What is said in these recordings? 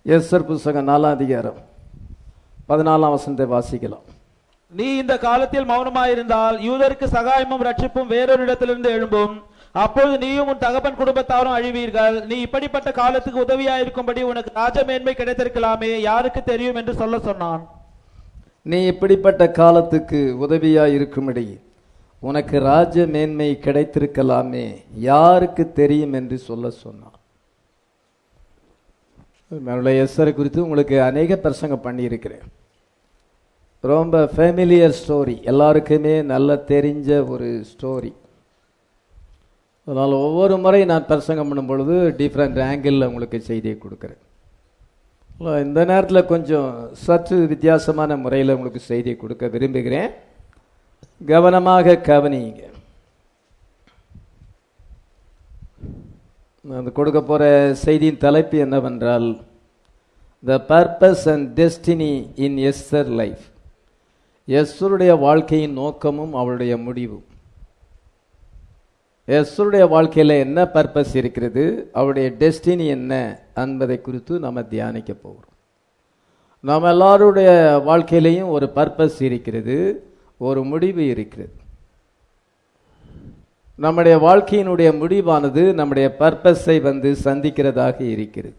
Esther புஸ்தகம் நாலாம் அதிகாரம் பதினாலாம் வசனத்தை வாசிக்கலாம் நீ இந்த காலத்தில் மௌனமாயிருந்தால் யூதருக்கு சகாயமும் ரட்சிப்பும் வேறொரு இடத்திலிருந்து எழும்பும் அப்பொழுது நீயும் உன் தகப்பன் குடும்பத்தாரும் அழிவீர்கள் நீ இப்படிப்பட்ட காலத்துக்கு உதவியாயிருக்கும்படி உனக்கு ராஜமேன்மை கிடைத்திருக்கலாமே யாருக்கு தெரியும் என்று சொல்ல சொன்னான் நீ இப்படிப்பட்ட காலத்துக்கு உதவியாய் இருக்கும்படி உனக்கு ராஜ மேன்மை கிடைத்திருக்கலாமே யாருக்கு தெரியும் என்று சொல்ல சொன்னான் என்னுடைய எஸ்ஸரை குறித்து உங்களுக்கு அநேக பிரசங்கம் பண்ணியிருக்கிறேன் ரொம்ப ஃபேமிலியர் ஸ்டோரி எல்லாருக்குமே நல்ல தெரிஞ்ச ஒரு ஸ்டோரி அதனால் ஒவ்வொரு முறை நான் பிரசங்கம் பண்ணும் பொழுது டிஃப்ரெண்ட் ஆங்கிளில் உங்களுக்கு செய்தியை கொடுக்குறேன் இல்ல, இந்த நேரத்தில் கொஞ்சம் சற்று வித்தியாசமான முறையில் உங்களுக்கு செய்தியை கொடுக்க விரும்புகிறேன் கவனமாக கவனிங்க நான் அந்த கொடுக்க போகிற செய்தியின் தலைப்பு என்னவென்றால் the purpose and destiny in Esther life எஸ்ஸருடைய வாழ்க்கையின் நோக்கமும் அவளுடைய முடிவும் எஸ்ஸருடைய வாழ்க்கையில் என்ன பர்பஸ் இருக்கிறது அவருடைய டெஸ்டினி என்ன என்பதை குறித்து நம்ம தியானிக்க போகிறோம் நாம் எல்லாருடைய வாழ்க்கையிலையும் ஒரு பர்பஸ் இருக்கிறது ஒரு முடிவு இருக்கிறது நம்முடைய வாழ்க்கையினுடைய முடிவானது நம்முடைய பர்பஸை வந்து சந்திக்கிறதாக இருக்கிறது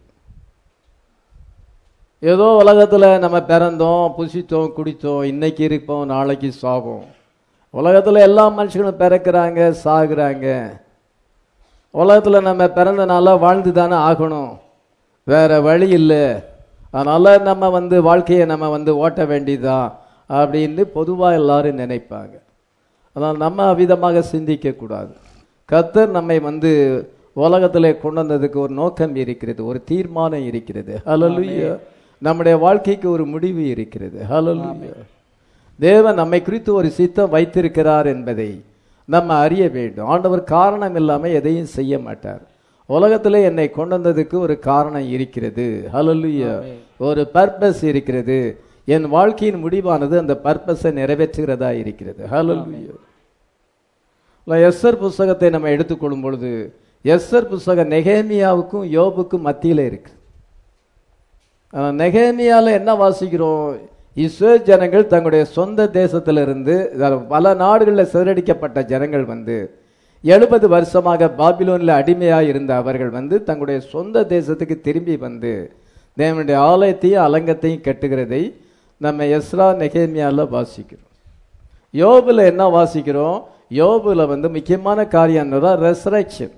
ஏதோ உலகத்தில் நம்ம பிறந்தோம் புசித்தோம் குடித்தோம் இன்னைக்கு இருப்போம் நாளைக்கு சாவோம் உலகத்தில் எல்லா மனுஷங்களும் பிறக்கிறாங்க சாகுறாங்க உலகத்தில் நம்ம பிறந்தனால வாழ்ந்து தானே ஆகணும் வேற வழி இல்லை அதனால் நம்ம வந்து வாழ்க்கையை நம்ம வந்து ஓட்ட வேண்டியதுதான் அப்படின்னு பொதுவாக எல்லாரும் நினைப்பாங்க அதனால் நம்ம அவ்விதமாக சிந்திக்கக்கூடாது கர்த்தர் நம்மை வந்து உலகத்தில் கொண்டு வந்ததுக்கு ஒரு நோக்கம் இருக்கிறது ஒரு தீர்மானம் இருக்கிறது ஹalleluya நம்முடைய வாழ்க்கைக்கு ஒரு முடிவு இருக்கிறது ஹalleluya தேவன் நம்மை குறித்து ஒரு சித்தம் வைத்திருக்கிறார் என்பதை நம்ம அறிய வேண்டும் ஆண்டவர் காரணம் இல்லாமல் எதையும் செய்ய மாட்டார் உலகத்தில் என்னை கொண்டு வந்ததுக்கு ஒரு காரணம் இருக்கிறது ஹalleluya ஒரு பர்பஸ் இருக்கிறது என் வாழ்க்கையின் முடிவானது அந்த பர்பஸை நிறைவேற்றுகிறதா இருக்கிறது ஹalleluya எஸ்ஸர் புஸ்தகத்தை நம்ம எடுத்துக்கொள்ளும் பொழுது எஸ்ஸர் புஸ்தகம் நெகேமியாவுக்கும் யோபுக்கும் மத்தியில் இருக்கு ஆனா, நெகேமியால என்ன வாசிக்கிறோம் இஸ்ரேல் ஜனங்கள் தங்களுடைய சொந்த தேசத்திலிருந்து அதாவது பல நாடுகளில் சிதறடிக்கப்பட்ட ஜனங்கள் வந்து எழுபது வருஷமாக பாபிலோனில் அடிமையாக இருந்த அவர்கள் வந்து தங்களுடைய சொந்த தேசத்துக்கு திரும்பி வந்து தேவனுடைய ஆலயத்தையும் அலங்கத்தையும் கட்டுகிறதை நம்ம எஸ்ரா நெகேமியால வாசிக்கிறோம் யோபுல என்ன வாசிக்கிறோம் யோபுல வந்து முக்கியமான காரியம் என்னதான் ரெசரக்ஷன்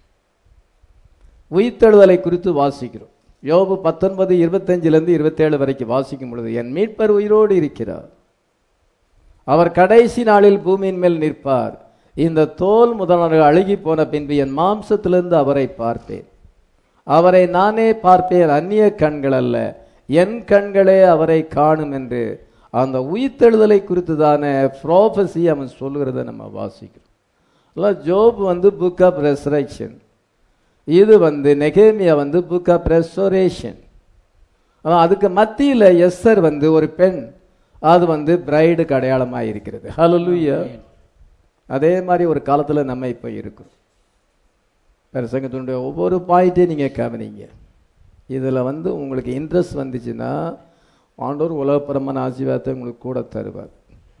உயிர்த்தெழுதலை குறித்து வாசிக்கிறோம் யோபு பத்தொன்பது இருபத்தஞ்சிலிருந்து இருபத்தேழு வரைக்கும் வாசிக்கும் பொழுது என் மீட்பர் உயிரோடு இருக்கிறார் அவர் கடைசி நாளில் பூமியின் மேல் நிற்பார் இந்த தோல் முதலானவர்கள் அழுகி போன பின்பு என் மாம்சத்திலிருந்து அவரை பார்ப்பேன் அவரை நானே பார்ப்பேன் அந்நிய கண்கள் அல்ல என் கண்களே அவரை காணும் என்று அந்த உயிர்த்தெழுதலை குறித்துதான ப்ராஃபஸி அவன் சொல்லுகிறத நம்ம வாசிக்கிறோம் இல்லை ஜோப் வந்து புக் ஆஃப் ரெசரக்ஷன் இது வந்து நெகேமியா வந்து புக் ஆஃப் ரெஸ்டோரேஷன் அதுக்கு மத்தியில் எஸ்ஸர் வந்து ஒரு பெண் அது வந்து பிரைடுக்கு அடையாளமாக இருக்கிறது ஹalleluya அதே மாதிரி ஒரு காலத்தில் நம்ம இப்போ இருக்கிறோம் பிரசங்கத்தினுடைய ஒவ்வொரு பாயிண்ட்டையும் நீங்கள் கவனிங்க இதில் வந்து உங்களுக்கு இன்ட்ரெஸ்ட் வந்துச்சுன்னா ஆண்டவர் உலகப்புறமான ஆசீர்வாதத்தை உங்களுக்கு கூட தருவார்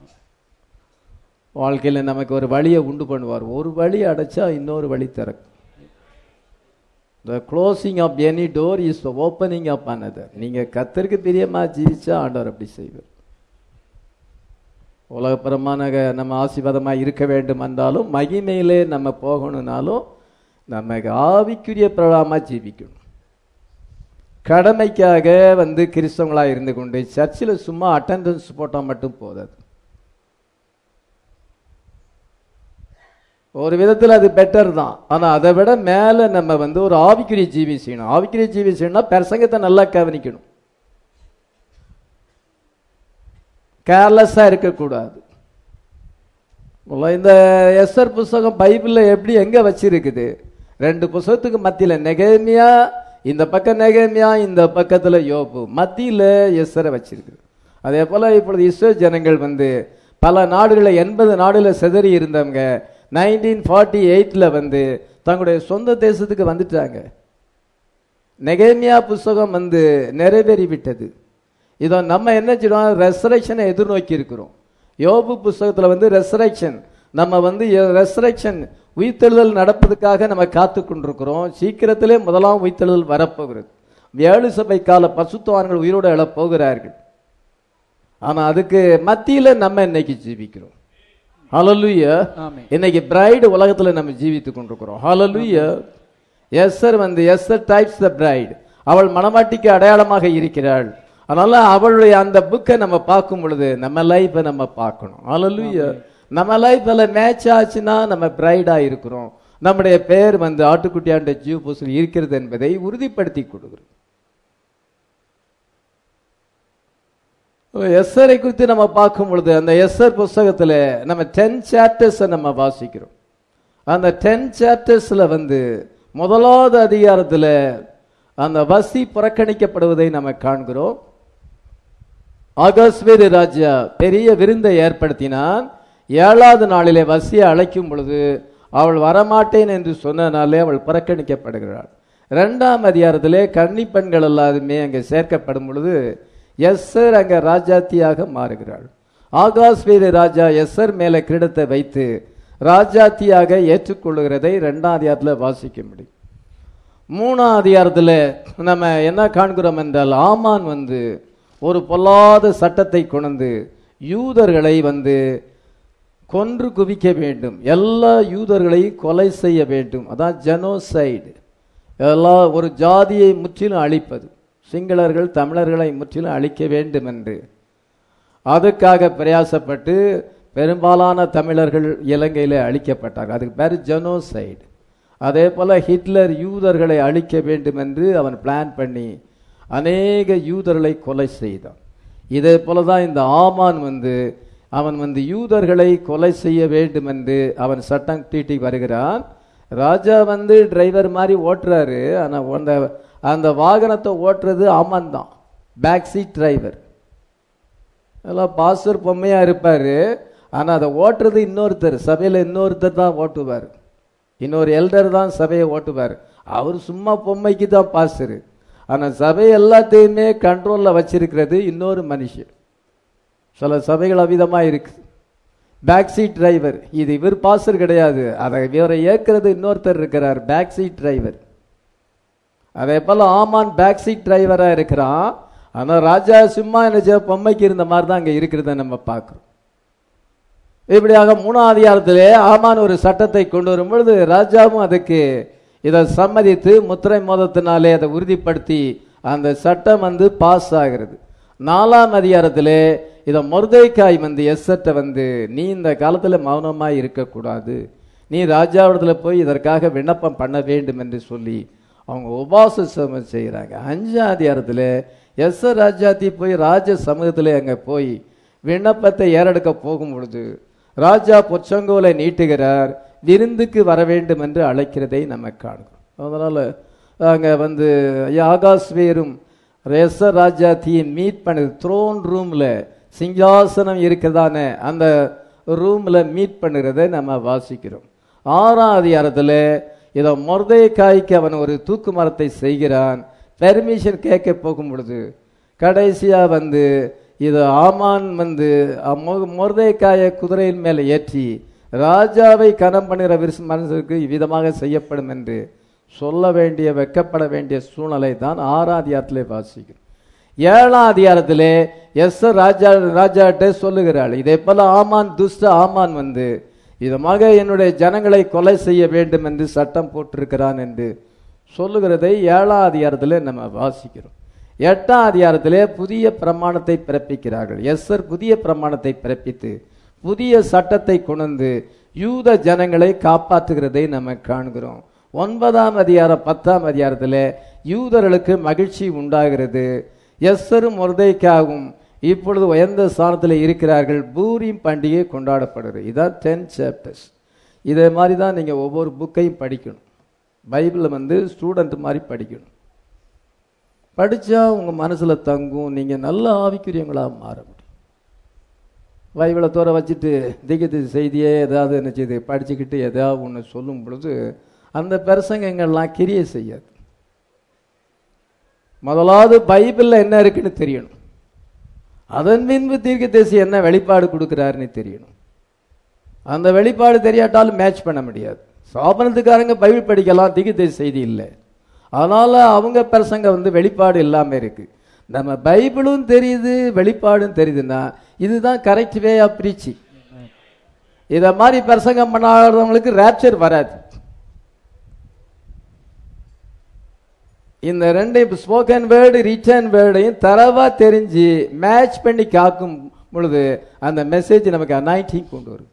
வாழ்க்கையில் நமக்கு ஒரு வழியை உண்டு பண்ணுவார் ஒரு வழி அடைச்சா இன்னொரு வழி திறக்கும் the closing of any door is opening of another நீங்கள் கத்தருக்கு பிரியமாக ஜீவிச்சா ஆண்டவர் அப்படி செய்வார் உலகப்புறமான நம்ம ஆசீர்வாதமாக இருக்க வேண்டும் என்றாலும் மகிமையிலே நம்ம போகணும்னாலும் நமக்கு ஆவிக்குரிய பிரகாரமாக ஜீவிக்கணும் கடமைக்காக வந்து கிறிஸ்தவங்களாக இருந்து கொண்டு சர்ச்சில் சும்மா அட்டெண்டன்ஸ் போட்டால் மட்டும் போதாது ஒரு விதத்தில் அது பெட்டர் தான் ஆனால் அதை விட மேலே நம்ம வந்து ஒரு ஆவிக்குரிய ஜீவி செய்யணும் ஆவிக்குரிய ஜீவி செய்யணும்னா பிரசங்கத்தை நல்லா கவனிக்கணும் கேர்லெஸ்ஸாக இருக்கக்கூடாது உள்ள இந்த எஸ்ஆர் புஸ்தகம் பைபிளில் எப்படி எங்கே வச்சிருக்குது ரெண்டு புஸ்தகத்துக்கு மத்தியில் நெகேமியா இந்த பக்கம் நெகேமியா இந்த பக்கத்தில் யோபு மத்தியில் எஸ்ஸரை வச்சிருக்குது அதே போல் இப்பொழுது இஸ்ரேல் ஜனங்கள் வந்து பல நாடுகளில் எண்பது நாடுகளில் சிதறி இருந்தவங்க நைன்டீன் ஃபார்ட்டி எயிட்டில் வந்து தங்களுடைய சொந்த தேசத்துக்கு வந்துட்டாங்க நெகேமியா புஸ்தகம் வந்து நிறைவேறிவிட்டது இதோ நம்ம என்ன செய்யறோம் ரெசரக்ஷனை எதிர்நோக்கி இருக்கிறோம் யோபு புஸ்தகத்துல வந்து ரெசரக்ஷன் நம்ம வந்து ரெசரக்ஷன் உயிர்த்தெழுதல் நடப்பதுக்காக நம்ம காத்து கொண்டிருக்கிறோம் சீக்கிரத்திலே முதலாம் உயிர்த்தெழுதல் வரப்போகிறது ஏழு சபை கால பசுத்தவான்கள் உயிரோடு எழப் போகிறார்கள் ஆனா அதுக்கு மத்தியில நம்ம இன்னைக்கு ஜீவிக்கிறோம் ஹalleluya ஆமென். இன்னைக்கு பிரைடு உலகத்துல நம்ம ஜீவித்துக் கொண்டிருக்கிறோம் ஹalleluya எஸ்ஸர் வந்து எஸ்ஸர் டைப்ஸ் த பிரைட் அவள் மணவாட்டிக்கு அடையாளமாக இருக்கிறாள் அதனால அவளுடைய அந்த புக்கை நம்ம பார்க்கும் பொழுது நம்ம லைஃபை நம்ம பார்க்கணும் ஹalleluya நம்ம லைஃப்ல மேட்ச் ஆச்சுன்னா நம்ம பிரைடா இருக்கிறோம் நம்முடைய பெயர் வந்து ஆட்டுக்குட்டியாண்ட ஜீவ பூசல் இருக்கிறது என்பதை உறுதிப்படுத்தி கொடுக்கிறோம் எஸ்ஸரை குறித்து நம்ம பார்க்கும் பொழுது அந்த எஸ்ஸர் புஸ்தகத்துல நம்ம டென் சாப்டர்ஸை நம்ம வாசிக்கிறோம் அந்த டென் சாப்டர்ஸ்ல வந்து முதலாவது அதிகாரத்துல அந்த வசி புறக்கணிக்கப்படுவதை நம்ம காண்கிறோம் ஆகாஸ்வேரு ராஜா பெரிய விருந்தை ஏற்படுத்தினான் ஏழாவது நாளிலே வசியை அழைக்கும் பொழுது அவள் வரமாட்டேன் என்று சொன்னனாலே அவள் புறக்கணிக்கப்படுகிறாள் இரண்டாம் அதிகாரத்திலே கன்னி பெண்கள் எல்லாருமே அங்கே சேர்க்கப்படும் பொழுது எஸ்ஸர் அங்கே ராஜாத்தியாக மாறுகிறாள் ஆகாஸ்வேரு ராஜா எஸ்ஸர் மேலே கிரீடத்தை வைத்து ராஜாத்தியாக ஏற்றுக்கொள்ளுகிறதை இரண்டாம் அதிகாரத்தில் வாசிக்க முடியும் மூணாம் அதிகாரத்தில் நம்ம என்ன காண்கிறோம் என்றால் ஆமான் வந்து ஒரு பொல்லாத சட்டத்தை கொண்டு யூதர்களை வந்து கொன்று குவிக்க வேண்டும் எல்லா யூதர்களையும் கொலை செய்ய வேண்டும் அதான் ஜெனோசைடு எல்லா ஒரு ஜாதியை முற்றிலும் அழிப்பது சிங்களர்கள் தமிழர்களை முற்றிலும் அழிக்க வேண்டும் என்று அதுக்காக பிரயாசப்பட்டு பெரும்பாலான தமிழர்கள் இலங்கையில் அழிக்கப்பட்டார்கள் அதுக்கு பேர் ஜெனோசைடு அதே போல ஹிட்லர் யூதர்களை அழிக்க வேண்டும் என்று அவன் பிளான் பண்ணி அநேக யூதர்களை கொலை செய்தான் இதே போல தான் இந்த ஆமான் வந்து அவன் வந்து யூதர்களை கொலை செய்ய வேண்டும் என்று அவன் சட்டம் தீட்டி வருகிறான் ராஜா வந்து டிரைவர் மாதிரி ஓட்டுறாரு ஆனால் அந்த அந்த வாகனத்தை ஓட்டுறது ஆமான் தான் பேக் சீட் டிரைவர் எல்லாம் பாஸ்டர் பொம்மையா இருப்பாரு ஆனா அதை ஓட்டுறது இன்னொருத்தர் சபையில இன்னொருத்தர் தான் ஓட்டுவார் இன்னொரு எல்டர் தான் சபையை ஓட்டுவார் அவர் சும்மா பொம்மைக்கு தான் பாஸ்டர் ஆனா சபை எல்லாத்தையுமே கண்ட்ரோல்ல வச்சிருக்கிறது இன்னொரு மனுஷன் சில சபைகள் அவிதமா இருக்கு பேக் சீட் டிரைவர் இது இவர் பாஸ்டர் கிடையாது அதை இவரை ஏற்கிறது இன்னொருத்தர் இருக்கிறார் பேக் சீட் டிரைவர் அதே போல ஆமான் பேக் சீட் டிரைவரா இருக்கிறான் ஆனா ராஜா சும்மா என்ன செய்ய பொம்மைக்கு இருந்த மாதிரி தான் அங்க இருக்கிறத நம்ம பார்க்கிறோம் இப்படியாக மூணாம் அதிகாரத்திலே ஆமான் ஒரு சட்டத்தை கொண்டு வரும் பொழுது ராஜாவும் அதுக்கு இதை சம்மதித்து முத்திரை மோதத்தினாலே அதை உறுதிப்படுத்தி அந்த சட்டம் வந்து பாஸ் ஆகிறது நாலாம் அதிகாரத்திலே இதை மொர்தைக்காய் வந்து எஸ்ஸட்ட வந்து நீ இந்த காலத்துல மௌனமாய் இருக்கக்கூடாது நீ ராஜாவிடத்துல போய் இதற்காக விண்ணப்பம் பண்ண வேண்டும் என்று சொல்லி அவங்க உபாச சமம் செய்கிறாங்க அஞ்சாம் அதிகாரத்தில் எஸ் ராஜாத்தி போய் ராஜ சமூகத்தில் அங்கே போய் விண்ணப்பத்தை ஏறெடுக்க போகும் பொழுது ராஜா பொச்சங்கோலை நீட்டுகிறார் விருந்துக்கு வர வேண்டும் என்று அழைக்கிறதை நம்ம காண்கிறோம் அதனால அங்கே வந்து ஆகாஸ்வேரும் ரேச ராஜாத்தியும் மீட் பண்ணது த்ரோன் ரூம்ல சிங்காசனம் இருக்கிறதான அந்த ரூம்ல மீட் பண்ணுறதை நம்ம வாசிக்கிறோம் ஆறாம் அதிகாரத்தில் இதோ மொர்தைக்காய்க்கு அவன் ஒரு தூக்கு மரத்தை செய்கிறான் பெர்மிஷன் கேட்க போகும் பொழுது கடைசியா வந்து இது ஆமான் வந்து மொர்தைக்காய குதிரையின் மேலே ஏற்றி ராஜாவை கனம் பண்ணுகிற விருச மனுஷருக்கு இவ்விதமாக செய்யப்படும் என்று சொல்ல வேண்டிய வெக்கப்பட வேண்டிய சூழ்நிலை தான் ஆறாம் அதிகாரத்திலே வாசிக்கிறோம் ஏழாம் அதிகாரத்திலே எஸ் ராஜா ராஜாட்டே சொல்லுகிறாள் இதே போல ஆமான் துஷ்ட ஆமான் வந்து இதமாக என்னுடைய ஜனங்களை கொலை செய்ய வேண்டும் என்று சட்டம் போட்டிருக்கிறான் என்று சொல்லுகிறதை ஏழாம் அதிகாரத்திலே நம்ம வாசிக்கிறோம் எட்டாம் அதிகாரத்திலே புதிய பிரமாணத்தை பிறப்பிக்கிறார்கள் எஸ்ஸர் புதிய பிரமாணத்தை பிறப்பித்து புதிய சட்டத்தை கொண்டு யூத ஜனங்களை காப்பாற்றுகிறதை நம்ம காண்கிறோம் ஒன்பதாம் அதிகாரம் பத்தாம் அதிகாரத்தில் யூதர்களுக்கு மகிழ்ச்சி உண்டாகிறது எஸ்ஸரும் முருதைக்காகவும் இப்பொழுது உயர்ந்த ஸ்தானத்தில் இருக்கிறார்கள் பூரிம் பண்டிகை கொண்டாடப்படுகிறது இதான் டென் சாப்டர்ஸ் இதே மாதிரி தான் நீங்கள் ஒவ்வொரு புக்கையும் படிக்கணும் பைபிளில் வந்து ஸ்டூடெண்ட் மாதிரி படிக்கணும் படித்தா உங்கள் மனசில் தங்கும் நீங்கள் நல்ல ஆவிக்குரியவங்களாக மாற முடியும் பைபிளை தோற வச்சுட்டு திகத்து செய்தியே ஏதாவது என்ன செய்து படிச்சுக்கிட்டு ஏதாவது ஒன்று சொல்லும் பொழுது அந்த பிரசங்கங்கள்லாம் கிரியை செய்யாது முதலாவது பைபிள்ல என்ன இருக்குன்னு தெரியணும் அதன் பின்பு தீர்க்கதரிசி என்ன வெளிப்பாடு கொடுக்கிறாருன்னு தெரியணும் அந்த வெளிப்பாடு தெரியாட்டாலும் மேட்ச் பண்ண முடியாது சாபனத்துக்காரங்க பைபிள் படிக்கலாம் தீர்க்கதரிசி செய்தி இல்லை அதனால அவங்க பிரசங்க வந்து வெளிப்பாடு இல்லாம இருக்கு நம்ம பைபிளும் தெரியுது வெளிப்பாடும் தெரியுதுன்னா இதுதான் கரெக்ட் வே ஆஃப் பிரீச்சி இத மாதிரி பிரசங்கம் பண்ணாதவங்களுக்கு ரேப்சர் வராது இந்த ரெண்டையும் ஸ்போக்கன் வேர்டு ரிட்டன் வேர்டையும் தரவா தெரிஞ்சு மேட்ச் பண்ணி காக்கும் பொழுது அந்த மெசேஜ் நமக்கு அனாயிட்டிங் கொண்டு வரும்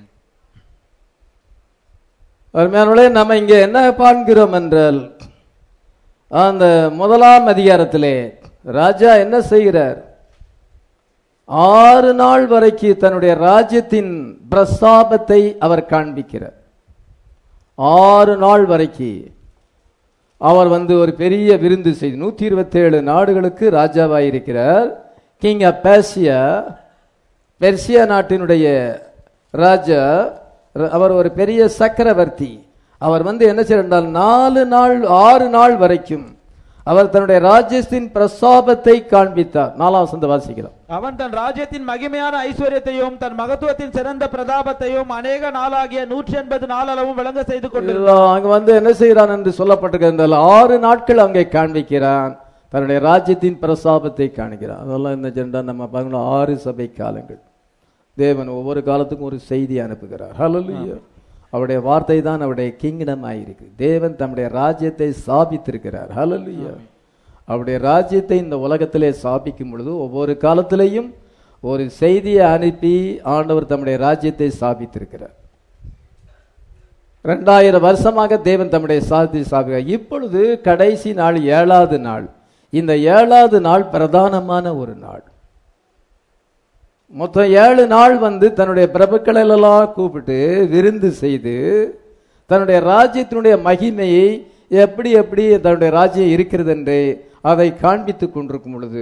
அருமையானவர்களே நம்ம இங்க என்ன பார்க்கிறோம் என்றால் அந்த முதலாம் அதிகாரத்திலே ராஜா என்ன செய்கிறார் ஆறு நாள் வரைக்கும் தன்னுடைய ராஜ்யத்தின் பிரஸ்தாபத்தை அவர் காண்பிக்கிறார் ஆறு நாள் வரைக்கும் அவர் வந்து ஒரு பெரிய விருந்து செய்து நூத்தி இருபத்தேழு நாடுகளுக்கு ராஜாவாயிருக்கிறார் கிங் ஆஃப் பேசியா பெர்சியா நாட்டினுடைய ராஜா ர- அவர் ஒரு பெரிய சக்கரவர்த்தி அவர் வந்து என்ன செய்யறால் நாலு நாள் ஆறு நாள் வரைக்கும் அவர் தன்னுடைய ராஜ்யத்தின் பிரசாபத்தை காண்பித்தார் நாலாம் வசந்த வாசிக்கலாம் அவன் தன் ராஜ்யத்தின் மகிமையான ஐஸ்வர்யத்தையும் தன் மகத்துவத்தின் சிறந்த பிரதாபத்தையும் அநேக நாளாகிய நூற்றி எண்பது நாளளவும் விளங்க செய்து கொண்டு இதுதான் அங்க வந்து என்ன செய்கிறான் என்று சொல்லப்பட்டிருக்கிற ஆறு நாட்கள் அங்கே காண்பிக்கிறான் தன்னுடைய ராஜ்யத்தின் பிரசாபத்தை காண்கிறான் அதெல்லாம் என்ன சென்றா நம்ம பார்க்கணும் ஆறு சபை காலங்கள் தேவன் ஒவ்வொரு காலத்துக்கும் ஒரு செய்தி அனுப்புகிறார் ஹalleluya அவருடைய வார்த்தை தான் அவருடைய கிங்டம் ஆயிருக்கு தேவன் தம்முடைய ராஜ்யத்தை ஸ்தாபித்திருக்கிறார் ஹalleluya அவருடைய ராஜ்யத்தை இந்த உலகத்திலே ஸ்தாபிக்கும் பொழுது ஒவ்வொரு காலத்திலேயும் ஒரு செய்தியை அனுப்பி ஆண்டவர் தம்முடைய ராஜ்யத்தை ஸ்தாபித்திருக்கிறார் ரெண்டாயிரம் வருஷமாக தேவன் தம்முடைய சாதி சாக இப்பொழுது கடைசி நாள் ஏழாவது நாள் இந்த ஏழாவது நாள் பிரதானமான ஒரு நாள் மொத்தம் ஏழு நாள் வந்து தன்னுடைய பிரபுக்களை எல்லாம் கூப்பிட்டு விருந்து செய்து தன்னுடைய ராஜ்யத்தினுடைய மகிமையை எப்படி எப்படி தன்னுடைய ராஜ்யம் இருக்கிறது என்று அதை காண்பித்துக் கொண்டிருக்கும் பொழுது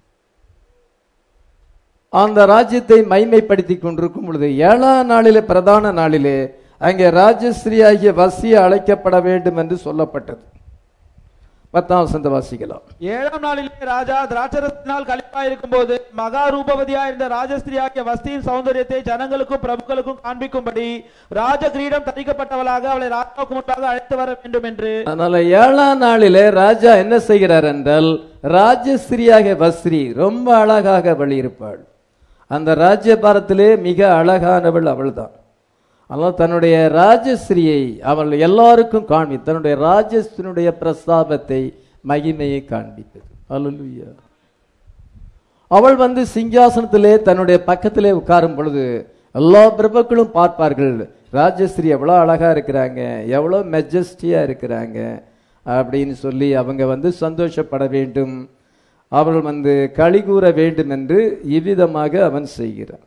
அந்த ராஜ்யத்தை மைமைப்படுத்தி கொண்டிருக்கும் பொழுது ஏழாம் நாளிலே பிரதான நாளிலே அங்கே ராஜஸ்ரீயாகிய வசிய அழைக்கப்பட வேண்டும் என்று சொல்லப்பட்டது பத்தாம் வசந்த வாசிக்கலாம் ஏழாம் நாளிலே ராஜா திராட்சரத்தினால் கழிப்பாயிருக்கும் போது மகா ரூபவதியா இருந்த ராஜஸ்திரியாகிய வஸ்தியின் சௌந்தரியத்தை ஜனங்களுக்கும் பிரபுக்களுக்கும் காண்பிக்கும்படி ராஜ கிரீடம் தரிக்கப்பட்டவளாக அவளை ராஜாவுக்கு முன்பாக அழைத்து வர வேண்டும் என்று அதனால ஏழாம் நாளிலே ராஜா என்ன செய்கிறார் என்றால் ராஜஸ்ரீயாக வஸ்திரி ரொம்ப அழகாக அவள் இருப்பாள் அந்த ராஜ்யபாரத்திலே மிக அழகானவள் அவள்தான் ஆனால் தன்னுடைய ராஜஸ்ரீயை அவள் எல்லாருக்கும் காண்பி தன்னுடைய ராஜஸ்தினுடைய பிரஸ்தாபத்தை மகிமையை காண்பித்தது அல்லேலூயா அவள் வந்து சிங்காசனத்திலே தன்னுடைய பக்கத்திலே உட்காரும் பொழுது எல்லா பிரபுக்களும் பார்ப்பார்கள் ராஜஸ்ரீ எவ்வளோ அழகா இருக்கிறாங்க எவ்வளோ மெஜஸ்டியா இருக்கிறாங்க அப்படின்னு சொல்லி அவங்க வந்து சந்தோஷப்பட வேண்டும் அவர்கள் வந்து களி கூற வேண்டும் என்று இவ்விதமாக அவன் செய்கிறான்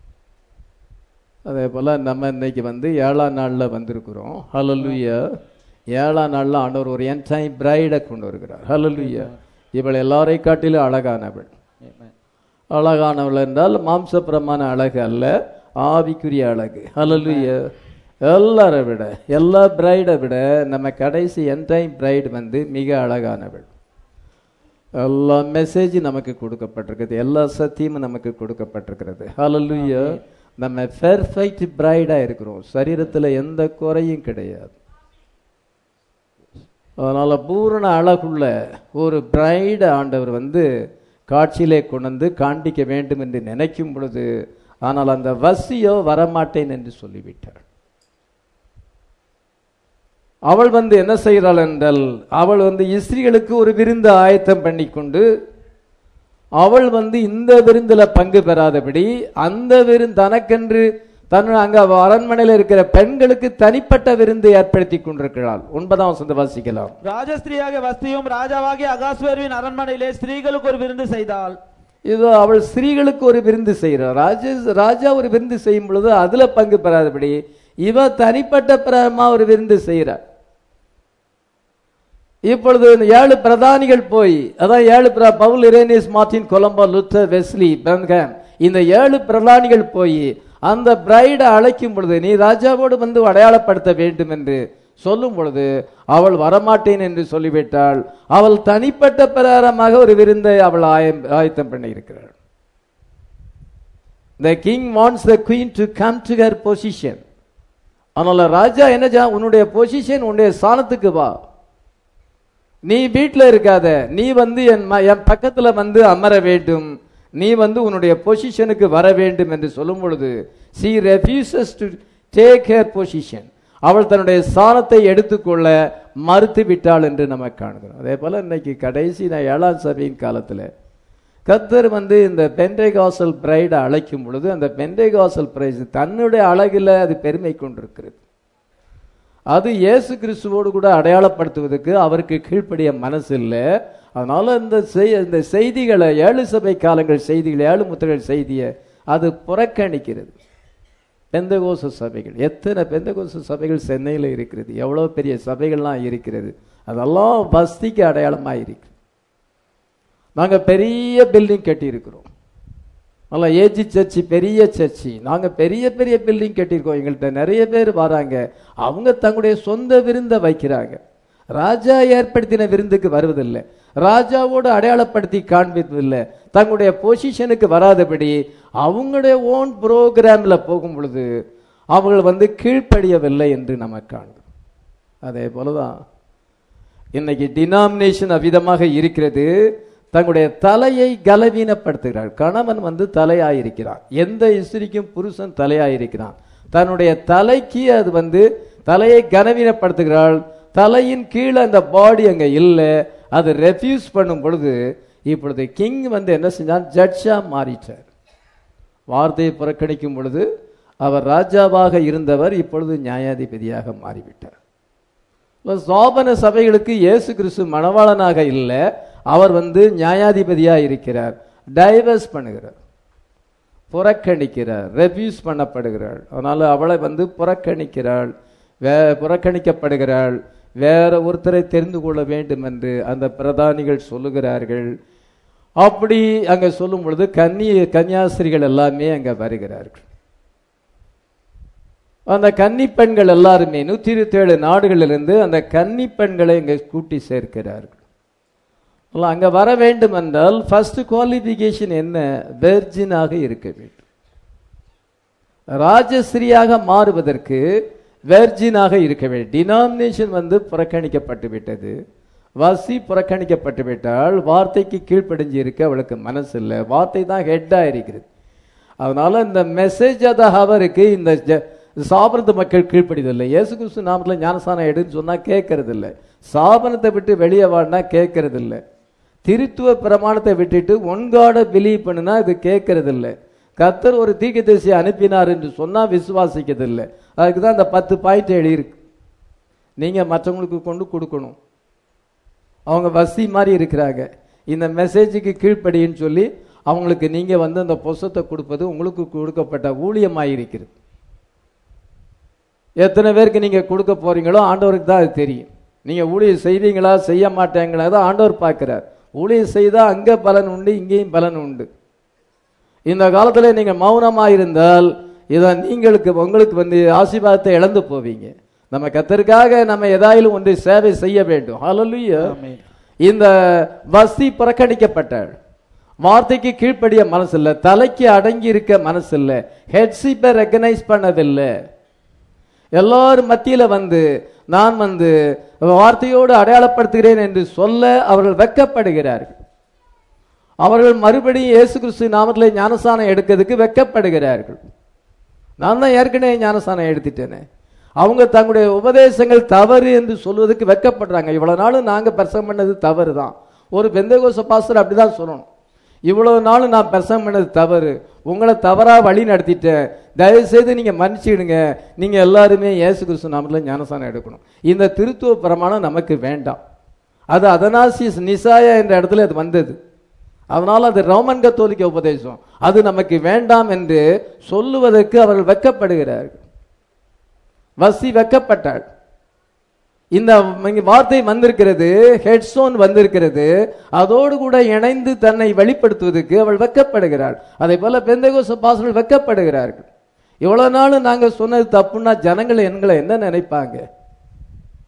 அதே போல நம்ம இன்னைக்கு வந்து ஏழாம் நாள்ல வந்திருக்கிறோம் ஹalleluya ஏழாம் நாள்ல ஆண்டவர் ஒரு என்டைம் பிரைடை கொண்டு வருகிறார் ஹalleluya இவள் எல்லாரை காட்டிலும் அழகானவள் அழகானவள் என்றால் மாம்சபுரமான அழகு அல்ல ஆவிக்குரிய அழகு ஹalleluya எல்லாரை விட எல்லா பிரைடை விட நம்ம கடைசி என்டைம் பிரைடு வந்து மிக அழகானவள் எல்லா மெசேஜ் நமக்கு கொடுக்கப்பட்டிருக்குது எல்லா சத்தியமும் நமக்கு கொடுக்கப்பட்டிருக்கிறது ஹalleluya நம்ம பெர்ஃபெக்ட் பிரைடா இருக்கிறோம் சரீரத்துல எந்த குறையும் கிடையாது அதனால பூரண அழகுள்ள ஒரு பிரைடு ஆண்டவர் வந்து காட்சியிலே கொண்டு வந்து காண்பிக்க வேண்டும் என்று நினைக்கும் பொழுது ஆனால் அந்த வசியோ வரமாட்டேன் என்று சொல்லிவிட்டாள் அவள் வந்து என்ன செய்கிறாள் என்றால் அவள் வந்து இஸ்ரீகளுக்கு ஒரு விருந்து ஆயத்தம் பண்ணி கொண்டு அவள் வந்து இந்த விருந்துல பங்கு பெறாதபடி அந்த விருந்து தனக்கென்று தன் அங்க அரண்மனையில் இருக்கிற பெண்களுக்கு தனிப்பட்ட விருந்து ஏற்படுத்தி கொண்டிருக்கிறாள் ஒன்பதாம் வசந்த வாசிக்கலாம் ராஜஸ்திரியாக வஸ்தியும் ராஜாவாகிய அகாஸ்வருவின் அரண்மனையிலே ஸ்திரீகளுக்கு ஒரு விருந்து செய்தாள் இதோ அவள் ஸ்திரீகளுக்கு ஒரு விருந்து செய்கிறார் ராஜ ராஜா ஒரு விருந்து செய்யும் பொழுது அதுல பங்கு பெறாதபடி இவ தனிப்பட்ட பிரமா ஒரு விருந்து செய்கிறார் இப்பொழுது இந்த ஏழு பிரதானிகள் போய் அதான் ஏழு பிர- Paul Irenaeus Martin Columba Luther Wesley Branham இந்த ஏழு பிரதானிகள் போய் அந்த பிரைடை அழைக்கும் பொழுது நீ ராஜாவோடு வந்து அடையாளப்படுத்த வேண்டும் என்று சொல்லும் பொழுது அவள் வரமாட்டேன் என்று சொல்லிவிட்டாள் அவள் தனிப்பட்ட பிரகாரமாக ஒரு விருந்தை அவள் ஆயம் ஆயத்தம் பண்ணி இருக்கிறாள் The king wants the queen to come to her position. அதனால ராஜா என்ன செய்ய- உன்னுடைய பொசிஷன் உன்னுடைய ஸ்தானத்துக்கு வா நீ வீட்ல இருக்காத நீ வந்து என் ம- என் பக்கத்துல வந்து அமர வேண்டும் நீ வந்து உன்னுடைய பொசிஷனுக்கு வர வேண்டும் என்று சொல்லும் பொழுது she refuses to take her position அவள் தன்னுடைய ஸ்தானத்தை எடுத்துக்கொள்ள மறுத்து விட்டாள் என்று நம்ம காணுகிறோம் அதே போல இன்னைக்கு கடைசி நான் ஏழாம் சபையின் காலத்துல கத்தர் வந்து இந்த பென்டேகாசல் பிரைடை அழைக்கும் பொழுது அந்த பென்டேகாசல் பிரைஸ் தன்னுடைய அழகில் அது பெருமை கொண்டிருக்கிறது அது இயேசு கிறிஸ்துவோடு கூட அடையாளப்படுத்துவதற்கு அவருக்கு கீழ்ப்படிய மனசு இல்லை அதனால இந்த செய் இந்த செய்திகளை ஏழு சபை காலங்கள் செய்திகள் ஏழு முத்திரைகள் செய்தியை அது புறக்கணிக்கிறது பெந்தகோச சபைகள் எத்தனை பெந்தகோச சபைகள் சென்னையில் இருக்கிறது எவ்வளோ பெரிய சபைகள்லாம் இருக்கிறது அதெல்லாம் பஸ்திக்கு அடையாளமாக இருக்கு நாங்கள் பெரிய பில்டிங் கட்டியிருக்கிறோம் நல்லா ஏஜி சர்ச்சி பெரிய சர்ச்சி நாங்கள் பெரிய பெரிய பில்டிங் கட்டியிருக்கோம் எங்கள்கிட்ட நிறைய பேர் வராங்க அவங்க தங்களுடைய சொந்த விருந்தை வைக்கிறாங்க ராஜா ஏற்படுத்தின விருந்துக்கு வருவதில்லை ராஜாவோடு அடையாளப்படுத்தி காண்பிப்பதில்லை தங்களுடைய பொசிஷனுக்கு வராதபடி அவங்களுடைய ஓன் ப்ரோக்ராம்ல போகும் பொழுது அவர்கள் வந்து கீழ்ப்படியவில்லை என்று நம்ம காண்கிறோம் அதே போலதான் இன்னைக்கு டினாமினேஷன் அவ்விதமாக இருக்கிறது தங்களுடைய தலையை கலவீனப்படுத்துகிறார் கணவன் வந்து தலையாயிருக்கிறான் எந்த இஸ்திரிக்கும் புருஷன் தலையாயிருக்கிறான் தன்னுடைய தலைக்கு அது வந்து தலையை கனவீனப்படுத்துகிறாள் தலையின் கீழே அந்த பாடி அங்க இல்லை அது ரெஃப்யூஸ் பண்ணும் பொழுது இப்பொழுது கிங் வந்து என்ன செஞ்சான் ஜட்ஜா மாறிட்டார் வார்த்தையை புறக்கணிக்கும் பொழுது அவர் ராஜாவாக இருந்தவர் இப்பொழுது நியாயாதிபதியாக மாறிவிட்டார் இப்ப சோபன சபைகளுக்கு இயேசு கிறிஸ்து மணவாளனாக இல்லை அவர் வந்து நியாயாதிபதியா இருக்கிறார் டைவர்ஸ் பண்ணுகிறார் புறக்கணிக்கிறார் ரெஃப்யூஸ் பண்ணப்படுகிறாள் அதனால அவளை வந்து புறக்கணிக்கிறாள் வே புறக்கணிக்கப்படுகிறாள் வேற ஒருத்தரை தெரிந்து கொள்ள வேண்டும் என்று அந்த பிரதானிகள் சொல்லுகிறார்கள் அப்படி அங்க சொல்லும் பொழுது கன்னி கன்னியாஸ்திரிகள் எல்லாமே அங்க வருகிறார்கள் அந்த கன்னி பெண்கள் எல்லாருமே நூத்தி இருபத்தி ஏழு நாடுகளிலிருந்து அந்த கன்னி பெண்களை இங்க கூட்டி சேர்க்கிறார்கள் அல்ல, அங்க வர வேண்டும் என்றால் ஃபர்ஸ்ட் குவாலிஃபிகேஷன் என்ன வெர்ஜினாக இருக்க வேண்டும் ராஜஸ்ரீயாக மாறுவதற்கு வெர்ஜினாக இருக்க வேண்டும் டினாமினேஷன் வந்து புறக்கணிக்கப்பட்டு விட்டது வசி புறக்கணிக்கப்பட்டு விட்டால் வார்த்தைக்கு கீழ்ப்படிஞ்சு இருக்க அவளுக்கு மனசு இல்லை வார்த்தை தான் ஹெட்டா இருக்கிறது அதனால இந்த மெசேஜ் அத அவருக்கு இந்த ஜ- சாபனத்து மக்கள் கீழ்ப்படியதில்லை இயேசு கிறிஸ்து நாமத்தில் ஞானஸ்தானம் எடுன்னு சொன்னா கேட்கறது இல்லை சாபனத்தை விட்டு வெளியே வாடினா கேட்கறது இல்லை திருத்துவ பிரமாணத்தை விட்டுட்டு ஒன்காட பிலீவ் பண்ணுனா இது கேட்கறது இல்லை கத்தர் ஒரு தீர்க்கதரிசியை அனுப்பினார் என்று சொன்னா விசுவாசிக்கிறது இல்லை அதுக்கு தான் அந்த பத்து பாயிண்ட் எழுதியிருக்கு நீங்க மற்றவங்களுக்கு கொண்டு கொடுக்கணும் அவங்க வசி மாதிரி இருக்கிறாங்க இந்த மெசேஜுக்கு கீழ்ப்படின்னு சொல்லி அவங்களுக்கு நீங்க வந்து அந்த பொசத்தை கொடுப்பது உங்களுக்கு கொடுக்கப்பட்ட ஊழியமாய் இருக்கிறது எத்தனை பேருக்கு நீங்க கொடுக்க போறீங்களோ ஆண்டவருக்கு தான் அது தெரியும் நீங்க ஊழியம் செய்வீங்களா செய்ய மாட்டேங்களா தான் ஆண்டவர் பார்க்கிறார் ஊழியம் செய்தா அங்க பலன் உண்டு இங்கேயும் பலன் உண்டு இந்த காலத்துல நீங்க மௌனமா இருந்தால் இதை நீங்களுக்கு உங்களுக்கு வந்து ஆசீர்வாதத்தை இழந்து போவீங்க நம்ம கத்தருக்காக நம்ம எதாயிலும் ஒன்று சேவை செய்ய வேண்டும் ஹalleluya ஆமென். இந்த வசி புறக்கணிக்கப்பட்டாள் வார்த்தைக்கு கீழ்ப்படிய மனசு இல்ல தலைக்கு அடங்கி இருக்க மனசு இல்ல ஹெட்ஷிப்பை ரெக்கனைஸ் பண்ணவில்லை எல்லாரும் மத்தியில வந்து நான் வந்து வார்த்தையோடு அடையாளப்படுத்துகிறேன் என்று சொல்ல அவர்கள் வெட்கப்படுகிறார்கள் அவர்கள் மறுபடியும் இயேசு கிறிஸ்து நாமத்தில் ஞானஸ்தானம் எடுக்கிறதுக்கு வெட்கப்படுகிறார்கள் நான் தான் ஏற்கனவே ஞானஸ்தானம் எடுத்துட்டேனே அவங்க தங்களுடைய உபதேசங்கள் தவறு என்று சொல்வதற்கு வெட்கப்படுறாங்க இவ்வளவு நாளும் நாங்க பிரசங்கம் பண்ணது தவறு தான் ஒரு பெந்தகோச பாஸ்டர் அப்படிதான் சொல்லணும் இவ்வளவு நாளும் நான் பிரசங்கம் பண்ணது தவறு உங்களை தவறா வழி நடத்திட்டேன் தயவு செய்து நீங்க மன்னிச்சிடுங்க நீங்க எல்லாருமே இயேசு கிறிஸ்து நாமத்தில் ஞானஸ்தானம் எடுக்கணும் இந்த திருத்துவ பிரமாணம் நமக்கு வேண்டாம் அது அதனாசிஸ் நிசாயா என்ற இடத்துல அது வந்தது அதனால அது ரோமன் கத்தோலிக்க உபதேசம் அது நமக்கு வேண்டாம் என்று சொல்லுவதற்கு அவர்கள் வெட்கப்படுகிறார்கள் வசி வெட்கப்பட்டாள் இந்த இங்க வார்த்தை வந்திருக்கிறது ஹெட்ஸோன் வந்திருக்கிறது அதோடு கூட இணைந்து தன்னை வெளிப்படுத்துவதற்கு அவள் வெட்கப்படுகிறாள் அதே போல பெந்தகோச பாசர்கள் வெட்கப்படுகிறார்கள் இவ்வளவு நாள் நாங்க சொன்னது தப்புன்னா ஜனங்கள் எங்களை என்ன நினைப்பாங்க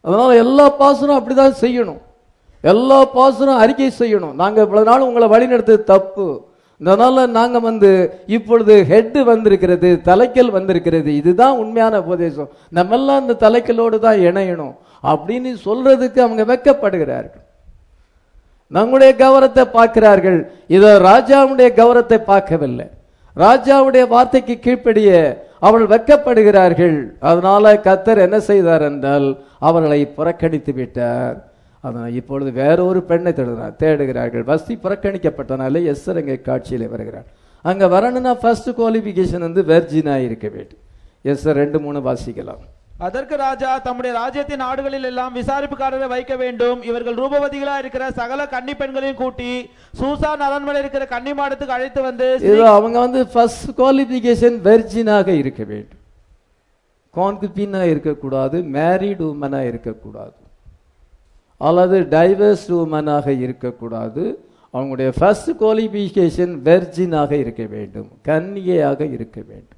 அதனால எல்லா பாசனும் அப்படிதான் செய்யணும் எல்லா பாசனும் அறிக்கை செய்யணும் நாங்க இவ்வளவு நாள் உங்களை வழிநடத்துறது தப்பு அதனால நாங்க வந்து இப்பொழுது ஹெட் வந்திருக்கிறது தலைக்கல் வந்திருக்கிறது இதுதான் உண்மையான உபதேசம் நம்ம எல்லாம் இந்த தலைக்கலோடு தான் இணையணும் அப்படின்னு சொல்றதுக்கு அவங்க வெட்கப்படுகிறார்கள் நம்முடைய கௌரவத்தை பார்க்கிறார்கள் இதோ ராஜாவுடைய கௌரவத்தை பார்க்கவில்லை ராஜாவுடைய வார்த்தைக்கு கீழ்ப்படிய அவள் வெட்கப்படுகிறார்கள் அதனால கத்தர் என்ன செய்தார் என்றால் அவர்களை புறக்கணித்து விட்டார் அதனால் இப்பொழுது வேறொரு பெண்ணை தேடுகிறார் தேடுகிறார்கள் வஸ்தி புறக்கணிக்கப்பட்டனாலே எஸ்ஸர் அங்கே காட்சியிலே வருகிறார் அங்க வரணும்னா ஃபர்ஸ்ட் குவாலிஃபிகேஷன் வந்து வெர்ஜினா இருக்க வேண்டும் எஸ்ஸர் ரெண்டு மூணு வாசிக்கலாம் அதற்கு ராஜா தம்முடைய ராஜ்யத்தின் நாடுகளில் எல்லாம் விசாரிப்புக்காரரை வைக்க வேண்டும் இவர்கள் ரூபவதிகளா இருக்கிற சகல கன்னி பெண்களையும் கூட்டி சூசான் அரண்மனை இருக்கிற கன்னி மாடத்துக்கு அழைத்து வந்து இது அவங்க வந்து ஃபர்ஸ்ட் குவாலிஃபிகேஷன் வெர்ஜினாக இருக்க வேண்டும் கான்குபினா இருக்கக்கூடாது மேரிட் உமனா இருக்கக்கூடாது அல்லது டைவர்ஸ் உமனாக இருக்கக்கூடாது அவங்களுடைய ஃபர்ஸ்ட் குவாலிஃபிகேஷன் வெர்ஜினாக இருக்க வேண்டும் கன்னிகையாக இருக்க வேண்டும்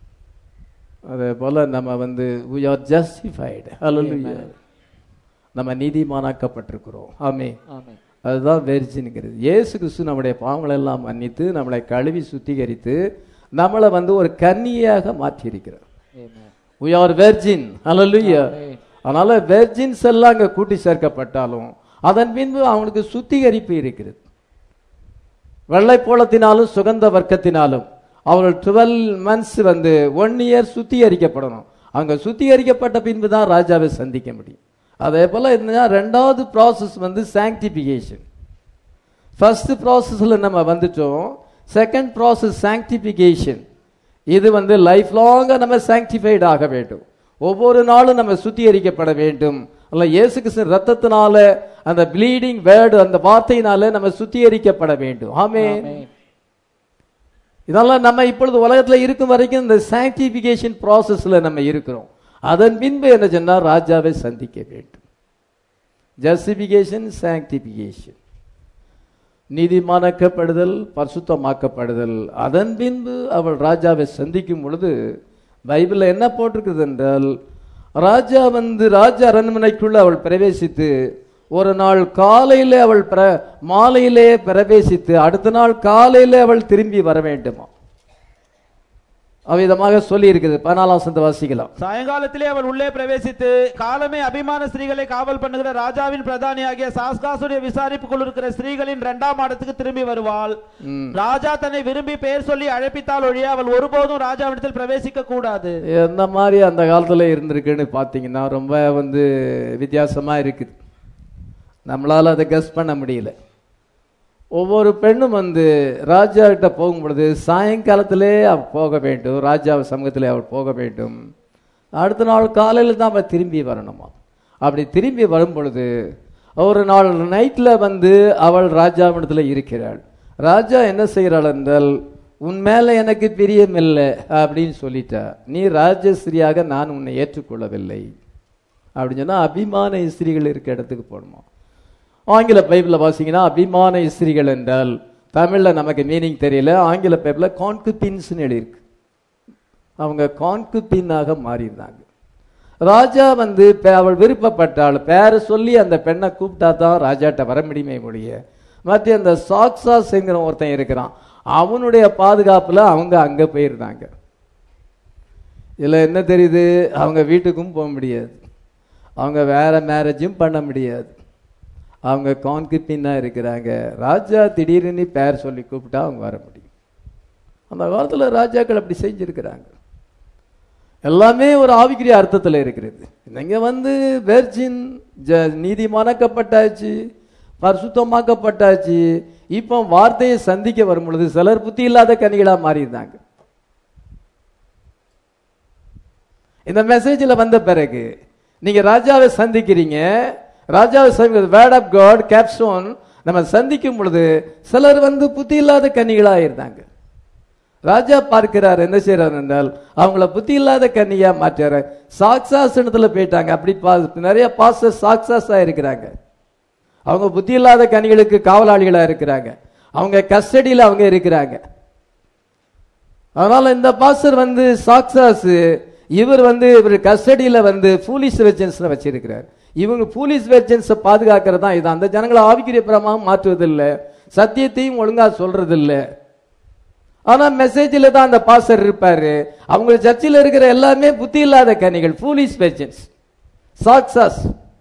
அதே போல நம்ம வந்து we are justified hallelujah நம்ம நீதிமானாக்கப்பட்டிருக்கிறோம் ஆமே அதுதான் வெர்ஜின்ங்கிறது இயேசு கிறிஸ்து நம்முடைய பாவங்களை எல்லாம் மன்னித்து நம்மளை கழுவி சுத்திகரித்து நம்மளை வந்து ஒரு கன்னியாக மாற்றி இருக்கிறார் we are virgin hallelujah அதனால வெர்ஜின்ஸ் எல்லாம் அங்க கூட்டி சேர்க்கப்பட்டாலும் அதன் பின்பு அவனுக்கு சுத்திகரிப்பு இருக்கிறது வெள்ளை போலத்தினாலும் சுகந்த வர்க்கத்தினாலும் அவர்கள் டுவெல் மந்த்ஸ் வந்து ஒன் இயர் சுத்திகரிக்கப்படணும் அங்க சுத்திகரிக்கப்பட்ட பின்பு தான் ராஜாவை சந்திக்க முடியும் அதே போல இந்த ரெண்டாவது ப்ராசஸ் வந்து சாங்டிபிகேஷன் ஃபர்ஸ்ட் ப்ராசஸ்ல நம்ம வந்துட்டோம் செகண்ட் ப்ராசஸ் சாங்டிபிகேஷன் இது வந்து லைஃப் லாங்கா நம்ம சாங்டிஃபைட் ஆக வேண்டும் ஒவ்வொரு நாளும் நம்ம சுத்திகரிக்கப்பட வேண்டும் அல்ல இயேசு கிறிஸ்து ரத்தத்தினால அந்த ப்ளீடிங் வேர்டு அந்த வார்த்தையினால நம்ம சுத்திகரிக்கப்பட வேண்டும் ஆமே இதெல்லாம் நம்ம இப்பொழுது உலகத்துல இருக்கும் வரைக்கும் இந்த சாங்டிபிகேஷன் ப்ராசஸ்ல நம்ம இருக்கிறோம் அதன் பின்பு என்ன சொன்னா ராஜாவை சந்திக்க வேண்டும் ஜஸ்டிபிகேஷன் சாங்டிபிகேஷன் நீதிமானாக்கப்படுதல் பரிசுத்தமாக்கப்படுதல் அதன் பின்பு அவள் ராஜாவை சந்திக்கும் பொழுது பைபிள்ல என்ன போட்டிருக்குது என்றால் ராஜா வந்து ராஜ அரண்மனைக்குள்ள அவள் பிரவேசித்து ஒரு நாள் காலையிலே அவள் பிர மாலையிலே பிரவேசித்து அடுத்த நாள் காலையிலே அவள் திரும்பி வர வேண்டுமா அவ்விதமாக சொல்லி இருக்குது பதினாலாம் சந்த வாசிக்கலாம் சாயங்காலத்திலே அவள் உள்ளே பிரவேசித்து காலமே அபிமான ஸ்திரீகளை காவல் பண்ணுகிற ராஜாவின் பிரதானியாகிய சாஸ்காசுடைய விசாரிப்புக்குள் இருக்கிற ஸ்திரீகளின் இரண்டாம் மாடத்துக்கு திரும்பி வருவாள் ம். ராஜா தன்னை விரும்பி பெயர் சொல்லி அழைப்பித்தால் ஒழிய அவள் ஒருபோதும் ராஜாவிடத்தில் பிரவேசிக்க கூடாது எந்த மாதிரி அந்த காலத்துல இருந்திருக்குன்னு பார்த்தீங்கன்னா ரொம்ப வந்து வித்தியாசமா இருக்குது நம்மளால அதை கெஸ் பண்ண முடியல ஒவ்வொரு பெண்ணும் வந்து ராஜா கிட்ட போகும் பொழுது சாயங்காலத்திலே அவள் போக வேண்டும் ராஜா சமூகத்திலே அவள் போக வேண்டும் அடுத்த நாள் காலையில் தான் அவள் திரும்பி வரணுமா அப்படி திரும்பி வரும் பொழுது ஒரு நாள் நைட்ல வந்து அவள் ராஜாவிடத்தில் இருக்கிறாள் ராஜா என்ன செய்கிறாள் என்றால் உன் மேல எனக்கு பிரியமில்லை அப்படின்னு சொல்லிட்டா நீ ராஜஸ்ரீயாக நான் உன்னை ஏற்றுக்கொள்ளவில்லை அப்படின்னு சொன்னா அபிமான ஸ்திரீகள் இருக்க இடத்துக்கு போகணுமா ஆங்கில பைபிளில் வாசிங்கன்னா அபிமான ஸ்திரீகள் என்றால் தமிழ்ல நமக்கு மீனிங் தெரியல ஆங்கில பைபிளில் கான்குபின்ஸ்னு எழுதியிருக்கு அவங்க கான்குபின்னாக மாறியிருந்தாங்க ராஜா வந்து பே- அவள் விருப்பப்பட்டாள் பேரை சொல்லி அந்த பெண்ணை கூப்பிட்டா தான் ராஜாட்ட வர முடியுமே முடிய மற்ற அந்த சாக்ஸாஸ்ங்கிற ஒருத்தன் இருக்கிறான் அவனுடைய பாதுகாப்புல அவங்க அங்க போயிருந்தாங்க இதுல என்ன தெரியுது அவங்க வீட்டுக்கும் போக முடியாது அவங்க வேற மேரேஜும் பண்ண முடியாது அவங்க கான்கிப்பின்னா இருக்கிறாங்க ராஜா திடீர்னு பேர் சொல்லி கூப்பிட்டா அவங்க வர முடியும் அந்த காலத்துல ராஜாக்கள் அப்படி செஞ்சிருக்கிறாங்க எல்லாமே ஒரு ஆவிக்குரிய அர்த்தத்துல இருக்கிறது இங்க வந்து வெர்ஜின் நீதிமானாக்கப்பட்டாச்சு பரிசுத்தமாக்கப்பட்டாச்சு இப்போ வார்த்தையை சந்திக்க வரும் பொழுது சிலர் புத்தி இல்லாத கனிகளா மாறியிருந்தாங்க இந்த மெசேஜ்ல வந்த பிறகு நீங்க ராஜாவை சந்திக்கிறீங்க ராஜாவை சந்திக்கிறது வேர்ட் ஆஃப் காட் கேப்ஸ்டோன் நம்ம சந்திக்கும் பொழுது சிலர் வந்து புத்தி இல்லாத கன்னிகளா இருந்தாங்க ராஜா பார்க்கிறார் என்ன செய்யறாரு என்றால் அவங்கள புத்தி இல்லாத கன்னியா மாற்றாரு சாக்சாசனத்துல போயிட்டாங்க அப்படி பா- நிறைய பாஸ்டர் சாக்சாஸா இருக்கிறாங்க அவங்க புத்தி இல்லாத கனிகளுக்கு காவலாளிகளா இருக்கிறாங்க அவங்க கஸ்டடியில அவங்க இருக்கிறாங்க அதனால இந்த பாஸ்டர் வந்து சாக்சாஸ் இவர் வந்து இவர் கஸ்டடியில வந்து ஃபூலிஷ் வெர்ஜன்ஸ் வச்சிருக்கிறார் இவங்க போலீஸ் வெர்ஜன்ஸை பாதுகாக்கிறது தான் இது அந்த ஜனங்களை ஆவிக்குரிய பிரமாக மாற்றுவதில்லை சத்தியத்தையும் ஒழுங்கா சொல்றதில்லை ஆனா மெசேஜில் தான் அந்த பாஸ்டர் இருப்பாரு அவங்க சர்ச்சில் இருக்கிற எல்லாமே புத்தி இல்லாத கனிகள் ஃபூலிஸ் வெர்ஜன்ஸ் சாக்சாஸ்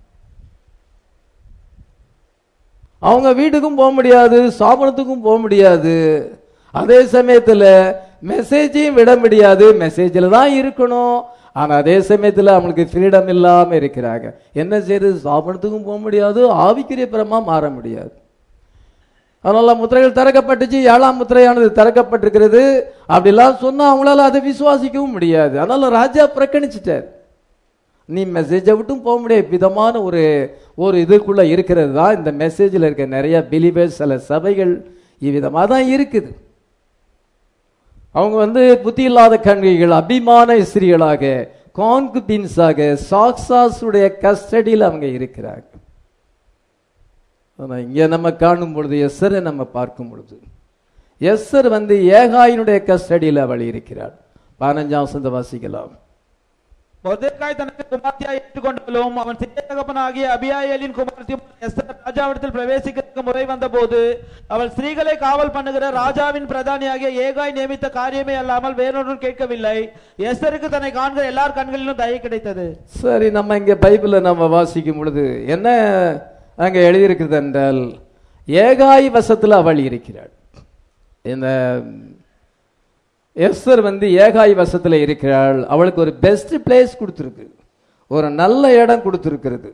அவங்க வீட்டுக்கும் போக முடியாது சாபனத்துக்கும் போக முடியாது அதே சமயத்துல மெசேஜையும் விட முடியாது மெசேஜில் தான் இருக்கணும் ஆனா அதே சமயத்துல அவங்களுக்கு ஃப்ரீடம் இல்லாம இருக்கிறாங்க என்ன செய்யறது சாபனத்துக்கும் போக முடியாது ஆவிக்குரிய பிரமா மாற முடியாது அதனால முத்திரைகள் திறக்கப்பட்டுச்சு ஏழாம் முத்திரையானது திறக்கப்பட்டிருக்கிறது அப்படிலாம் சொன்னா அவங்களால அதை விசுவாசிக்கவும் முடியாது அதனால ராஜா புறக்கணிச்சிட்டார் நீ மெசேஜை விட்டும் போக முடியாது விதமான ஒரு ஒரு இதுக்குள்ள இருக்கிறது தான் இந்த மெசேஜில் இருக்க நிறைய பிலிவர்ஸ் சில சபைகள் இவ்விதமாக தான் இருக்குது அவங்க வந்து புத்தி இல்லாத கண்கைகள் அபிமான ஸ்திரீகளாக கான்குபின்ஸாக சாக்சாஸுடைய கஸ்டடியில் அவங்க இருக்கிறாங்க ஆனா இங்க நம்ம காணும் பொழுது எஸ்ஸரை நம்ம பார்க்கும் பொழுது எஸ்ஸர் வந்து ஏகாயினுடைய கஸ்டடியில் அவள் இருக்கிறாள் பதினஞ்சாம் வசந்த வாசிக்கலாம் மொர்தெக்காய் தனக்கு குமார்த்தியாய் ஏற்றுக்கொண்டாலும் அவன் சிறிய தகப்பனாகிய அபியாயலின் குமார்த்தியும் எஸ்தர் ராஜாவிடத்தில் பிரவேசிக்கிறதுக்கு முறை வந்தபோது அவள் ஸ்திரீகளை காவல் பண்ணுகிற ராஜாவின் பிரதானியாகிய ஏகாய் நியமித்த காரியமே அல்லாமல் வேறொன்றும் கேட்கவில்லை எஸ்தருக்கு தன்னை காண்கிற எல்லார் கண்களிலும் தயை கிடைத்தது சரி நம்ம இங்க பைபிளை நம்ம வாசிக்கும் பொழுது என்ன அங்க எழுதியிருக்கிறது என்றால் ஏகாய் வசத்துல அவள் இருக்கிறாள் இந்த எஸ்தர் வந்து ஏகாய் வசத்துல இருக்கிறாள் அவளுக்கு ஒரு பெஸ்ட் பிளேஸ் கொடுத்துருக்கு ஒரு நல்ல இடம் கொடுத்துருக்கிறது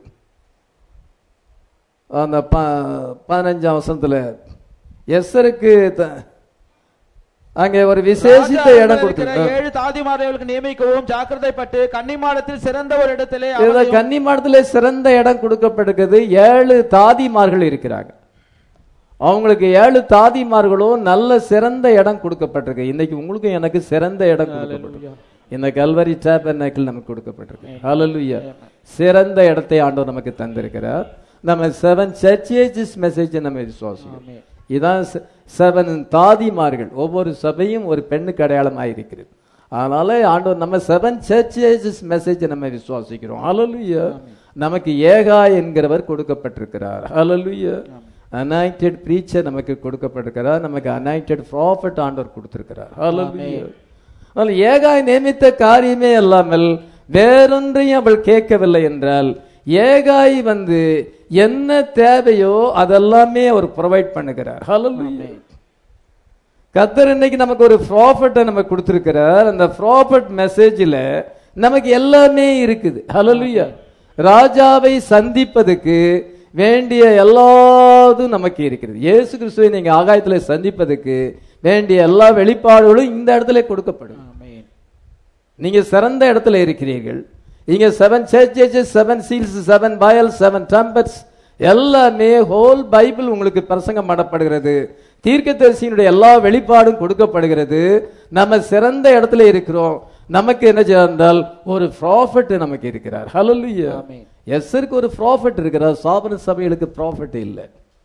அந்த ப- பதினஞ்சாம் வசனத்துல எஸ்தருக்கு த- அங்கே ஒரு விசேஷித்த ராஜா இடம் இருக்கிற கொடுத்துருக்கு ஏழு தாதிமார்களுக்கு நியமிக்கவும் ஜாக்கிரதைப்பட்டு கன்னிமாடத்தில் சிறந்த ஒரு இடத்திலே இதுல அவளையும் கன்னிமாடத்துல சிறந்த இடம் கொடுக்கப்பட்டிருக்கிறது ஏழு தாதிமார்கள் இருக்கிறாங்க அவங்களுக்கு ஏழு தாதிமார்களும் நல்ல சிறந்த இடம் கொடுக்கப்பட்டிருக்கு இன்னைக்கு உங்களுக்கும் எனக்கு சிறந்த இடம் கொடுக்கப்பட்டிருக்கு இந்த கல்வரி டேபர்நாக்கில் நமக்கு கொடுக்கப்பட்டிருக்கு ஹalleluya சிறந்த இடத்தை ஆண்டவர் நமக்கு தந்திருக்கிறார் நம்ம செவன் சர்ச்சேஜஸ் மெசேஜ் நம்ம விசுவாசிக்கிறோம் இதான் செவன் தாதிமார்கள் ஒவ்வொரு சபையும் ஒரு பெண்ணுக்கு அடையாளமாக இருக்கிறது அதனால ஆண்டவர் நம்ம செவன் சர்ச்சேஜஸ் மெசேஜ் நம்ம விசுவாசிக்கிறோம் ஹalleluya நமக்கு ஏகா என்கிறவர் கொடுக்கப்பட்டிருக்கிறார் ஹalleluya அனாயிண்டட் பிரீச்சர் நமக்கு கொடுக்கப்பட்டிருக்கிறார் நமக்கு அனாயிண்டட் ப்ராஃபட் ஆண்டவர் கொடுத்திருக்கிறார் ஹalleluya ஆனால் ஏகாய் நியமித்த காரியமே அல்லாமல் வேறொன்றையும் அவள் கேட்கவில்லை என்றால் ஏகாய் வந்து என்ன தேவையோ அதெல்லாமே அவர் ப்ரொவைட் பண்ணுகிறார் ஹalleluya கத்தர் இன்னைக்கு நமக்கு ஒரு ப்ராஃபட்டை நம்ம கொடுத்திருக்கிறார் அந்த ப்ராஃபட் மெசேஜில் நமக்கு எல்லாமே இருக்குது ஹalleluya ராஜாவை சந்திப்பதுக்கு வேண்டிய எல்லாதும் நமக்கு இருக்கிறது இயேசு கிறிஸ்துவை நீங்க ஆகாயத்துல சந்திப்பதுக்கு வேண்டிய எல்லா வெளிப்பாடுகளும் இந்த இடத்துல கொடுக்கப்படும் ஆமென். நீங்க சிறந்த இடத்துல இருக்கிறீர்கள் இங்க seven churches seven seals seven பயல் செவன் டம்பர்ஸ் எல்லாமே ஹோல் பைபிள் உங்களுக்கு பிரசங்கம் பண்ணப்படுகிறது தீர்க்கதரிசியினுடைய எல்லா வெளிப்பாடும் கொடுக்கப்படுகிறது நம்ம சிறந்த இடத்துல இருக்கிறோம் நமக்கு என்ன செய்தால் ஒரு ப்ராஃபிட் நமக்கு இருக்கிறார் ஹalleluya ஆமென். எஸ்ஸருக்கு ஒரு ப்ராஃபிட் இருக்கிறார் சாபன சபைகளுக்கு ப்ராஃபிட் இல்லை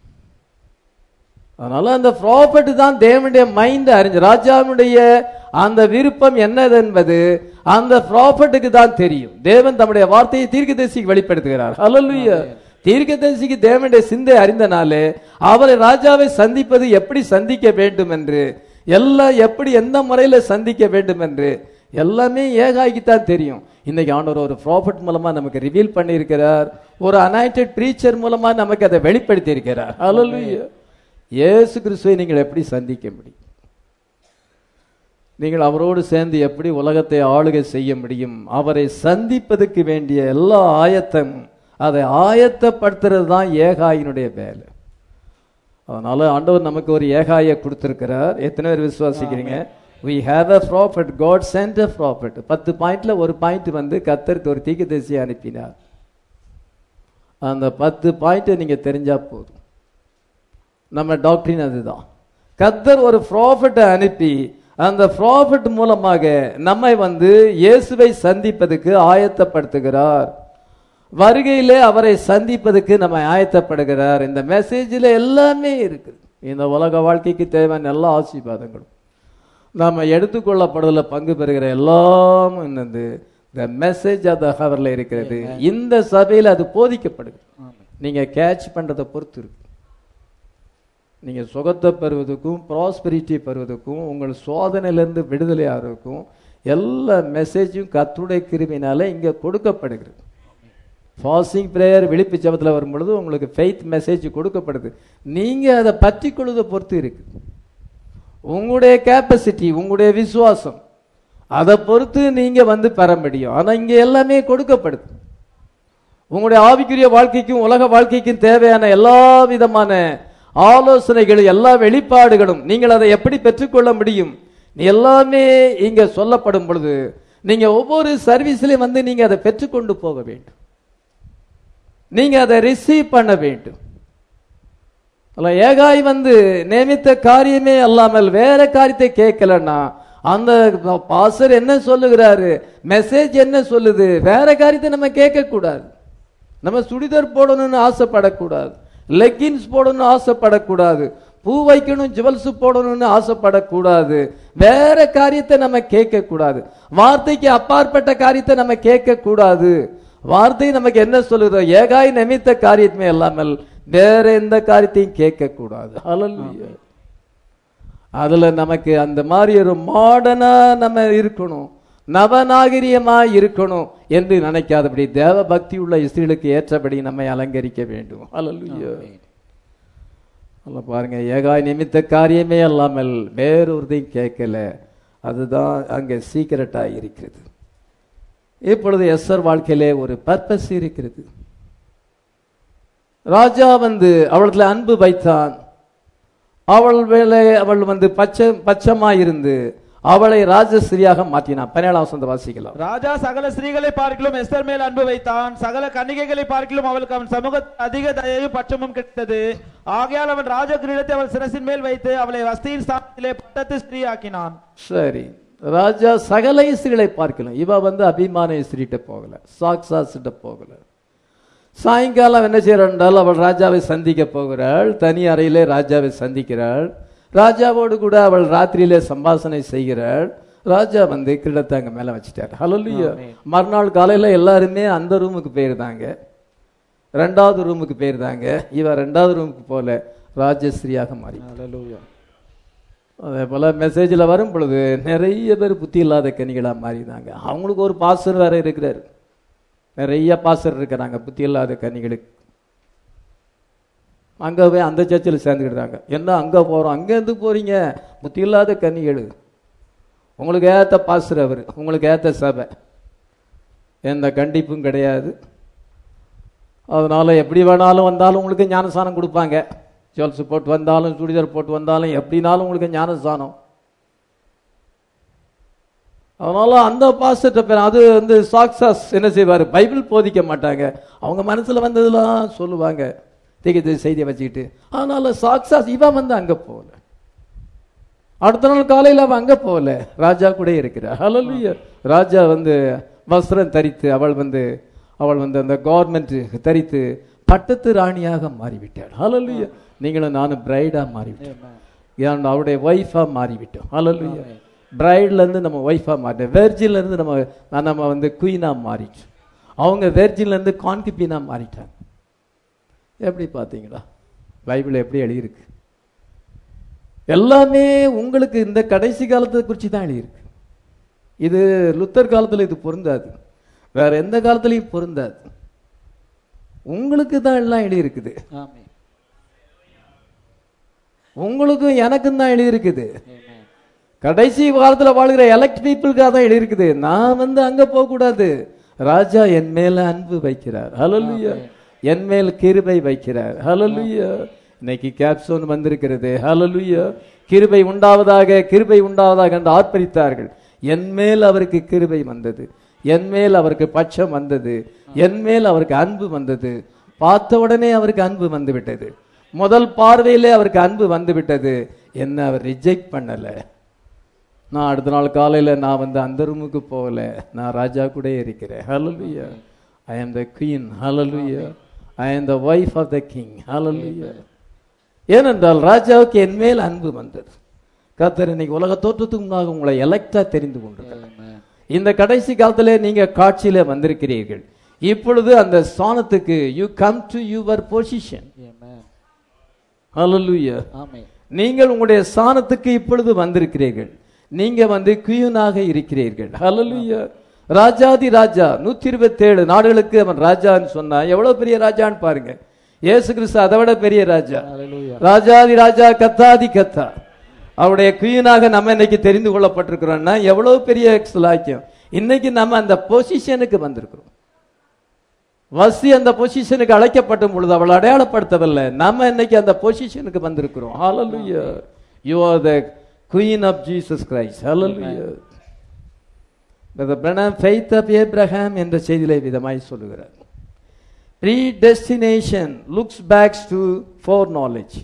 அதனால அந்த ப்ராப்பர்ட்டி தான் தேவனுடைய மைண்ட் அறிஞ்சு ராஜாவுடைய அந்த விருப்பம் என்னது என்பது அந்த ப்ராப்பர்ட்டுக்கு தான் தெரியும் தேவன் தம்முடைய வார்த்தையை தீர்க்கதரிசிக்கு வெளிப்படுத்துகிறார் ஹalleluya தீர்க்கதரிசிக்கு தேவனுடைய சிந்தை அறிந்தனாலே அவரை ராஜாவை சந்திப்பது எப்படி சந்திக்க வேண்டும் என்று எல்லாம் எப்படி எந்த முறையில சந்திக்க வேண்டும் என்று எல்லாமே ஏகாய்க்குத்தான் தெரியும் இன்னைக்கு ஆண்டவர் ஒரு ப்ராஃபட் மூலமா நமக்கு ரிவீல் பண்ணியிருக்கிறார் ஒரு அனாயிட்டட் ப்ரீச்சர் மூலமா நமக்கு அதை வெளிப்படுத்தி இருக்கிறார் ஹalleluya இயேசு கிறிஸ்துவை நீங்கள் எப்படி சந்திக்க முடியும் நீங்கள் அவரோடு சேர்ந்து எப்படி உலகத்தை ஆளுகை செய்ய முடியும் அவரை சந்திப்பதற்கு வேண்டிய எல்லா ஆயத்தமும் அதை ஆயத்தப்படுத்துறது தான் ஏகாயினுடைய வேலை அதனால ஆண்டவர் நமக்கு ஒரு ஏகாயை கொடுத்திருக்கிறார் எத்தனை பேர் விசுவாசிக்கிறீங்க we have a prophet god sent a prophet பத்து பாயிண்ட்ல ஒரு பாயிண்ட் வந்து கத்தருக்கு ஒரு தீர்க்கதரிசியை அனுப்பினார் அந்த பத்து பாயிண்ட்டை நீங்க தெரிஞ்சா போதும் நம்ம டாக்டரின் அதுதான் கத்தர் ஒரு ப்ராஃபட்டை அனுப்பி அந்த ப்ராஃபட் மூலமாக நம்மை வந்து இயேசுவை சந்திப்பதற்கு ஆயத்தப்படுத்துகிறார் வருகையிலே அவரை சந்திப்பதற்கு நம்ம ஆயத்தப்படுகிறார் இந்த மெசேஜில் எல்லாமே இருக்குது இந்த உலக வாழ்க்கைக்கு தேவையான எல்லா ஆசீர்வாதங்களும் நாம் எடுத்துக்கொள்ளப்படுதல பங்கு பெறுகிற எல்லாம் என்னது த மெசேஜ் ஆஃப் த ஹவர்ல இருக்கிறது இந்த சபையில் அது போதிக்கப்படுது நீங்க கேட்ச் பண்றதை பொறுத்து இருக்கு நீங்க சுகத்தை பெறுவதற்கும் ப்ராஸ்பெரிட்டி பெறுவதற்கும் உங்கள் சோதனையிலிருந்து விடுதலை ஆகிறதுக்கும் எல்லா மெசேஜும் கத்துடைய கிருவினால இங்க கொடுக்கப்படுகிறது ஃபாஸ்டிங் பிரேயர் விழிப்பு ஜபத்தில் வரும்பொழுது உங்களுக்கு ஃபெய்த் மெசேஜ் கொடுக்கப்படுது நீங்க அதை பற்றி கொள்வதை பொறுத்து இருக்கு உங்களுடைய கேப்பசிட்டி உங்களுடைய விசுவாசம் அதை பொறுத்து நீங்க வந்து பெற முடியும் ஆனா இங்க எல்லாமே கொடுக்கப்படுது உங்களுடைய ஆவிக்குரிய வாழ்க்கைக்கும் உலக வாழ்க்கைக்கும் தேவையான எல்லா விதமான ஆலோசனைகளும் எல்லா வெளிப்பாடுகளும் நீங்கள் அதை எப்படி பெற்றுக்கொள்ள முடியும் எல்லாமே இங்க சொல்லப்படும் பொழுது நீங்க ஒவ்வொரு சர்வீஸ்லயும் வந்து நீங்க அதை பெற்றுக்கொண்டு போக வேண்டும் நீங்க அதை ரிசீவ் பண்ண வேண்டும் அல்ல ஏகாய் வந்து நியமித்த காரியமே அல்லாமல் வேற காரியத்தை கேட்கலன்னா அந்த பாசர் என்ன சொல்லுகிறாரு மெசேஜ் என்ன சொல்லுது வேற காரியத்தை நம்ம கேட்க கூடாது நம்ம சுடிதார் போடணும்னு ஆசைப்படக்கூடாது லெக்கின்ஸ் போடணும்னு ஆசைப்படக்கூடாது பூ வைக்கணும் ஜுவல்ஸ் போடணும்னு ஆசைப்படக்கூடாது வேற காரியத்தை நம்ம கேட்க கூடாது வார்த்தைக்கு அப்பாற்பட்ட காரியத்தை நம்ம கேட்க கூடாது வார்த்தை நமக்கு என்ன சொல்லுதோ ஏகாய் நிமித்த காரியமே இல்லாமல் வேற எந்த காரியத்தையும் கேட்க கூடாது ஹalleluya அதுல நமக்கு அந்த மாதிரி ஒரு மாடர்னா நம்ம இருக்கணும் நவநாகரியமா இருக்கணும் என்று நினைக்காதபடி தேவ பக்தி உள்ள இஸ்ரீலுக்கு ஏற்றபடி நம்மை அலங்கரிக்க வேண்டும் ஹalleluya அல்ல பாருங்க ஏகாய் நிமித்த காரியமே அல்லாமல் வேறொருதையும் கேட்கல அதுதான் அங்க சீக்கிரட்டா இருக்கிறது இப்பொழுது எஸ்ஆர் வாழ்க்கையிலே ஒரு பர்பஸ் இருக்கிறது ராஜா வந்து அவளத்துல அன்பு வைத்தான் அவள் வேலை அவள் வந்து பச்சை பச்சமா இருந்து அவளை ராஜஸ்ரீயாக மாற்றினான் பதினேழாம் வசந்த வாசிக்கலாம் ராஜா சகல ஸ்திரீகளை பார்க்கிலும் எஸ்தர் மேல் அன்பு வைத்தான் சகல கன்னிகைகளை பார்க்கிலும் அவளுக்கு அவன் சமூக அதிக தயையும் பட்சமும் கிடைத்தது ஆகையால் அவன் ராஜ கிரீடத்தை அவள் சிரசின் மேல் வைத்து அவளை வஸ்தியின் ஸ்தானத்திலே பட்டத்து ஸ்திரீ ஆக்கினான் சரி ராஜா சகல ஸ்திரீகளை பார்க்கலாம் இவ வந்து அபிமான ஸ்திரீட்ட போகல சாக்சாஸ்கிட்ட போகல சாயங்காலம் என்ன செய்யறாள் அவள் ராஜாவை சந்திக்க போகிறாள் தனி அறையிலே ராஜாவை சந்திக்கிறாள் ராஜாவோடு கூட அவள் ராத்திரியிலே சம்பாஷணை செய்கிறாள் ராஜா வந்து கிரீடத்தை அங்க மேல வச்சுட்டார் ஹலோலியா மறுநாள் காலையில எல்லாருமே அந்த ரூமுக்கு போயிருந்தாங்க ரெண்டாவது ரூமுக்கு போயிருந்தாங்க இவ ரெண்டாவது ரூமுக்கு போல ராஜஸ்ரீயாக மாறி அதே போல மெசேஜில் வரும் பொழுது நிறைய பேர் புத்தி இல்லாத கனிகளாக மாறினாங்க அவங்களுக்கு ஒரு பாசர் வேற இருக்கிறார் நிறைய பாசர் இருக்கிறாங்க புத்தி இல்லாத கனிகளுக்கு அங்க போய் அந்த சர்ச்சில் சேர்ந்துக்கிட்டாங்க என்ன அங்க போறோம் அங்க இருந்து போறீங்க புத்தி இல்லாத கனிகள் உங்களுக்கு ஏத்த பாசர் அவர் உங்களுக்கு ஏத்த சபை எந்த கண்டிப்பும் கிடையாது அதனால எப்படி வேணாலும் வந்தாலும் உங்களுக்கு ஞானசானம் கொடுப்பாங்க ஜுவல்ஸ் போட்டு வந்தாலும் சுடிதார் போட்டு வந்தாலும் எப்படினாலும் உங்களுக்கு ஞானஸ்தானம் அதனால அந்த பாஸ்டர்ட்ட பேர் அது வந்து சாக்சாஸ் என்ன செய்வார் பைபிள் போதிக்க மாட்டாங்க அவங்க மனசுல வந்ததெல்லாம் சொல்லுவாங்க திகது செய்தியை வச்சுக்கிட்டு அதனால சாக்சாஸ் இவன் வந்து அங்க போகல அடுத்த நாள் காலையில் அவன் அங்க போகல ராஜா கூட இருக்கிறார் ஹalleluya ராஜா வந்து வஸ்திரம் தரித்து அவள் வந்து அவள் வந்து அந்த கவர்மெண்ட் தரித்து பட்டத்து ராணியாக மாறிவிட்டாள் ஹalleluya நீங்களும் நானும் பிரைடா மாறிவிட்டோம் ஏன் அவருடைய ஒய்ஃபா மாறிவிட்டோம் ஹalleluya பிரைட்ல இருந்து நம்ம ஒய்ஃபா மாறிட்டோம் வெர்ஜின்ல இருந்து நம்ம நம்ம வந்து குயினா மாறிட்டோம் அவங்க வெர்ஜின்ல இருந்து கான்கிபீனா மாறிட்டாங்க எப்படி பார்த்தீங்களா பைபிள் எப்படி எழுதியிருக்கு எல்லாமே உங்களுக்கு இந்த கடைசி காலத்தை குறித்து தான் எழுதியிருக்கு இது லுத்தர் காலத்தில் இது பொருந்தாது வேற எந்த காலத்துலையும் பொருந்தாது உங்களுக்கு தான் எல்லாம் எழுதியிருக்குது உங்களுக்கும் எனக்கும் தான் எழுதியிருக்குது கடைசி காலத்துல வாழ்கிற எலக்ட் பீப்புளுக்காக தான் எழுதியிருக்குது நான் வந்து அங்க போக கூடாது ராஜா என் மேல அன்பு வைக்கிறார் ஹalleluya என் மேல் கிருபை வைக்கிறார் ஹalleluya இன்னைக்கு கேப்சோன் வந்திருக்கிறது ஹalleluya கிருபை உண்டாவதாக கிருபை உண்டாவதாக என்று ஆர்ப்பரித்தார்கள் என் மேல் அவருக்கு கிருபை வந்தது என் மேல் அவருக்கு பட்சம் வந்தது என் மேல் அவருக்கு அன்பு வந்தது பார்த்த உடனே அவருக்கு அன்பு வந்து விட்டது முதல் பார்வையிலே அவருக்கு அன்பு வந்து விட்டது என்ன அவர் ரிஜெக்ட் பண்ணல நான் அடுத்த நாள் காலையில நான் வந்து அந்த ரூமுக்கு போகல நான் ராஜா கூட இருக்கிறேன் ஹalleluya ஐ am the queen hallelujah I am the wife of the king hallelujah ஏனென்றால் ராஜாவுக்கு என் மேல் அன்பு வந்தது கர்த்தர் இன்னைக்கு உலக தோற்றத்துக்கு முன்னாக உங்களை எலக்டா தெரிந்து கொண்டிருக்கிறார் இந்த கடைசி காலத்திலே நீங்க காட்சியில வந்திருக்கிறீர்கள் இப்பொழுது அந்த ஸ்தானத்துக்கு you come to your position Amen. Hallelujah amen. நீங்கள் உங்களுடைய ஸ்தானத்துக்கு இப்பொழுது வந்திருக்கிறீர்கள் நீங்க வந்து குயூனாக இருக்கிறீர்கள் ஹalleluya ராஜாதி ராஜா நூத்தி இருபத்தேழு நாடுகளுக்கு அவன் ராஜான்னு சொன்னா எவ்வளவு பெரிய ராஜான்னு பாருங்க இயேசு கிறிஸ்து அதை விட பெரிய ராஜா Hallelujah. ராஜாதி ராஜா கத்தாதி கத்தா அவருடைய குயினாக நம்ம இன்னைக்கு தெரிந்து கொள்ளப்பட்டிருக்கிறோம்னா எவ்வளவு பெரிய லாக்கியம் இன்னைக்கு நம்ம அந்த பொசிஷனுக்கு வந்திருக்கிறோம் வசி அந்த பொசிஷனுக்கு அழைக்கப்பட்ட பொழுது அவள் அடையாளப்படுத்தவில்லை நம்ம இன்னைக்கு அந்த பொசிஷனுக்கு வந்திருக்கிறோம் ஹalleluya you are the queen of jesus christ hallelujah the Branham faith of abraham என்ற செய்தியிலே விதமாய் சொல்லுகிறார் predestination looks back to foreknowledge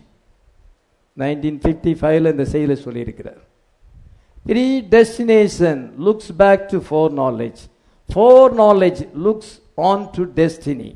1955 இந்த செய்தியில சொல்லியிருக்கிறார் predestination looks back to foreknowledge foreknowledge looks on to destiny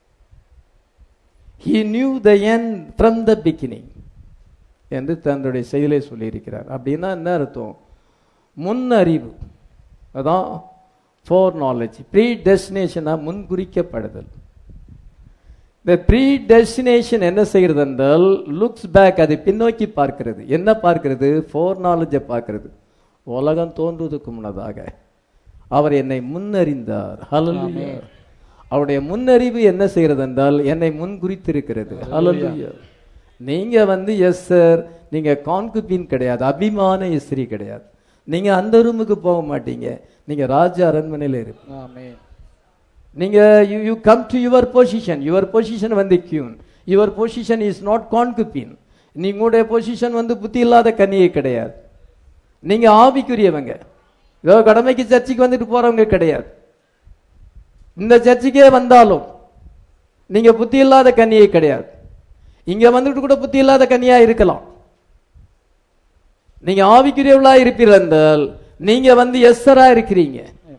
he knew the end from the beginning என்று தன்னுடைய செயலை சொல்லியிருக்கிறார் அப்படின்னா என்ன அர்த்தம் முன்னறிவு அதான் ஃபோர் நாலேஜ் ப்ரீ டெஸ்டினேஷனா முன்குறிக்கப்படுதல் இந்த ப்ரீ டெஸ்டினேஷன் என்ன செய்கிறது என்றால் லுக்ஸ் பேக் அது பின்னோக்கி பார்க்கிறது என்ன பார்க்கிறது ஃபோர் நாலேஜை பார்க்கிறது உலகம் தோன்றுவதற்கு முன்னதாக அவர் என்னை முன்னறிந்தார் ஹalleluya அவருடைய முன்னறிவு என்ன செய்கிறது என்றால் என்னை முன்குறித்திருக்கிறது ஹalleluya நீங்க வந்து எஸ் சார் நீங்க கான்குபின் கிடையாது அபிமான இஸ்திரி கிடையாது நீங்க அந்த ரூமுக்கு போக மாட்டீங்க நீங்க ராஜ அரண்மனையில இருப்பீங்க ஆமென். நீங்க you you come to your position your position வந்து queen your position is not concubine நீங்களுடைய பொசிஷன் வந்து புத்தி இல்லாத கன்னியை கிடையாது நீங்க ஆவிக்குரியவங்க ஏதோ கடமைக்கு சர்ச்சுக்கு வந்துட்டு போறவங்க கிடையாது இந்த சர்ச்சுக்கே வந்தாலும் நீங்க புத்தி இல்லாத கன்னியை கிடையாது இங்க வந்துட்டு கூட புத்தி இல்லாத கன்னியா இருக்கலாம் நீங்க ஆவிக்குரியவளா இருப்பீர்கள் என்றால் நீங்க வந்து எஸ்ஸரா இருக்கிறீங்க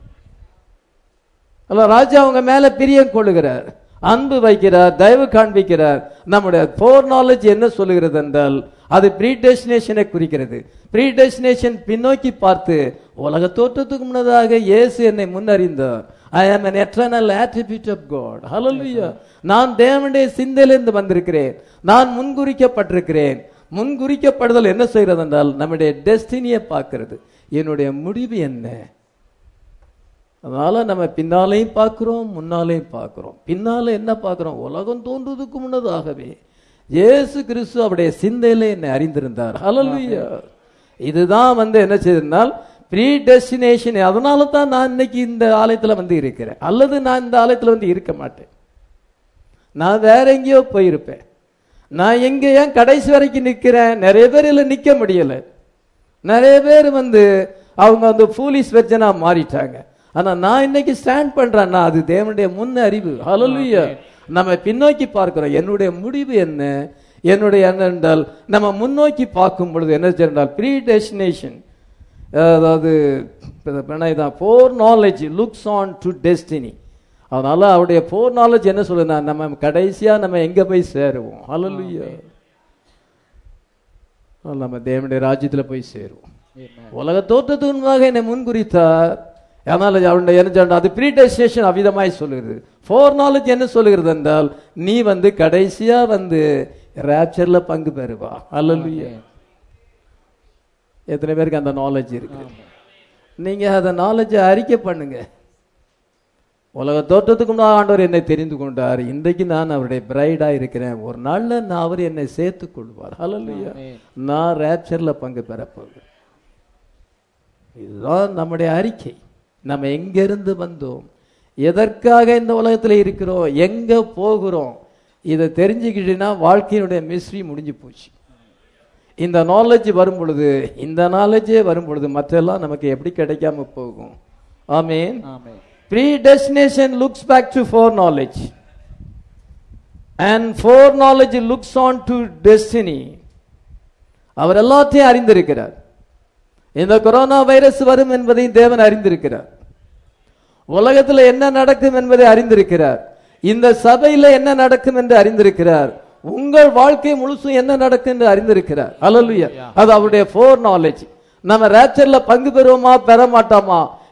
அல்ல ராஜா அவங்க மேல பிரியம் கொள்ளுகிறார் அன்பு வைக்கிறார் தயவு காண்பிக்கிறார் நம்முடைய போர் நாலேஜ் என்ன சொல்லுகிறது என்றால் அது ப்ரீ டெஸ்டினேஷனை குறிக்கிறது ப்ரீ டெஸ்டினேஷன் பின்னோக்கி பார்த்து உலக தோற்றத்துக்கு முன்னதாக இயேசு என்னை முன்னறிந்தார் ஐ ஆம் an eternal attribute of God hallelujah நான் தேவனுடைய சிந்தையிலிருந்து வந்திருக்கிறேன் நான் முன்குறிக்கப்பட்டிருக்கிறேன் முன்குறிக்கப்படுதல் என்ன செய்கிறது என்றால் நம்முடைய டெஸ்டினியை பார்க்கிறது என்னுடைய முடிவு என்ன அதனால நம்ம பின்னாலையும் பார்க்கிறோம் முன்னாலையும் பார்க்கிறோம் பின்னால என்ன பார்க்கிறோம் உலகம் தோன்றுவதற்கு முன்னதாகவே இயேசு கிறிஸ்து அவருடைய சிந்தையில என்னை அறிந்திருந்தார் ஹalleluya இதுதான் வந்து என்ன செய்திருந்தால் ப்ரீ டெஸ்டினேஷன் அதனால தான் நான் இன்னைக்கு இந்த ஆலயத்துல வந்து இருக்கிறேன் அல்லது நான் இந்த ஆலயத்துல வந்து இருக்க மாட்டேன் நான் வேற எங்கேயோ போயிருப்பேன் நான் எங்க ஏன் கடைசி வரைக்கும் நிக்கிறேன் நிறைய பேர் இதுல நிக்க முடியல நிறைய பேர் வந்து அவங்க வந்து ஃபூலிஸ் வெர்ஜனா மாறிட்டாங்க ஆனா நான் இன்னைக்கு ஸ்டாண்ட் பண்றேன்னா அது தேவனுடைய முன் அறிவு ஹalleluya நம்ம பின்னோக்கி பார்க்கிறோம் என்னுடைய முடிவு என்ன என்னுடைய என்ன என்றால் நம்ம முன்னோக்கி பார்க்கும் பொழுது என்ன என்றால் ப்ரீ டெஸ்டினேஷன் அதாவது தான் foreknowledge looks on to destiny அதனால அவருடைய ஃபோர் நாலேஜ் என்ன சொல்லுதுன்னா நம்ம கடைசியா நம்ம எங்க போய் சேருவோம் ஹalleluya நம்ம தேவனுடைய ராஜ்யத்துல போய் சேருவோம் Amen. உலக தோற்றத்துக்கு முன்பாக என்னை முன்குறித்தார் அதனால அவனுடைய என்ன சொல்றான் அது ப்ரீ டெஸ்டினேஷன் அவிதமாய் சொல்லுகிறது ஃபோர் நாலேஜ் என்ன சொல்லுகிறது என்றால் நீ வந்து கடைசியா வந்து ரேப்சர்ல பங்கு பெறுவா அல்லலுயா எத்தனை பேருக்கு அந்த நாலேஜ் இருக்கு நீங்க அந்த நாலேஜை அறிக்கை பண்ணுங்க உலக தோற்றத்துக்கு முன்னாடி ஆண்டவர் என்னை தெரிந்து கொண்டார் இன்றைக்கு நான் அவருடைய பிரைடா இருக்கிறேன் ஒரு நாள்ல நான் அவர் என்னை சேர்த்துக் கொள்வார் ஹalleluya Amen. நான் ரேப்சர்ல பங்கு பெறப் போகிறேன் இதுதான் நம்முடைய அறிக்கை நம்ம எங்கிருந்து வந்தோம் எதற்காக இந்த உலகத்துல இருக்கிறோம் எங்க போகிறோம் இதை தெரிஞ்சுக்கிட்டீங்கன்னா வாழ்க்கையினுடைய மிஸ்ட்ரி முடிஞ்சு போச்சு இந்த நாலேஜ் வரும் பொழுது இந்த நாலேஜே வரும் பொழுது மற்றெல்லாம் நமக்கு எப்படி கிடைக்காம போகும் ஆமீன் ஆமென். predestination looks back to foreknowledge and foreknowledge looks on to destiny அவர் எல்லாத்தையும் அறிந்திருக்கிறார் இந்த கொரோனா வைரஸ் வரும் என்பதை தேவன் அறிந்திருக்கிறார் உலகத்துல என்ன நடக்கும் என்பதை அறிந்திருக்கிறார் இந்த சபையில என்ன நடக்கும் என்று அறிந்திருக்கிறார் உங்கள் வாழ்க்கை முழுசும் என்ன நடக்கும் என்று அறிந்திருக்கிறார் அல்லலுயா அது அவருடைய ஃபோர் நாலேஜ் நம்ம ரேப்சர்ல பங்கு பெறுவோமா பெற மாட்டோமா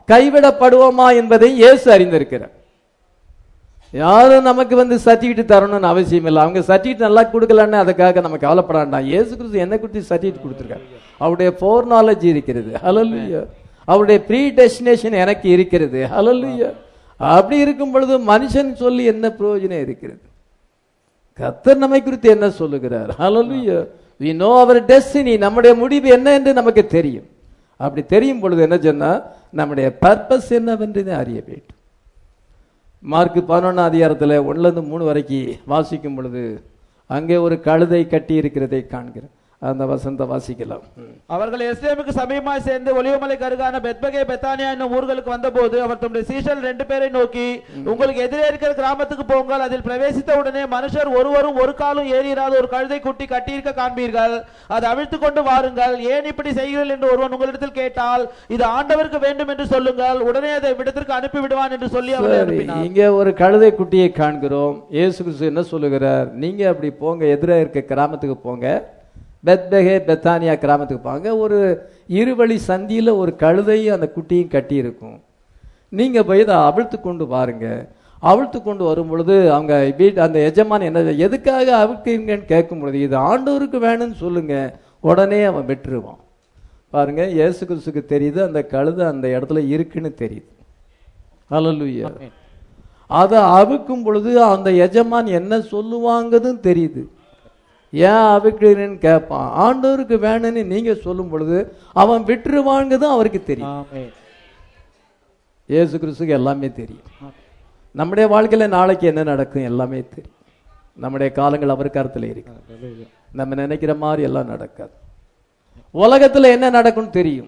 கைவிடப்படுவோமா என்பதை இயேசு அறிந்திருக்கிறார் யாரும் நமக்கு வந்து சர்டிஃபிகேட் தரணும்னு அவசியம் இல்லை அவங்க சர்டிஃபிகேட் நல்லா கொடுக்கலன்னு அதுக்காக நம்ம கவலைப்பட வேண்டாம் இயேசு கிறிஸ்து என்ன குறித்து சர்டிஃபிகேட் கொடுத்துருக்காரு அவருடைய ஃபோர் நாலேஜ் இருக்கிறது ஹalleluya அவருடைய ப்ரீ டெஸ்டினேஷன் எனக்கு இருக்கிறது ஹalleluya அப்படி இருக்கும் பொழுது மனுஷன் சொல்லி என்ன பிரயோஜனம் இருக்கிறது கர்த்தர் நம்மை குறித்து என்ன சொல்லுகிறார் ஹalleluya we know our destiny நம்முடைய முடிவு என்ன என்று நமக்கு தெரியும் அப்படி தெரியும் பொழுது என்ன சொன்னா நம்முடைய பர்பஸ் என்னவென்று அறிய வேண்டும் மார்க் பதினொன்றாம் அதிகாரத்தில் ஒன்றுலேருந்து மூணு வரைக்கும் வாசிக்கும் பொழுது அங்கே ஒரு கழுதை கட்டி இருக்கிறதை காண்கிறேன் அந்த வசந்த வாசிக்கலாம் ம். அவர்கள் எஸ்லேமுக்கு சமீபமாய் சேர்ந்து ஒலிவமலை கருகான பெத்பகே பெத்தானியா என்னும் ஊர்களுக்கு வந்தபோது அவர் தம்முடைய சீஷல் ரெண்டு பேரை நோக்கி உங்களுக்கு எதிரே இருக்கிற கிராமத்துக்கு போங்கள் அதில் பிரவேசித்த உடனே மனுஷர் ஒருவரும் ஒரு காலும் ஏறிராத ஒரு கழுதை குட்டி கட்டியிருக்க காண்பீர்கள் அதை அவிழ்த்து கொண்டு வாருங்கள் ஏன் இப்படி செய்கிறீர்கள் என்று ஒருவன் உங்களிடத்தில் கேட்டால் இது ஆண்டவருக்கு வேண்டும் என்று சொல்லுங்கள் உடனே அதை விடத்திற்கு அனுப்பி விடுவான் என்று சொல்லி அவரை சரி அனுப்பினார் இங்க ஒரு கழுதை குட்டியை காண்கிறோம் இயேசு கிறிஸ்து என்ன சொல்லுகிறார் நீங்க அப்படி போங்க எதிரே இருக்க கிராமத்துக்கு போங்க பெத்பெகே பெத்தானியா கிராமத்துக்கு போங்க ஒரு இருவழி சந்தியில ஒரு கழுதையும் அந்த குட்டியும் கட்டி இருக்கும் நீங்க போய் இதை அவிழ்த்து கொண்டு பாருங்க அவிழ்த்து கொண்டு வரும் பொழுது அவங்க வீட்டு அந்த எஜமான் என்ன எதுக்காக அவிழ்க்கிறீங்கன்னு கேட்கும் பொழுது இது ஆண்டவருக்கு வேணும்னு சொல்லுங்க உடனே அவன் விட்டுருவான் பாருங்க இயேசு கிறிஸ்துக்கு தெரியுது அந்த கழுதை அந்த இடத்துல இருக்குன்னு தெரியுது ஹalleluya அதை அவிக்கும் பொழுது அந்த எஜமான் என்ன சொல்லுவாங்கதும் தெரியுது ஏன் அவிக்கிறேன்னு கேட்பான் ஆண்டவருக்கு வேணும்னு நீங்க சொல்லும் பொழுது அவன் விட்டுருவாங்கதும் அவருக்கு தெரியும் ஆமென். இயேசு கிறிஸ்துக்கு எல்லாமே தெரியும் நம்முடைய வாழ்க்கையில நாளைக்கு என்ன நடக்கும் எல்லாமே தெரியும் நம்முடைய காலங்கள் அவர் கருத்துல இருக்கு நம்ம நினைக்கிற மாதிரி எல்லாம் நடக்காது உலகத்துல என்ன நடக்கும்னு தெரியும்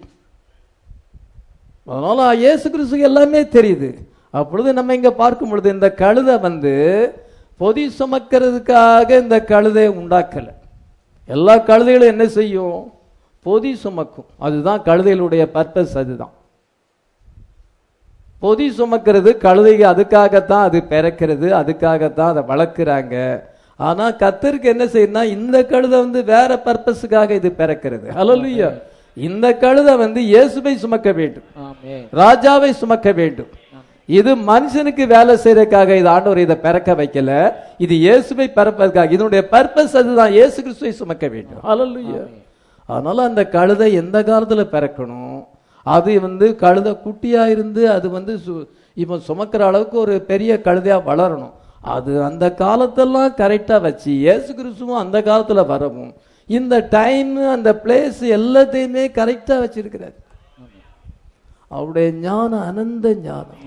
அதனால இயேசு கிறிஸ்துக்கு எல்லாமே தெரியுது அப்பொழுது நம்ம இங்க பார்க்கும் பொழுது இந்த கழுதை வந்து பொதி சுமக்கிறதுக்காக இந்த கழுதையை உண்டாக்கல எல்லா கழுதைகளும் என்ன செய்யும் பொதி சுமக்கும் அதுதான் கழுதைகளுடைய பர்பஸ் அதுதான் பொதி சுமக்கிறது கழுதைக்கு அதுக்காகத்தான் அது பிறக்கிறது அதுக்காகத்தான் அதை வளர்க்குறாங்க ஆனா கத்தருக்கு என்ன செய்யணும்னா இந்த கழுதை வந்து வேற பர்பஸுக்காக இது பிறக்கிறது ஹalleluya இந்த கழுதை வந்து இயேசுவை சுமக்க வேண்டும் ஆமென். ராஜாவை சுமக்க வேண்டும் இது மனுஷனுக்கு வேலை செய்யறதுக்காக இது ஆண்டவர் இதை பிறக்க வைக்கல இது இயேசுவை பிறப்பதற்காக இதனுடைய பர்பஸ் அதுதான் இயேசு கிறிஸ்துவை சுமக்க வேண்டும் ஹalleluya அதனால அந்த கழுதை எந்த காலத்துல பிறக்கணும் அது வந்து கழுதை குட்டியா இருந்து அது வந்து சு- இவன் சுமக்கிற அளவுக்கு ஒரு பெரிய கழுதையா வளரணும் அது அந்த காலத்தெல்லாம் கரெக்டா வச்சு இயேசு கிறிஸ்துவும் அந்த காலத்துல வரவும் இந்த டைம் அந்த பிளேஸ் எல்லாத்தையுமே கரெக்டா வச்சிருக்கிறார் அவருடைய ஞானம் அனந்த ஞானம்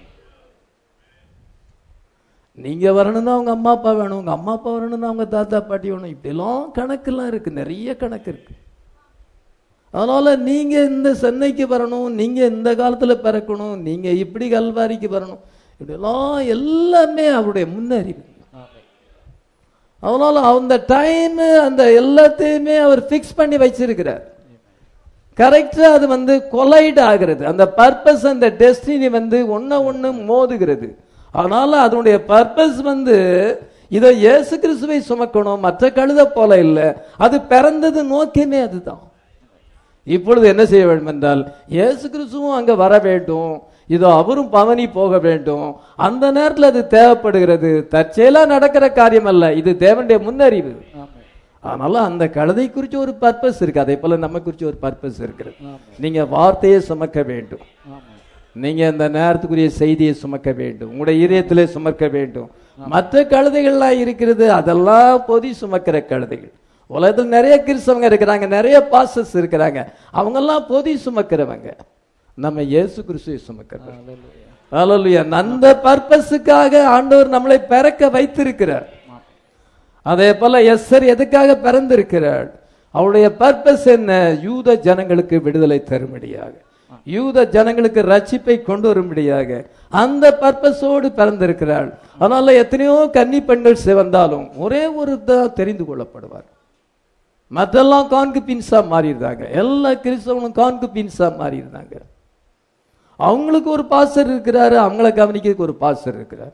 நீங்க வரணும்னா அவங்க அம்மா அப்பா வேணும் உங்க அம்மா அப்பா வரணும்னா அவங்க தாத்தா பாட்டி வேணும் இப்படிலாம் கணக்கெல்லாம் இருக்கு நிறைய கணக்கு இருக்கு அதனால நீங்க இந்த சென்னைக்கு வரணும் நீங்க இந்த காலத்துல பிறக்கணும் நீங்க இப்படி கல்வாரிக்கு வரணும் இப்படிலாம் எல்லாமே அவருடைய முன்னறிவு அதனால அந்த டைம் அந்த எல்லாத்தையுமே அவர் ஃபிக்ஸ் பண்ணி வச்சிருக்கிறார் கரெக்டா அது வந்து கொலைட் ஆகிறது அந்த பர்பஸ் அந்த டெஸ்டினி வந்து ஒன்ன ஒண்ணு மோதுகிறது அதனால அதனுடைய பர்பஸ் வந்து இதை இயேசு கிறிஸ்துவை சுமக்கணும் மற்ற கழுத போல இல்லை அது பிறந்தது நோக்கமே அதுதான் இப்பொழுது என்ன செய்ய வேண்டும் என்றால் இயேசு கிறிஸ்துவும் அங்க வர வேண்டும் இதோ அவரும் பவனி போக வேண்டும் அந்த நேரத்தில் அது தேவைப்படுகிறது தற்செயலா நடக்கிற காரியம் அல்ல இது தேவனுடைய முன்னறிவு அதனால அந்த கழுதை குறித்து ஒரு பர்பஸ் இருக்கு அதே போல நம்ம குறித்து ஒரு பர்பஸ் இருக்கிறது நீங்க வார்த்தையை சுமக்க வேண்டும் நீங்க இந்த நேரத்துக்குரிய செய்தியை சுமக்க வேண்டும் உங்களுடைய இதயத்திலே சுமக்க வேண்டும் மற்ற கழுதைகள்லாம் இருக்கிறது அதெல்லாம் பொதி சுமக்கிற கழுதைகள் உலகத்தில் நிறைய கிறிஸ்தவங்க இருக்கிறாங்க நிறைய பாசஸ் இருக்கிறாங்க அவங்கெல்லாம் பொதி சுமக்கிறவங்க நம்ம இயேசு கிறிஸ்துவை சுமக்கிறோம் ஹalleluya அந்த பர்பஸுக்காக ஆண்டவர் நம்மளை பிறக்க வைத்திருக்கிறார் அதே போல எஸ்ஸர் எதுக்காக பிறந்திருக்கிறாள் அவளுடைய பர்பஸ் என்ன யூத ஜனங்களுக்கு விடுதலை தரும்படியாக யூத ஜனங்களுக்கு ரட்சிப்பை கொண்டு வரும்படியாக அந்த பர்பஸோடு பிறந்திருக்கிறாள் அதனால எத்தனையோ கன்னி பெண்கள் சிவந்தாலும் ஒரே ஒரு தான் தெரிந்து கொள்ளப்படுவார் மற்றெல்லாம் கான்கு பின்ஸா மாறிடுறாங்க எல்லா கிறிஸ்தவனும் கான்கு பின்ஸா மாறிடுறாங்க அவங்களுக்கு ஒரு பாஸ்டர் இருக்கிறாரு அவங்கள கவனிக்கிறதுக்கு ஒரு பாஸ்டர் இருக்கிறார்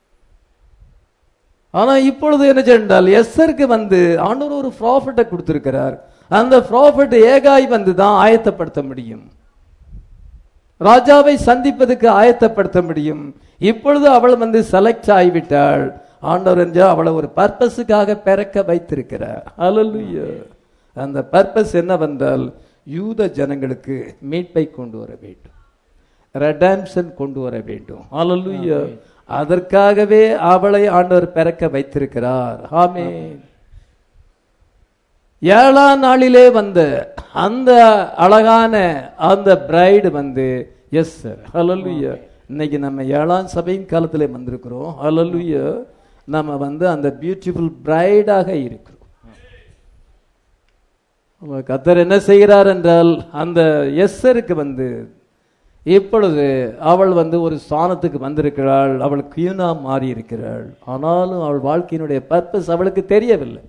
ஆனா இப்பொழுது என்ன சென்றால் எஸ்ஸருக்கு வந்து ஆண்டவர் ஒரு ப்ராஃபிட்டை கொடுத்திருக்கிறார் அந்த ப்ராஃபிட் ஏகாய் வந்து தான் ஆயத்தப்படுத்த முடியும் ராஜாவை சந்திப்பதற்கு ஆயத்தப்படுத்த முடியும் இப்பொழுது அவள் வந்து செலக்ட் ஆகிவிட்டாள் ஆண்டவர் என்று அவளை ஒரு பர்பஸுக்காக பிறக்க வைத்திருக்கிறார் ஹalleluya அந்த பர்பஸ் என்னவென்றால் யூத ஜனங்களுக்கு மீட்பை கொண்டு வர வேண்டும் ரெடம்ஷன் கொண்டு வர வேண்டும் ஹalleluya அதற்காகவே அவளை ஆண்டவர் பிறக்க வைத்திருக்கிறார் ஆமென் ஏழாம் நாளிலே வந்த அந்த அழகான அந்த பிரைடு வந்து எஸ் சார் ஹalleluya இன்னைக்கு நம்ம ஏழாம் சபையின் காலத்திலே வந்திருக்கிறோம் ஹalleluya நம்ம வந்து அந்த பியூட்டிஃபுல் பிரைடாக இருக்கிறோம் அப்ப கத்தர் என்ன செய்கிறார் என்றால் அந்த எஸ்ஸருக்கு வந்து இப்பொழுது அவள் வந்து ஒரு ஸ்தானத்துக்கு வந்திருக்கிறாள் அவள் கியூனா மாறி இருக்கிறாள் ஆனாலும் அவள் வாழ்க்கையினுடைய பர்பஸ் அவளுக்கு தெரியவில்லை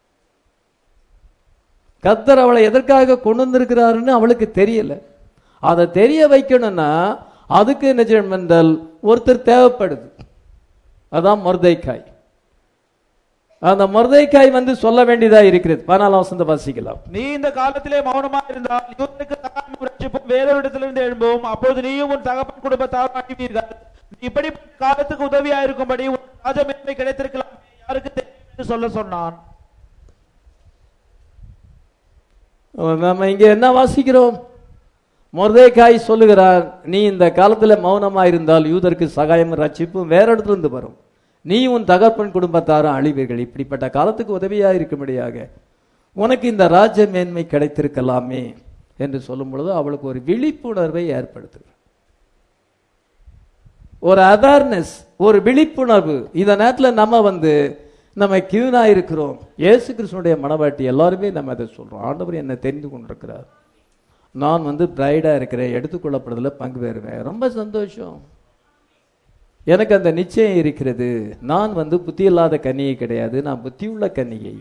கத்தர் அவளை எதற்காக கொண்டு வந்திருக்கிறாருன்னு அவளுக்கு தெரியல அதை தெரிய வைக்கணும்னா அதுக்கு என்ன செய்யணும் என்றால் ஒருத்தர் தேவைப்படுது அதான் மொர்தைக்காய் அந்த மொர்தைக்காய் வந்து சொல்ல வேண்டியதா இருக்கிறது பதினாலாம் வசந்த வாசிக்கலாம் நீ இந்த காலத்திலே மௌனமா இருந்தால் யூதருக்கு சகாயமும் ரட்சிப்பும் வேறொரிடத்திலிருந்து எழும்பும் அப்போது நீயும் உன் தகப்பன் குடும்பத்தார் அழிவீர்கள் நீ இப்படி காலத்துக்கு உதவியா இருக்கும்படி உன் ராஜமேன்மை கிடைத்திருக்கலாம் யாருக்கு தெரியும் என்று சொல்ல சொன்னான் நம்ம இங்க என்ன வாசிக்கிறோம் மொர்தேக்காய் சொல்லுகிறார் நீ இந்த காலத்துல மௌனமா இருந்தால் யூதருக்கு சகாயமும் ரட்சிப்பும் வேற இடத்துல இருந்து வரும் நீ உன் தகப்பன் குடும்பத்தாரும் அழிவீர்கள் இப்படிப்பட்ட காலத்துக்கு உதவியா இருக்கும்படியாக உனக்கு இந்த ராஜ மேன்மை கிடைத்திருக்கலாமே என்று சொல்லும் பொழுது அவளுக்கு ஒரு விழிப்புணர்வை ஏற்படுத்துகிறார் ஒரு அவேர்னஸ் ஒரு விழிப்புணர்வு இந்த நேரத்தில் நம்ம வந்து நம்ம கியூனா இருக்கிறோம் இயேசு கிறிஸ்துனுடைய மனவாட்டி எல்லாருமே நம்ம அதை சொல்றோம் ஆண்டவர் என்ன தெரிந்து கொண்டிருக்கிறார் நான் வந்து பிரைடா இருக்கிறேன் எடுத்துக்கொள்ளப்படுறதுல பங்கு பெறுவேன் ரொம்ப சந்தோஷம் எனக்கு அந்த நிச்சயம் இருக்கிறது நான் வந்து புத்தி இல்லாத கன்னிகை கிடையாது நான் புத்தியுள்ள கன்னிகை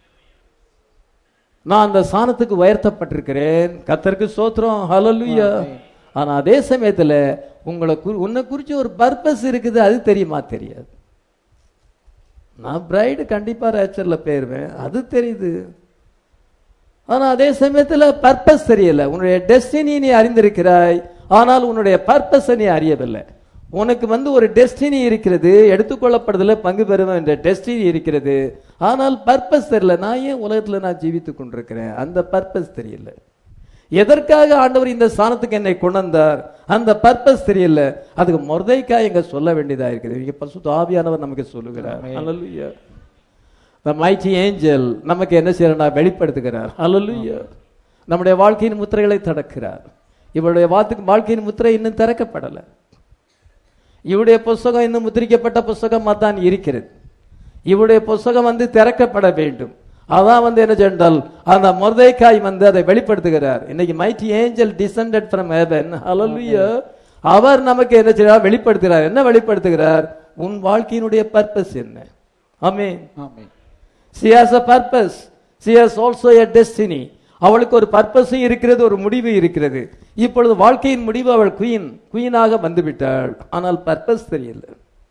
நான் அந்த சாணத்துக்கு உயர்த்தப்பட்டிருக்கிறேன் கத்தருக்கு சோத்திரம் ஹalleluya ஆனா அதே சமயத்துல உங்களை குறி உன்னை குறிச்சு ஒரு பர்பஸ் இருக்குது அது தெரியுமா தெரியாது நான் பிரைடு கண்டிப்பா ரேச்சர்ல போயிருவேன் அது தெரியுது ஆனா அதே சமயத்துல பர்பஸ் தெரியல உன்னுடைய டெஸ்டினி நீ அறிந்திருக்கிறாய் ஆனால் உன்னுடைய பர்பஸை நீ அறியவில்லை உனக்கு வந்து ஒரு டெஸ்டினி இருக்கிறது எடுத்துக்கொள்ளப்படுதல பங்கு பெறுவேன் என்ற டெஸ்டினி இருக்கிறது ஆனால் பர்பஸ் தெரியல நான் ஏன் உலகத்துல நான் ஜீவித்துக் கொண்டிருக்கிறேன் அந்த பர்பஸ் தெரியல எதற்காக ஆண்டவர் இந்த ஸ்தானத்துக்கு என்னை கொண்டு வந்தார் அந்த பர்பஸ் தெரியல அதுக்கு மொர்தைக்கா எங்க சொல்ல வேண்டியதா இருக்குது இங்க பசுத்த ஆவியானவர் நமக்கு சொல்லுகிறார் அல்லலுயா the mighty angel நமக்கு என்ன செய்யறார் வெளிப்படுத்துகிறார் அல்லலுயா நம்முடைய வாழ்க்கையின் முத்திரைகளை தடக்கிறார் இவருடைய வாத்துக்கு வாழ்க்கையின் முத்திரை இன்னும் திறக்கப்படல இவருடைய புஸ்தகம் இன்னும் முத்திரிக்கப்பட்ட புஸ்தகமா தான் இருக்கிறது இவருடைய புஸ்தகம் வந்து திறக்கப்பட வேண்டும் அதான் வந்து என்ன சென்றால் அந்த மொர்தைக்காய் வந்து அதை வெளிப்படுத்துகிறார் இன்னைக்கு mighty angel descended from heaven hallelujah அவர் நமக்கு என்ன செய்றார் வெளிப்படுத்துகிறார் என்ன வெளிப்படுத்துகிறார் உன் வாழ்க்கையினுடைய பர்பஸ் என்ன ஆமென் ஆமென் she has a purpose she has also a destiny அவளுக்கு ஒரு பர்பஸும் இருக்கிறது ஒரு முடிவு இருக்கிறது இப்பொழுது வாழ்க்கையின் முடிவு அவள் குயின் குயினாக வந்துவிட்டாள் ஆனால் பர்பஸ் தெரியல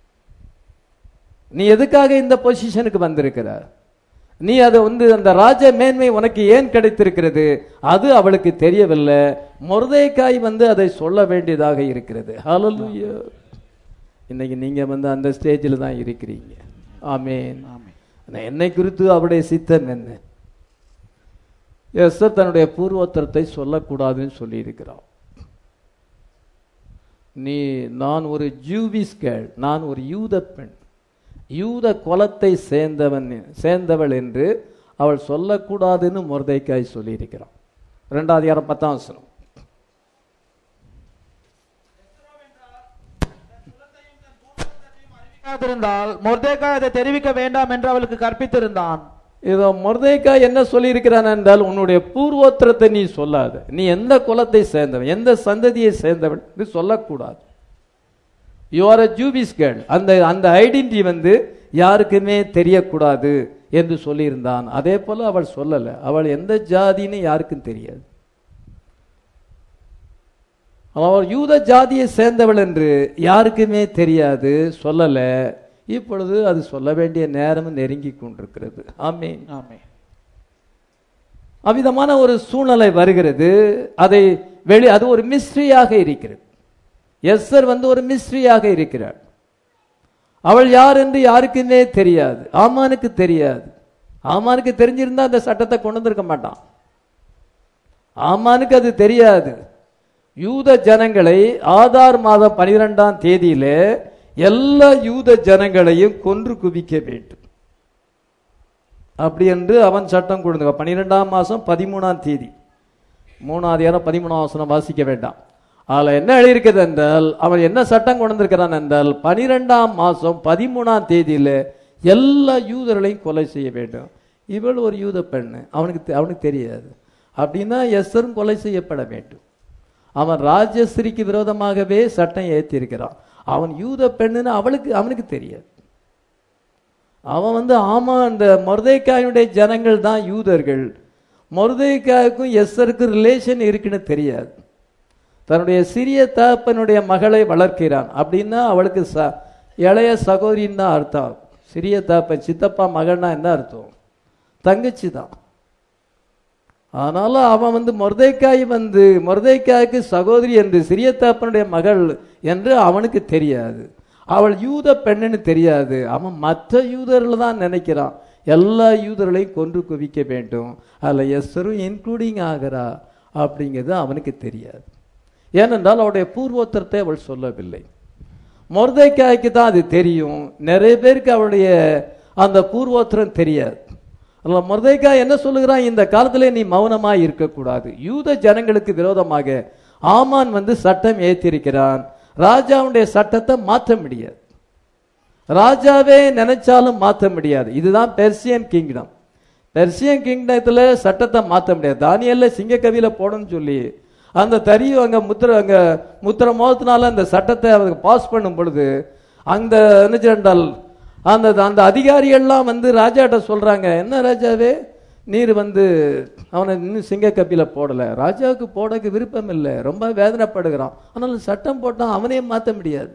நீ எதுக்காக இந்த பொசிஷனுக்கு வந்திருக்கிறார் நீ அதை வந்து அந்த ராஜ மேன்மை உனக்கு ஏன் கிடைத்திருக்கிறது அது அவளுக்கு தெரியவில்லை மொர்தேக்காய் வந்து அதை சொல்ல வேண்டியதாக இருக்கிறது ஹalleluya இன்னைக்கு நீங்க வந்து அந்த ஸ்டேஜில் தான் இருக்கிறீங்க ஆமென் ஆமென் ஆனா என்னை குறித்து அவருடைய சித்தம் என்ன எஸ்தர் தன்னுடைய பூர்வோத்தரத்தை சொல்லக்கூடாதுன்னு சொல்லியிருக்கிறான் நீ நான் ஒரு ஜூவிஸ் கேள் நான் ஒரு யூத பெண் யூத குலத்தை சேர்ந்தவன் சேர்ந்தவள் என்று அவள் சொல்லக்கூடாதுன்னு மொர்தைக்காய் சொல்லியிருக்கிறான் ரெண்டாவது யாரம் பத்தாம் வசனம் இருந்தால் மொர்தேக்காய் அதை தெரிவிக்க வேண்டாம் என்று அவளுக்கு கற்பித்திருந்தான் இதோ மொர்தேக்கா என்ன சொல்லியிருக்கிறான் என்றால் உன்னுடைய பூர்வோத்திரத்தை நீ சொல்லாத நீ எந்த குலத்தை சேர்ந்தவன் எந்த சந்ததியை சேர்ந்தவன் என்று சொல்லக்கூடாது யூ ஆர் அ ஜூபிஸ் கேர்ள் அந்த அந்த ஐடென்டிட்டி வந்து யாருக்குமே தெரியக்கூடாது என்று சொல்லியிருந்தான் அதே போல அவள் சொல்லல அவள் எந்த ஜாதின்னு யாருக்கும் தெரியாது அவள் யூத ஜாதியை சேர்ந்தவள் என்று யாருக்குமே தெரியாது சொல்லல இப்பொழுது அது சொல்ல வேண்டிய நேரமும் நெருங்கி கொண்டிருக்கிறது ஆமென் ஆமென் அவ்விதமான ஒரு சூழ்நிலை வருகிறது அதை வெளி அது ஒரு மிஸ்ட்ரியாக இருக்கிறது எஸ்ஸர் வந்து ஒரு மிஸ்ட்ரியாக இருக்கிறாள் அவள் யார் என்று யாருக்குன்னே தெரியாது ஆமானுக்கு தெரியாது ஆமானுக்கு தெரிஞ்சிருந்தா அந்த சட்டத்தை கொண்டு வந்திருக்க மாட்டான் ஆமானுக்கு அது தெரியாது யூத ஜனங்களை ஆதார் மாதம் பனிரெண்டாம் தேதியில எல்லா யூத ஜனங்களையும் கொன்று குவிக்க வேண்டும் அப்படி என்று அவன் சட்டம் கொடுங்க பனிரெண்டாம் மாசம் பதிமூணாம் தேதி மூணாவது யாரம் பதிமூணாம் வசனம் வாசிக்க வேண்டாம் அதுல என்ன எழுதியிருக்கிறது என்றால் அவன் என்ன சட்டம் கொண்டு வந்திருக்கிறான் என்றால் பனிரெண்டாம் மாசம் பதிமூணாம் தேதியில எல்லா யூதர்களையும் கொலை செய்ய வேண்டும் இவள் ஒரு யூத பெண்ணு அவனுக்கு தெ- அவனுக்கு தெரியாது அப்படின்னா எஸ்ஸரும் கொலை செய்யப்பட வேண்டும் அவன் ராஜஸ்ரீக்கு விரோதமாகவே சட்டம் ஏற்றிருக்கிறான் அவன் யூத பெண்ணுன்னு அவளுக்கு அவனுக்கு தெரியாது அவன் வந்து ஆமா அந்த மொர்தேக்காயுடைய ஜனங்கள் தான் யூதர்கள் மொர்தேக்காய்க்கும் எஸ்ஸருக்கும் ரிலேஷன் இருக்குன்னு தெரியாது தன்னுடைய சிறிய தகப்பனுடைய மகளை வளர்க்கிறான் அப்படின்னா அவளுக்கு ச இளைய சகோதரின்னு தான் அர்த்தம் சிறிய தகப்பன் சித்தப்பா மகன்னா என்ன அர்த்தம் தங்கச்சி தான் ஆனால அவன் வந்து மொர்தேக்காய் வந்து மொர்தேக்காய்க்கு சகோதரி என்று சிறிய தகப்பனுடைய மகள் என்று அவனுக்கு தெரியாது அவள் யூத பெண்ணுன்னு தெரியாது அவன் மற்ற யூதர்கள் தான் நினைக்கிறான் எல்லா யூதர்களையும் கொன்று குவிக்க வேண்டும் அதில் எஸ்ஸரும் இன்க்ளூடிங் ஆகிறா அப்படிங்கிறது அவனுக்கு தெரியாது ஏனென்றால் அவளுடைய பூர்வோத்தரத்தை அவள் சொல்லவில்லை மொர்தைக்காய்க்கு தான் அது தெரியும் நிறைய பேருக்கு அவளுடைய அந்த பூர்வோத்திரம் தெரியாது அதில் மொர்தைக்காய் என்ன சொல்லுகிறான் இந்த காலத்திலே நீ மௌனமாய் இருக்கக்கூடாது யூத ஜனங்களுக்கு விரோதமாக ஆமான் வந்து சட்டம் ஏற்றிருக்கிறான் ராஜாவுடைய சட்டத்தை மாற்ற முடியாது ராஜாவே நினைச்சாலும் மாற்ற முடியாது இதுதான் பெர்சியன் கிங்டம் பெர்சியன் கிங்டத்துல சட்டத்தை மாற்ற முடியாது தானியல்ல சிங்கக்கவியில போடணும்னு சொல்லி அந்த தறிவு அங்க முத்திர அங்க முத்திர மோதத்தினால அந்த சட்டத்தை அவங்க பாஸ் பண்ணும் பொழுது அந்த என்ன செய்தால் அந்த அந்த அதிகாரிகள்லாம் வந்து ராஜாட்ட சொல்றாங்க என்ன ராஜாவே நீர் வந்து அவனை இன்னும் சிங்க கப்பில போடல ராஜாவுக்கு போடக்கு விருப்பம் இல்லை ரொம்ப வேதனைப்படுகிறான் ஆனால் சட்டம் போட்டான் அவனே மாற்ற முடியாது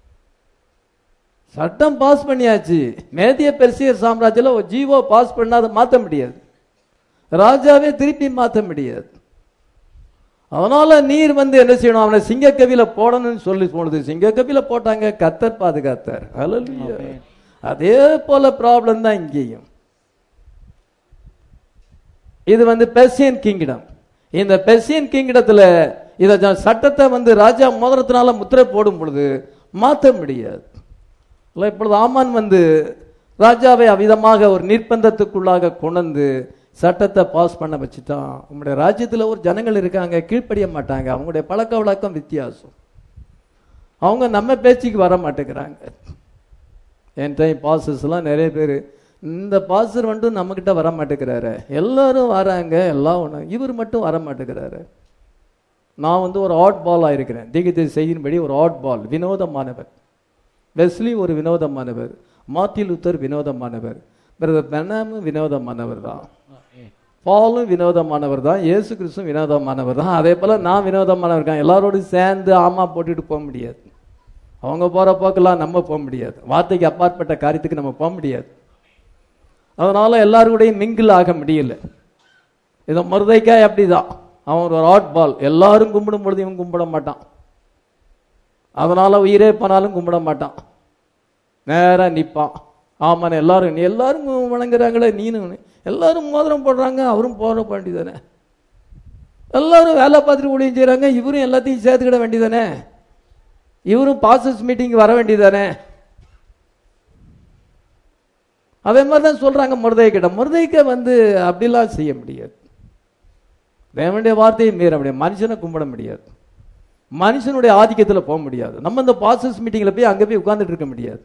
சட்டம் பாஸ் பண்ணியாச்சு மேதிய பெர்சியர் சாம்ராஜ்யத்தில் ஒரு ஜீவோ பாஸ் பண்ணா அதை மாற்ற முடியாது ராஜாவே திருப்பி மாற்ற முடியாது அதனால நீர் வந்து என்ன செய்யணும் அவனை சிங்கக்கவியில போடணும்னு சொல்லி போனது சிங்கக்கவியில போட்டாங்க கத்தர் பாதுகாத்தார் ஹalleluya. அதே போல ப்ராப்ளம் தான் இங்கேயும் இது வந்து பெர்சியன் கிங்டம் இந்த பெர்சியன் கிங்டத்துல இத ஜ- சட்டத்தை வந்து ராஜா மோதிரத்தினால முத்திரை போடும் பொழுது மாற்ற முடியாது இல்ல, இப்பொழுது ஆமான் வந்து ராஜாவை அவ்விதமாக ஒரு நிர்பந்தத்துக்குள்ளாக கொண்டு சட்டத்தை பாஸ் பண்ண வச்சுட்டான் உங்களுடைய ராஜ்யத்துல ஒரு ஜனங்கள் இருக்காங்க கீழ்ப்படிய மாட்டாங்க அவங்களுடைய பழக்க வழக்கம் வித்தியாசம் அவங்க நம்ம பேச்சுக்கு வர மாட்டேங்கிறாங்க என் டைம் பாசஸ்லாம் நிறைய பேர் இந்த பாசர் வந்து நம்மக்கிட்ட வர மாட்டேங்கிறாரு எல்லாரும் வராங்க எல்லாம் ஒன்று இவர் மட்டும் வர மாட்டேங்கிறாரு நான் வந்து ஒரு ஆட் பாலாக இருக்கிறேன் தீகத்தை செய்யும்படி ஒரு ஆட் பால் வினோதமானவர் வெஸ்லி ஒரு வினோதமானவர் மார்ட்டின் லூத்தர் வினோதமானவர் பிரதர் பெனாமும் வினோதமானவர் தான் பாலும் வினோதமானவர் தான் இயேசு கிறிஸ்துவும் வினோதமானவர் தான் அதே போல நான் வினோதமானவர் தான் எல்லாரோடும் சேர்ந்து ஆமா போட்டுட்டு போக முடியாது அவங்க போற போக்கெல்லாம் நம்ம போக முடியாது வார்த்தைக்கு அப்பாற்பட்ட காரியத்துக்கு நம்ம போக முடியாது அதனால எல்லாருக்கூடையும் மிங்கிள் ஆக முடியல இதை மருதைக்காய் அப்படிதான் அவன் ஒரு ஆட் பால் எல்லாரும் கும்பிடும் பொழுது இவன் கும்பிட மாட்டான் அதனால உயிரே போனாலும் கும்பிட மாட்டான் நேரா நிப்பான் ஆமாண்ணே எல்லாரும் நீ எல்லாரும் வணங்குறாங்களே நீனும் எல்லாரும் மோதிரம் போடுறாங்க அவரும் போட வேண்டியதானே எல்லாரும் வேலை பார்த்துட்டு ஊழியம் செய்றாங்க இவரும் எல்லாத்தையும் சேர்த்துக்கிட வேண்டியதானே இவரும் பாசஸ் மீட்டிங் வர வேண்டியதானே அதே மாதிரி தான் சொல்றாங்க முருதை கிட்ட முருதைக்க வந்து அப்படிலாம் செய்ய முடியாது தேவனுடைய வார்த்தையை மீற முடியாது மனுஷனை கும்பிட முடியாது மனுஷனுடைய ஆதிக்கத்துல போக முடியாது நம்ம இந்த பாசஸ் மீட்டிங்ல போய் அங்க போய் உட்கார்ந்துட்டு இருக்க முடியாது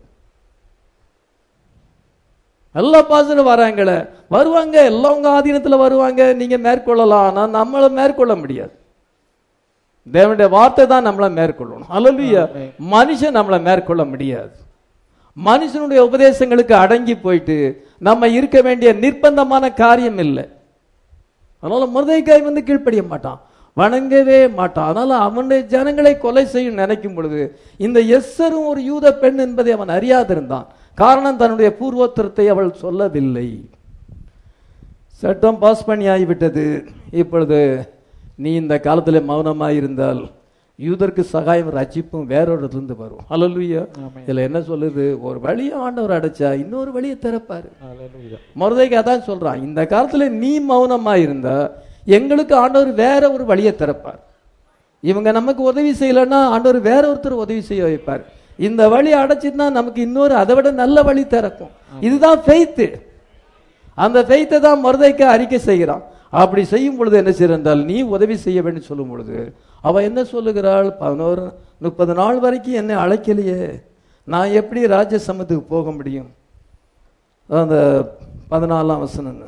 எல்லா பாசனும் வராங்களே வருவாங்க எல்லாம் உங்க ஆதீனத்துல வருவாங்க நீங்க மேற்கொள்ளலாம் ஆனா நம்மளை மேற்கொள்ள முடியாது தேவனுடைய வார்த்தை தான் நம்மளை மேற்கொள்ளணும் அல்லையா மனுஷன் நம்மளை மேற்கொள்ள முடியாது மனுஷனுடைய உபதேசங்களுக்கு அடங்கி போயிட்டு நம்ம இருக்க வேண்டிய நிர்பந்தமான காரியம் இல்லை அதனால முருதைக்காய் வந்து கீழ்ப்படிய மாட்டான் வணங்கவே மாட்டான் அதனால அவனுடைய ஜனங்களை கொலை செய்யும் நினைக்கும் பொழுது இந்த எஸ்ஸரும் ஒரு யூத பெண் என்பதை அவன் அறியாதிருந்தான் காரணம் தன்னுடைய பூர்வோத்தரத்தை அவள் சொல்லவில்லை சட்டம் பாஸ் பண்ணி ஆகிவிட்டது இப்பொழுது நீ இந்த காலத்துல மௌனமா இருந்தால் யூதருக்கு சகாயம் ரட்சிப்பும் வேறொரு இருந்து வரும் ஹalleluya ஆமென். இதுல என்ன சொல்லுது ஒரு வழியை ஆண்டவர் அடைச்சா இன்னொரு வழியை திறப்பாரு Hallelujah. மொரதைக்கு அதான் சொல்றான் இந்த காலத்துல நீ மௌனமா இருந்தா எங்களுக்கு ஆண்டவர் வேற ஒரு வழியை திறப்பார் இவங்க நமக்கு உதவி செய்யலைன்னா ஆண்டவர் வேற ஒருத்தர் உதவி செய்ய வைப்பார் இந்த வழி அடைச்சிருந்தா நமக்கு இன்னொரு அதை விட நல்ல வழி திறக்கும் இதுதான் ஃபெய்த்து அந்த ஃபெய்த்தை தான் மொரதைக்கு அறிக்கை செய்கிறான் அப்படி செய்யும் பொழுது என்ன செய்யறால் நீ உதவி செய்ய வேண்டும் சொல்லும் பொழுது அவ என்ன சொல்லுகிறாள் பதினோரு முப்பது நாள் வரைக்கும் என்னை அழைக்கலையே நான் எப்படி ராஜ சமத்துக்கு போக முடியும் அந்த பதினாலாம் வசனம்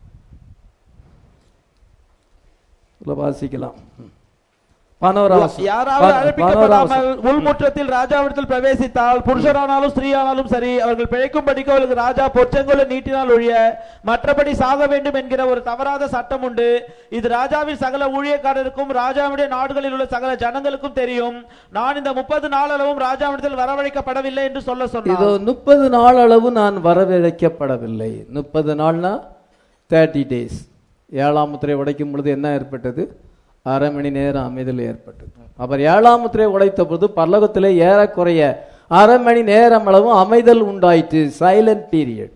இதுல வாசிக்கலாம் பதினோராம் வசனம். யாராவது ப- பதினோராம் அழைப்பிக்கப்படாமல் வசனம். உள்முற்றத்தில் ராஜாவிடத்தில் பிரவேசித்தால் புருஷரானாலும் ஸ்திரீயானாலும் சரி அவர்கள் பிழைக்கும்படிக்கு அவர்களுக்கு ராஜா பொற்செங்கோலை நீட்டினால் ஒழிய மற்றபடி சாக வேண்டும் என்கிற ஒரு தவறாத சட்டம் உண்டு இது ராஜாவின் சகல ஊழியக்காரருக்கும் ராஜாவுடைய நாடுகளில் உள்ள சகல ஜனங்களுக்கும் தெரியும் நான் இந்த முப்பது நாளளவும் ராஜாவிடத்தில் வரவழைக்கப்படவில்லை என்று சொல்ல இதோ சொன்னார் முப்பது நாள் அளவு நான் வரவழைக்கப்படவில்லை முப்பது நாள்னா தேர்ட்டி டேஸ் ஏழாம் முத்திரை உடைக்கும் பொழுது என்ன ஏற்பட்டது அரை மணி நேரம் அமைதல் ஏற்பட்டது அவர் ஏழாம் முத்திரை உடைத்த பொழுது பரலோகத்திலே ஏறக்குறைய அரை மணி நேரம் அளவு அமைதல் உண்டாயிற்று சைலண்ட் பீரியட்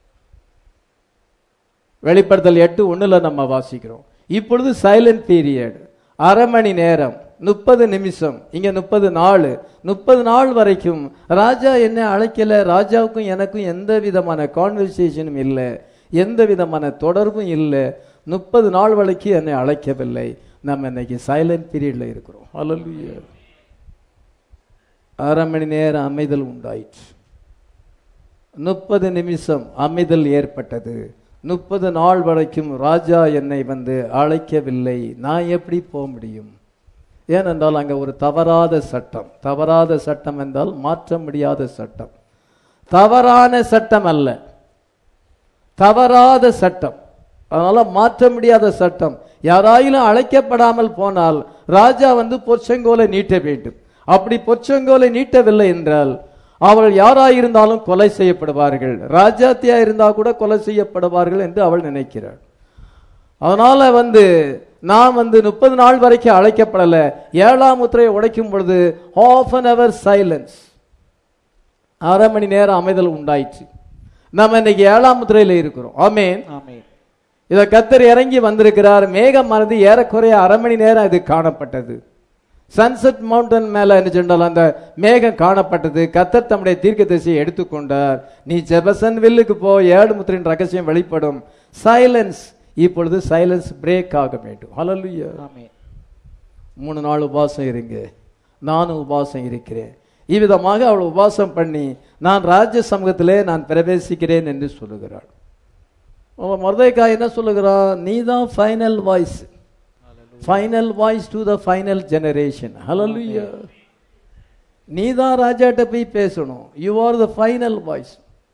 வெளிப்படுத்தல் எட்டு ஒண்ணுல நம்ம வாசிக்கிறோம் இப்பொழுது சைலண்ட் பீரியட் அரை மணி நேரம் முப்பது நிமிஷம் இங்க முப்பது நாள் முப்பது நாள் வரைக்கும் ராஜா என்ன அழைக்கல ராஜாவுக்கும் எனக்கும் எந்த விதமான கான்வர்சேஷனும் இல்லை எந்த விதமான தொடர்பும் இல்லை முப்பது நாள் வரைக்கும் என்னை அழைக்கவில்லை நம்ம இன்னைக்கு சைலண்ட் பீரியட்ல இருக்கிறோம் அல்ல அரை மணி நேரம் அமைதல் உண்டாயிற்று முப்பது நிமிஷம் அமைதல் ஏற்பட்டது முப்பது நாள் வரைக்கும் ராஜா என்னை வந்து அழைக்கவில்லை நான் எப்படி போக முடியும் ஏனென்றால் அங்க ஒரு தவறாத சட்டம் தவறாத சட்டம் என்றால் மாற்ற முடியாத சட்டம் தவறான சட்டம் அல்ல தவறாத சட்டம் அதனால மாற்ற முடியாத சட்டம் யாராயிலும் அழைக்கப்படாமல் போனால் ராஜா வந்து பொற்செங்கோலை நீட்ட வேண்டும் அப்படி பொற்செங்கோலை நீட்டவில்லை என்றால் அவள் யாராயிருந்தாலும் கொலை செய்யப்படுவார்கள் ராஜாத்தியா இருந்தா கூட கொலை செய்யப்படுவார்கள் என்று அவள் நினைக்கிறாள் அதனால வந்து நான் வந்து முப்பது நாள் வரைக்கும் அழைக்கப்படல ஏழாம் முத்திரையை உடைக்கும் பொழுது half அன் அவர் சைலன்ஸ் அரை மணி நேரம் அமைதல் உண்டாயிற்று நம்ம இன்னைக்கு ஏழாம் முத்திரையில இருக்கிறோம் ஆமென் ஆமென் இத கத்தர் இறங்கி வந்திருக்கிறார் மேகமானது ஏறக்குறைய அரை மணி நேரம் இது காணப்பட்டது சன்செட் மவுண்டன் மேல என்ன சொன்னால் அந்த மேகம் காணப்பட்டது கத்தர் தம்முடைய தீர்க்க திசையை எடுத்துக்கொண்டார் நீ ஜெபசன் வில்லுக்கு போ ஏழு முத்திரின் ரகசியம் வெளிப்படும் சைலன்ஸ் இப்பொழுது சைலன்ஸ் பிரேக் ஆக வேண்டும் ஹalleluya ஆமென் மூணு நாள் உபாசம் இருங்க நானும் உபாசம் இருக்கிறேன் இவ்விதமாக அவள் உபாசம் பண்ணி நான் ராஜ்ய சமூகத்திலே நான் பிரவேசிக்கிறேன் என்று சொல்லுகிறாள் அவன் மொர்தைக்கா என்ன சொல்லுகிறான் நீ தான் final voice final voice to the final generation hallelujah நீ தான் ராஜாட்ட போய் பேசணும் you are the final voice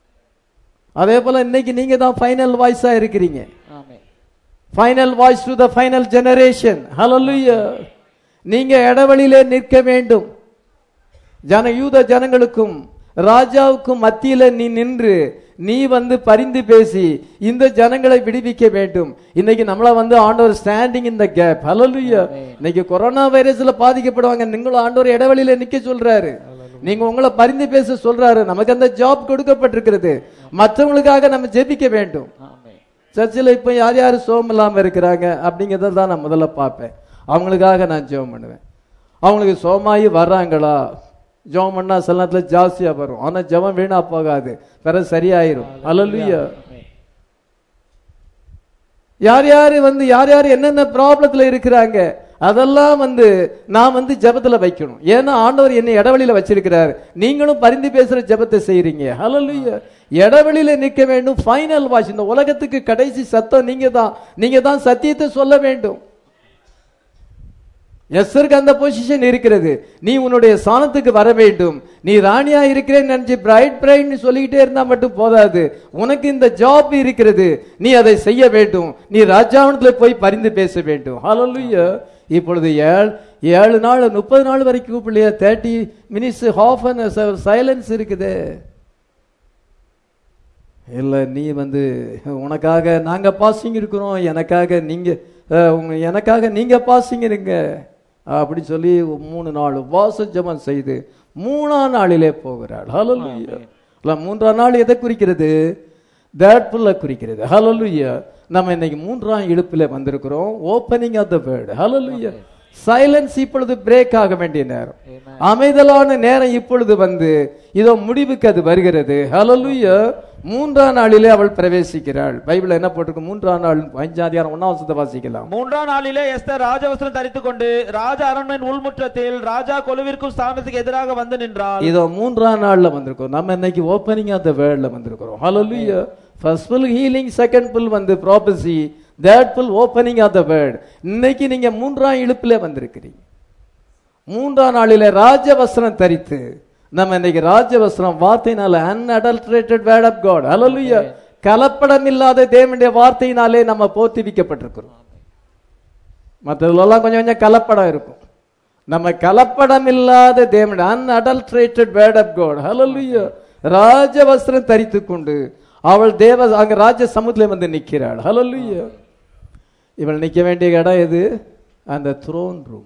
அதே போல இன்னைக்கு நீங்க தான் ஃபைனல் வாய்ஸா இருக்கிறீங்க amen final voice to the final generation hallelujah நீங்க இடைவெளியிலே நிற்க வேண்டும் ஜன யூத ஜனங்களுக்கும் ராஜாவுக்கும் மத்தியில நீ நின்று நீ வந்து பரிந்து பேசி இந்த ஜனங்களை விடுவிக்க வேண்டும் இன்னைக்கு நம்மள வந்து ஆண்டவர் ஸ்டாண்டிங் இந்த கேப் ஹalleluya இன்னைக்கு கொரோனா வைரஸ்ல பாதிக்கப்படுவாங்க நீங்களும் ஆண்டவர் இடைவெளியில நிக்க சொல்றாரு நீங்க உங்களை பரிந்து பேச சொல்றாரு நமக்கு அந்த ஜாப் கொடுக்கப்பட்டிருக்கிறது மற்றவங்களுக்காக நம்ம ஜெபிக்க வேண்டும் ஆமென் சர்ச்சில் இப்போ யார் யார் சோம் இல்லாம இருக்கிறாங்க அப்படிங்கிறத தான் நான் முதல்ல பார்ப்பேன் அவங்களுக்காக நான் ஜெபம் பண்ணுவேன் அவங்களுக்கு சோமாயி வர்றாங்களா ஜெபம் பண்ணா சில நேரத்தில் ஜாஸ்தியா வரும் ஆனா ஜெபம் வீணா போகாது பிறகு சரியாயிரும் அல்லலுயா ஆமென் யார் யார் வந்து யார் யார் என்னென்ன ப்ராப்ளத்துல இருக்கிறாங்க அதெல்லாம் வந்து நான் வந்து ஜெபத்துல வைக்கணும் ஏன்னா ஆண்டவர் என்னை இடைவெளியில வச்சிருக்கிறார் நீங்களும் பரிந்து பேசுற ஜெபத்தை செய்றீங்க ஹalleluya இடைவெளியில நிற்க வேண்டும் ஃபைனல் வாய்ஸ் இந்த உலகத்துக்கு கடைசி சத்தம் நீங்க தான் நீங்க தான் சத்தியத்தை சொல்ல வேண்டும் எஸ்ஸருக்கு அந்த பொசிஷன் இருக்கிறது நீ உன்னுடைய சாணத்துக்கு வர வேண்டும் நீ ராணியா இருக்கிறேன்னு நினைச்சு பிரைட் பிரைட்னு சொல்லிக்கிட்டே இருந்தா மட்டும் போதாது உனக்கு இந்த ஜாப் இருக்கிறது நீ அதை செய்ய வேண்டும் நீ ராஜாவனத்துல போய் பரிந்து பேச வேண்டும் ஹalleluya இப்பொழுது ஏழு ஏழு நாள் முப்பது நாள் வரைக்கும் கூப்பிடலையா thirty minutes half an silence இருக்குது இல்ல நீ வந்து உனக்காக நாங்க பாசிங் இருக்கிறோம் எனக்காக நீங்க அஹ், உங்க எனக்காக நீங்க பாசிங்கிறீங்க அப்படி சொல்லி மூணு நாள் உபவாச ஜெபம் செய்து மூணாம் நாளிலே போகிறாள் ஹalleluya இல்ல மூன்றாம் நாள் எதை குறிக்கிறது தேட்புல்ல குறிக்கிறது ஹalleluya நம்ம இன்னைக்கு மூன்றாம் இழுப்பில வந்திருக்கிறோம் opening of the word hallelujah silence இப்பொழுது பிரேக் ஆக வேண்டிய நேரம் அமைதலான நேரம் இப்பொழுது வந்து இதோ முடிவுக்கு அது வருகிறது ஹalleluya மூன்றாம் நாளிலே அவள் பிரவேசிக்கிறாள் பைபிள் என்ன போட்டிருக்கு மூன்றாம் நாள் அஞ்சாம் அதிகாரம் ஒன்னாம் வசனத்தை வாசிக்கலாம் மூன்றாம் நாளிலே எஸ்தர் ராஜவஸ்திரம் தரித்துக் கொண்டு ராஜ அரண்மனை உள்முற்றத்தில் ராஜா கொலுவிற்கும் ஸ்தானத்துக்கு எதிராக வந்து நின்றாள் இதோ மூன்றாம் நாள்ல வந்திருக்கோம் நம்ம இன்னைக்கு ஓப்பனிங் ஆஃப் த வேர்ல்ட்ல வந்திருக்கிறோம் hallelujah first pull healing second pull வந்து prophecy third pull opening of the word இன்னைக்கு நீங்க மூன்றாம் இழுப்புல வந்திருக்கிறீங்க மூன்றாம் நாளிலே ராஜவஸ்திரம் தரித்து நம்ம இன்னைக்கு ராஜவஸ்திரம் வார்த்தையினால unadulterated word of God hallelujah கலப்படம் இல்லாத தேவனுடைய வார்த்தையினாலே நம்ம போத்திவிக்கப்பட்டிருக்கிறோம் மற்றதுலலாம் கொஞ்சம் கொஞ்சம் கலப்படம் இருக்கும் நம்ம கலப்படம் இல்லாத தேவனுடைய unadulterated word of God hallelujah ராஜவஸ்திரம் தரித்து கொண்டு அவள் தேவ அங்க ராஜ சமுத்திரம் வந்து நிற்கிறாள் ஹalleluya இவள் நிற்க வேண்டிய இடம் எது அந்த த்ரோன் ரூம்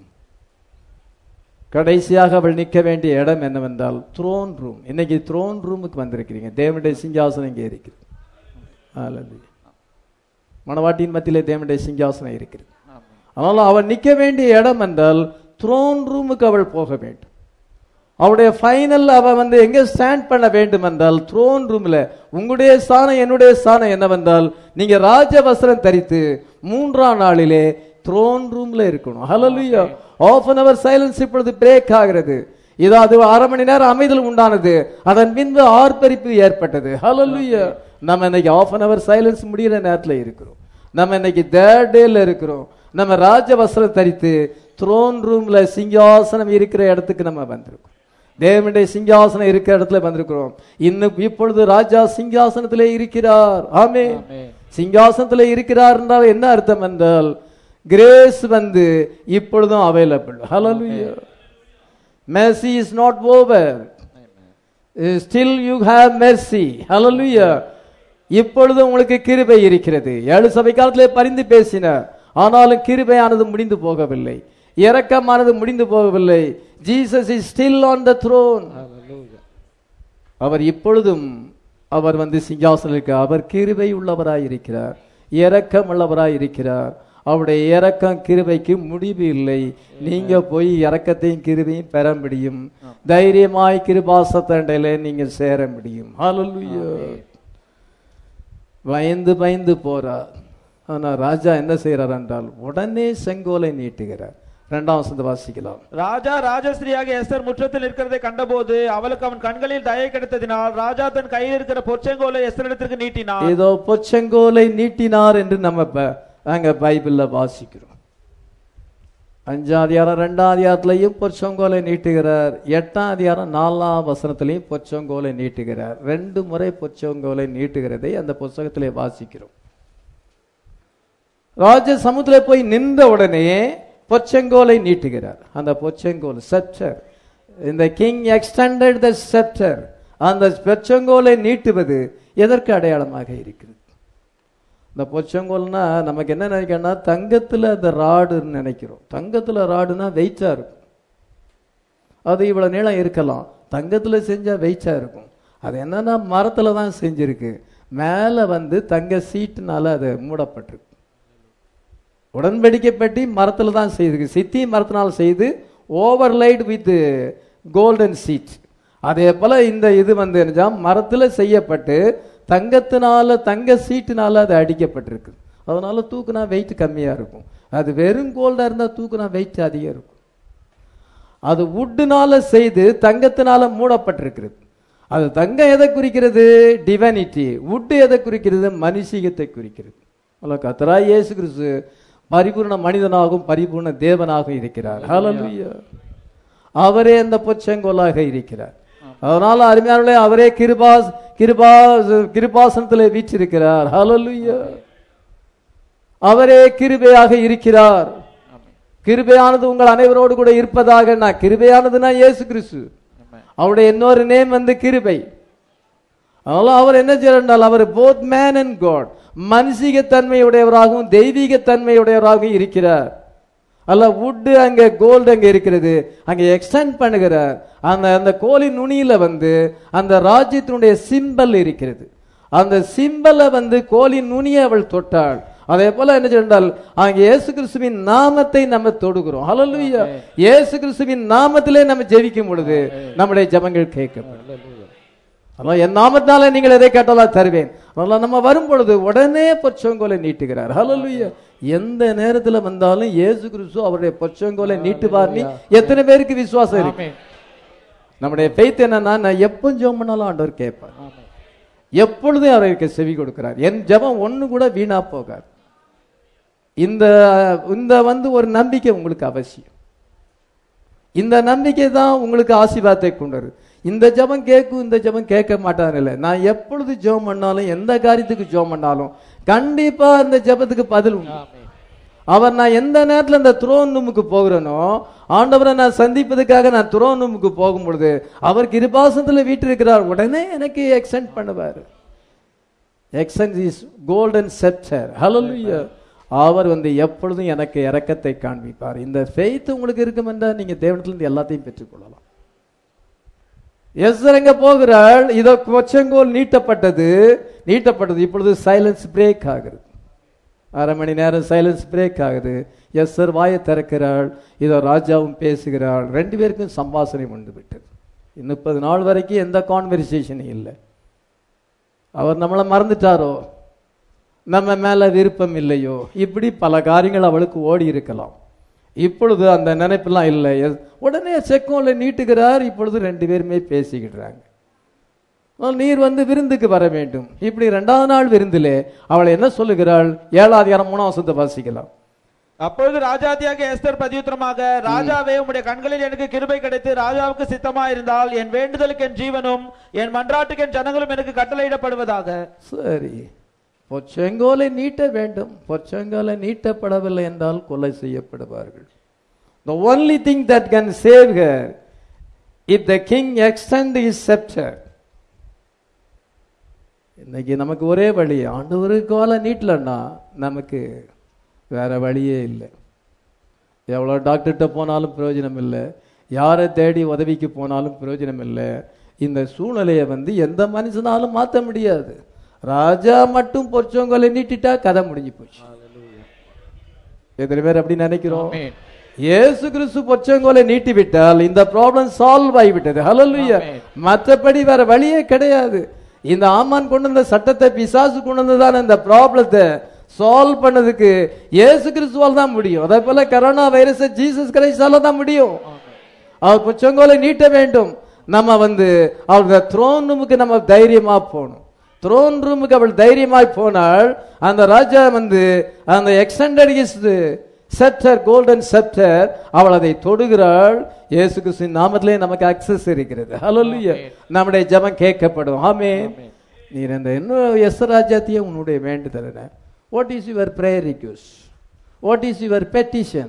கடைசியாக அவள் நிற்க வேண்டிய இடம் என்னவென்றால் த்ரோன் ரூம் இன்னைக்கு த்ரோன் ரூமுக்கு வந்திருக்கிறீங்க தேவனுடைய சிங்காசனம் இங்கே இருக்கிறது ஹalleluya மணவாட்டியின் மத்தியிலே தேவனுடைய சிங்காசனம் இருக்கிறது அதனால அவள் நிற்க வேண்டிய இடம் என்றால் த்ரோன் ரூமுக்கு அவள் போக வேண்டும் அவளுடைய ஃபைனல் அவ வந்து எங்க ஸ்டாண்ட் பண்ண வேண்டும் என்றால் த்ரோன் ரூம்ல உங்களுடைய ஸ்தானம் என்னுடைய ஸ்தானம் என்னவென்றால் நீங்க ராஜவஸ்திரம் தரித்து மூன்றாம் நாளிலே த்ரோன் ரூம்ல இருக்கணும் hallelujah half an hour silence இப்பொழுது பிரேக் ஆகிறது இதோ அது அரை மணி நேரம் அமைதல் உண்டானது அதன் பின்பு ஆர்ப்பரிப்பு ஏற்பட்டது ஹalleluya நம்ம இன்னைக்கு ஆஃப் அன் அவர் சைலன்ஸ் முடிகிற நேரத்தில் இருக்கிறோம் நம்ம இன்னைக்கு தேர்ட் டேல இருக்கிறோம் நம்ம ராஜவஸ்திரம் தரித்து த்ரோன் ரூம்ல சிங்காசனம் இருக்கிற இடத்துக்கு நம்ம வந்திருக்கோம் தேவனுடைய சிங்காசனம் இருக்கிற இடத்துல வந்திருக்கிறோம் இன்னும் இப்பொழுது ராஜா சிங்காசனத்திலே இருக்கிறார் ஆமே சிங்காசனத்திலே இருக்கிறார் என்றால் என்ன அர்த்தம் என்றால் கிரேஸ் வந்து இப்பொழுதும் available hallelujah mercy is not over still you have mercy hallelujah இப்பொழுது உங்களுக்கு கிருபை இருக்கிறது ஏழு சபை காலத்திலே பரிந்து பேசினார் ஆனாலும் கிருபையானது முடிந்து போகவில்லை இரக்கமானது முடிந்து போகவில்லை Jesus is still on the throne அவர் இப்பொழுதும் அவர் வந்து சிங்காசனிற்கு அவர் கிருபை உள்ளவராய் இருக்கிறார் இரக்கம் உள்ளவராய் இருக்கிறார் அவருடைய இரக்கம் கிருபைக்கு முடிவு இல்லை நீங்க போய் இரக்கத்தையும் கிருபையும் பெற முடியும் தைரியமாய் கிருபாசத்தண்டையில நீங்க சேர முடியும் ஹalleluya பயந்து பயந்து போறார் ஆனா ராஜா என்ன செய்யறார் என்றால் உடனே செங்கோலை நீட்டுகிறார் இரண்டாம் வசந்த வாசிக்கலாம் ராஜா ராஜஸ்திரியாக எஸ்தர் முற்றத்தில் இருக்கிறதை கண்டபோது அவளுக்கு அவன் கண்களில் தயை கிடைத்ததினால் ராஜா தன் கையில் இருக்கிற பொற்செங்கோலை எஸ்தரிடத்திற்கு நீட்டினான் ஏதோ பொச்செங்கோலை நீட்டினார் என்று நம்ம ப- அங்க பைபிள்ல வாசிக்கிறோம் அஞ்சாம் அதிகாரம் ரெண்டாம் அதிகாரத்திலையும் பொற்செங்கோலை நீட்டுகிறார் எட்டாம் அதிகாரம் நாலாம் வசனத்திலையும் பொச்செங்கோலை நீட்டுகிறார் ரெண்டு முறை பொச்செங்கோலை நீட்டுகிறதை அந்த புஸ்தகத்திலே வாசிக்கிறோம் ராஜ சமுத்திர போய் நின்ற உடனே பொச்செங்கோலை நீட்டுகிறார் அந்த பொச்செங்கோல் செப்டர் இந்த கிங் எக்ஸ்டெண்டட் த செப்டர் அந்த பொச்செங்கோலை நீட்டுவது எதற்கு அடையாளமாக இருக்கிறது இந்த பொச்செங்கோல்னா நமக்கு என்ன நினைக்கிறோம்னா தங்கத்துல அந்த ராடுன்னு நினைக்கிறோம் தங்கத்துல ராடுனா வெயிட்டா இருக்கும் அது இவ்வளவு நீளம் இருக்கலாம் தங்கத்துல செஞ்சா வெயிட்டா இருக்கும் அது என்னன்னா மரத்துல தான் செஞ்சிருக்கு மேல வந்து தங்க சீட்டுனால அது மூடப்பட்டிருக்கு உடன்படிக்கை பெட்டி மரத்துல தான் செய்திருக்கு சித்தி மரத்தினால் செய்து ஓவர்லைட் வித் கோல்டன் சீட் அதே போல இந்த இது வந்து என்னஜா மரத்துல செய்யப்பட்டு தங்கத்தினால தங்க சீட்டுனால அது அடிக்கப்பட்டிருக்கு அதனால தூக்குனா வெயிட் கம்மியா இருக்கும் அது வெறும் கோல்டா இருந்தா தூக்குனா வெயிட் அதிகம் இருக்கும் அது வுட்டுனால செய்து தங்கத்தினால மூடப்பட்டிருக்கிறது அது தங்கம் எதை குறிக்கிறது டிவனிட்டி வுட்டு எதை குறிக்கிறது மனுஷிகத்தை குறிக்கிறது அல்ல கத்தரா இயேசு கிறிஸ்து பரிபூர்ண மனிதனாகவும் பரிபூர்ண தேவனாகவும் இருக்கிறார் ஹalleluya அவரே அந்த பொச்செங்கோலாக இருக்கிறார் அதனால அருமையானவர்களே அவரே கிருபாஸ் கிருபா கிருபாசனத்திலே வீற்றிருக்கிறார் ஹalleluya அவரே கிருபையாக இருக்கிறார் கிருபையானது உங்கள் அனைவரோடு கூட இருப்பதாக நான் கிருபையானதுன்னா இயேசு கிறிஸ்து அவருடைய இன்னொரு நேம் வந்து கிருபை அதனால அவர் என்ன செய்யறால் அவர் போத் மேன் அண்ட் காட் மனுஷிக தன்மையுடையவராகவும் தெய்வீக தன்மையுடையவராகவும் இருக்கிறார் அல்ல வுட்டு அங்க கோல்டு அங்க இருக்கிறது அங்க எக்ஸ்டெண்ட் பண்ணுகிறார் அந்த அந்த கோலின் நுனியில வந்து அந்த ராஜ்யத்தினுடைய சிம்பல் இருக்கிறது அந்த சிம்பலை வந்து கோலின் நுனியை அவள் தொட்டாள் அதே போல என்ன சொன்னால் அங்க இயேசு கிறிஸ்துவின் நாமத்தை நம்ம தொடுகிறோம் ஹalleluya இயேசு கிறிஸ்துவின் நாமத்திலே நம்ம ஜெபிக்கும் பொழுது நம்முடைய ஜெபங்கள் கேட்கப்படும் அதெல்லாம் என் நாமத்தினால நீங்கள் எதை கேட்டாலும் தருவேன் அதெல்லாம் நம்ம வரும் பொழுது உடனே பொச்சங்கோலை நீட்டுகிறார் ஹalleluya எந்த நேரத்துல வந்தாலும் இயேசு கிறிஸ்து அவருடைய பொச்சங்கோலை நீட்டுவார்னு எத்தனை பேருக்கு விசுவாசம் இருக்கு நம்முடைய faith என்னன்னா நான் எப்போ ஜெபம் பண்ணாலும் ஆண்டவர் கேட்பார் எப்பொழுதும் அவருக்கு செவி கொடுக்கிறார் என் ஜெபம் ஒண்ணு கூட வீணா போகாது இந்த இந்த வந்து ஒரு நம்பிக்கை உங்களுக்கு அவசியம் இந்த நம்பிக்கை தான் உங்களுக்கு ஆசீர்வாதத்தை கொண்டு வருது இந்த ஜெபம் கேட்கும் இந்த ஜெபம் கேட்க மாட்டார் இல்லை நான் எப்பொழுது ஜெபம் பண்ணாலும் எந்த காரியத்துக்கு ஜெபம் பண்ணாலும் கண்டிப்பா அந்த ஜெபத்துக்கு பதில் உண்டு அவர் நான் எந்த நேரத்தில் இந்த துரோன் ரூமுக்கு போகிறேனோ ஆண்டவரை நான் சந்திப்பதுக்காக நான் துரோன் ரூமுக்கு போகும் பொழுது அவர் கிருபாசனத்தில் வீட்டிருக்கிறார் உடனே எனக்கு எக்ஸ்டெண்ட் பண்ணுவார் extend is golden scepter hallelujah அவர் வந்து எப்பொழுதும் எனக்கு இரக்கத்தை காண்பிப்பார் இந்த ஃபெய்த் உங்களுக்கு இருக்கும் என்றால் நீங்க தேவனத்திலிருந்து எல்லாத்தையும் பெற்றுக்கொள்ளலாம் எஸ்தர் எங்க போகிறாள் இதோ கொச்சங்கோல் நீட்டப்பட்டது நீட்டப்பட்டது இப்பொழுது சைலன்ஸ் பிரேக் ஆகுது அரை மணி நேரம் சைலன்ஸ் பிரேக் ஆகுது எஸ்தர் வாயை திறக்கிறாள் இதோ ராஜாவும் பேசுகிறாள் ரெண்டு பேருக்கும் சம்பாஷணை உண்டு விட்டது முப்பது நாள் வரைக்கும் எந்த கான்வெர்சேஷனும் இல்லை அவர் நம்மளை மறந்துட்டாரோ நம்ம மேல விருப்பம் இல்லையோ இப்படி பல காரியங்கள் அவளுக்கு ஓடி இருக்கலாம் இப்பொழுது அந்த நினைப்பெல்லாம் இல்லை எஸ்- உடனே செக்கோல நீட்டுகிறார் இப்பொழுது ரெண்டு பேருமே பேசிக்கிடுறாங்க ஆனால் நீர் வந்து விருந்துக்கு வர வேண்டும் இப்படி ரெண்டாவது நாள் விருந்திலே அவள் என்ன சொல்லுகிறாள் ஏழாவது அதிகாரம் மூணாம் வசனத்தை வாசிக்கலாம் அப்பொழுது ராஜாதியாக எஸ்தர் பிரதியுத்தரமாக ராஜாவே உம்முடைய கண்களில் எனக்கு கிருபை கிடைத்து ராஜாவுக்கு சித்தமா இருந்தால் என் வேண்டுதலுக்கு என் ஜீவனும் என் மன்றாட்டுக்கு என் ஜனங்களும் எனக்கு கட்டளையிடப்படுவதாக சரி பொச்செங்கோலை நீட்ட வேண்டும் பொச்செங்கோலை நீட்டப்படவில்லை என்றால் கொலை செய்யப்படுவார்கள் the only thing that can save her if the king extend his scepter இன்னைக்கு நமக்கு ஒரே வழி ஆண்டவருக்கு கோலை நீட்டலன்னா நமக்கு வேற வழியே இல்லை எவ்வளோ டாக்டர்கிட்ட போனாலும் பிரயோஜனம் இல்லை யாரை தேடி உதவிக்கு போனாலும் பிரயோஜனம் இல்லை இந்த சூழ்நிலையை வந்து எந்த மனுஷனாலும் மாற்ற முடியாது ராஜா மட்டும் பொற்சோங்கலை நீட்டிட்டா கதை முடிஞ்சு போச்சு எத்தனை பேர் அப்படி நினைக்கிறோம் இயேசு கிறிஸ்து பொச்சங்கோலை நீட்டி விட்டால் இந்த ப்ராப்ளம் சால்வ் ஆகிவிட்டது ஹalleluya மற்றபடி வேற வழியே கிடையாது இந்த ஆமான் கொண்டு வந்த சட்டத்தை பிசாசு கொண்டு வந்ததான இந்த ப்ராப்ளத்தை சால்வ் பண்ணதுக்கு இயேசு கிறிஸ்துவால் தான் முடியும் அதே போல கரோனா வைரஸை ஜீசஸ் கிரைஸ்டால தான் முடியும் அவர் பொச்சங்கோலை நீட்ட வேண்டும் நம்ம வந்து அவருடைய த்ரோன் ரூமுக்கு நம்ம தைரியமா போகணும் த்ரோன் ரூமுக்கு அவள் தைரியமாய் போனாள் அந்த ராஜா வந்து அந்த எக்ஸ்டெண்டட் செப்டர் கோல்டன் செப்டர் அவள் அதை தொடுகிறாள் இயேசு கிறிஸ்துவின் நாமத்திலே நமக்கு அக்சஸ் இருக்கிறது ஹalleluya நம்முடைய ஜெபம் கேட்கப்படும் ஆமென் நீர் அந்த இன்னும் எஸ் ராஜாத்திய உன்னுடைய வேண்டுதல் என்ன what is your prayer request what is your petition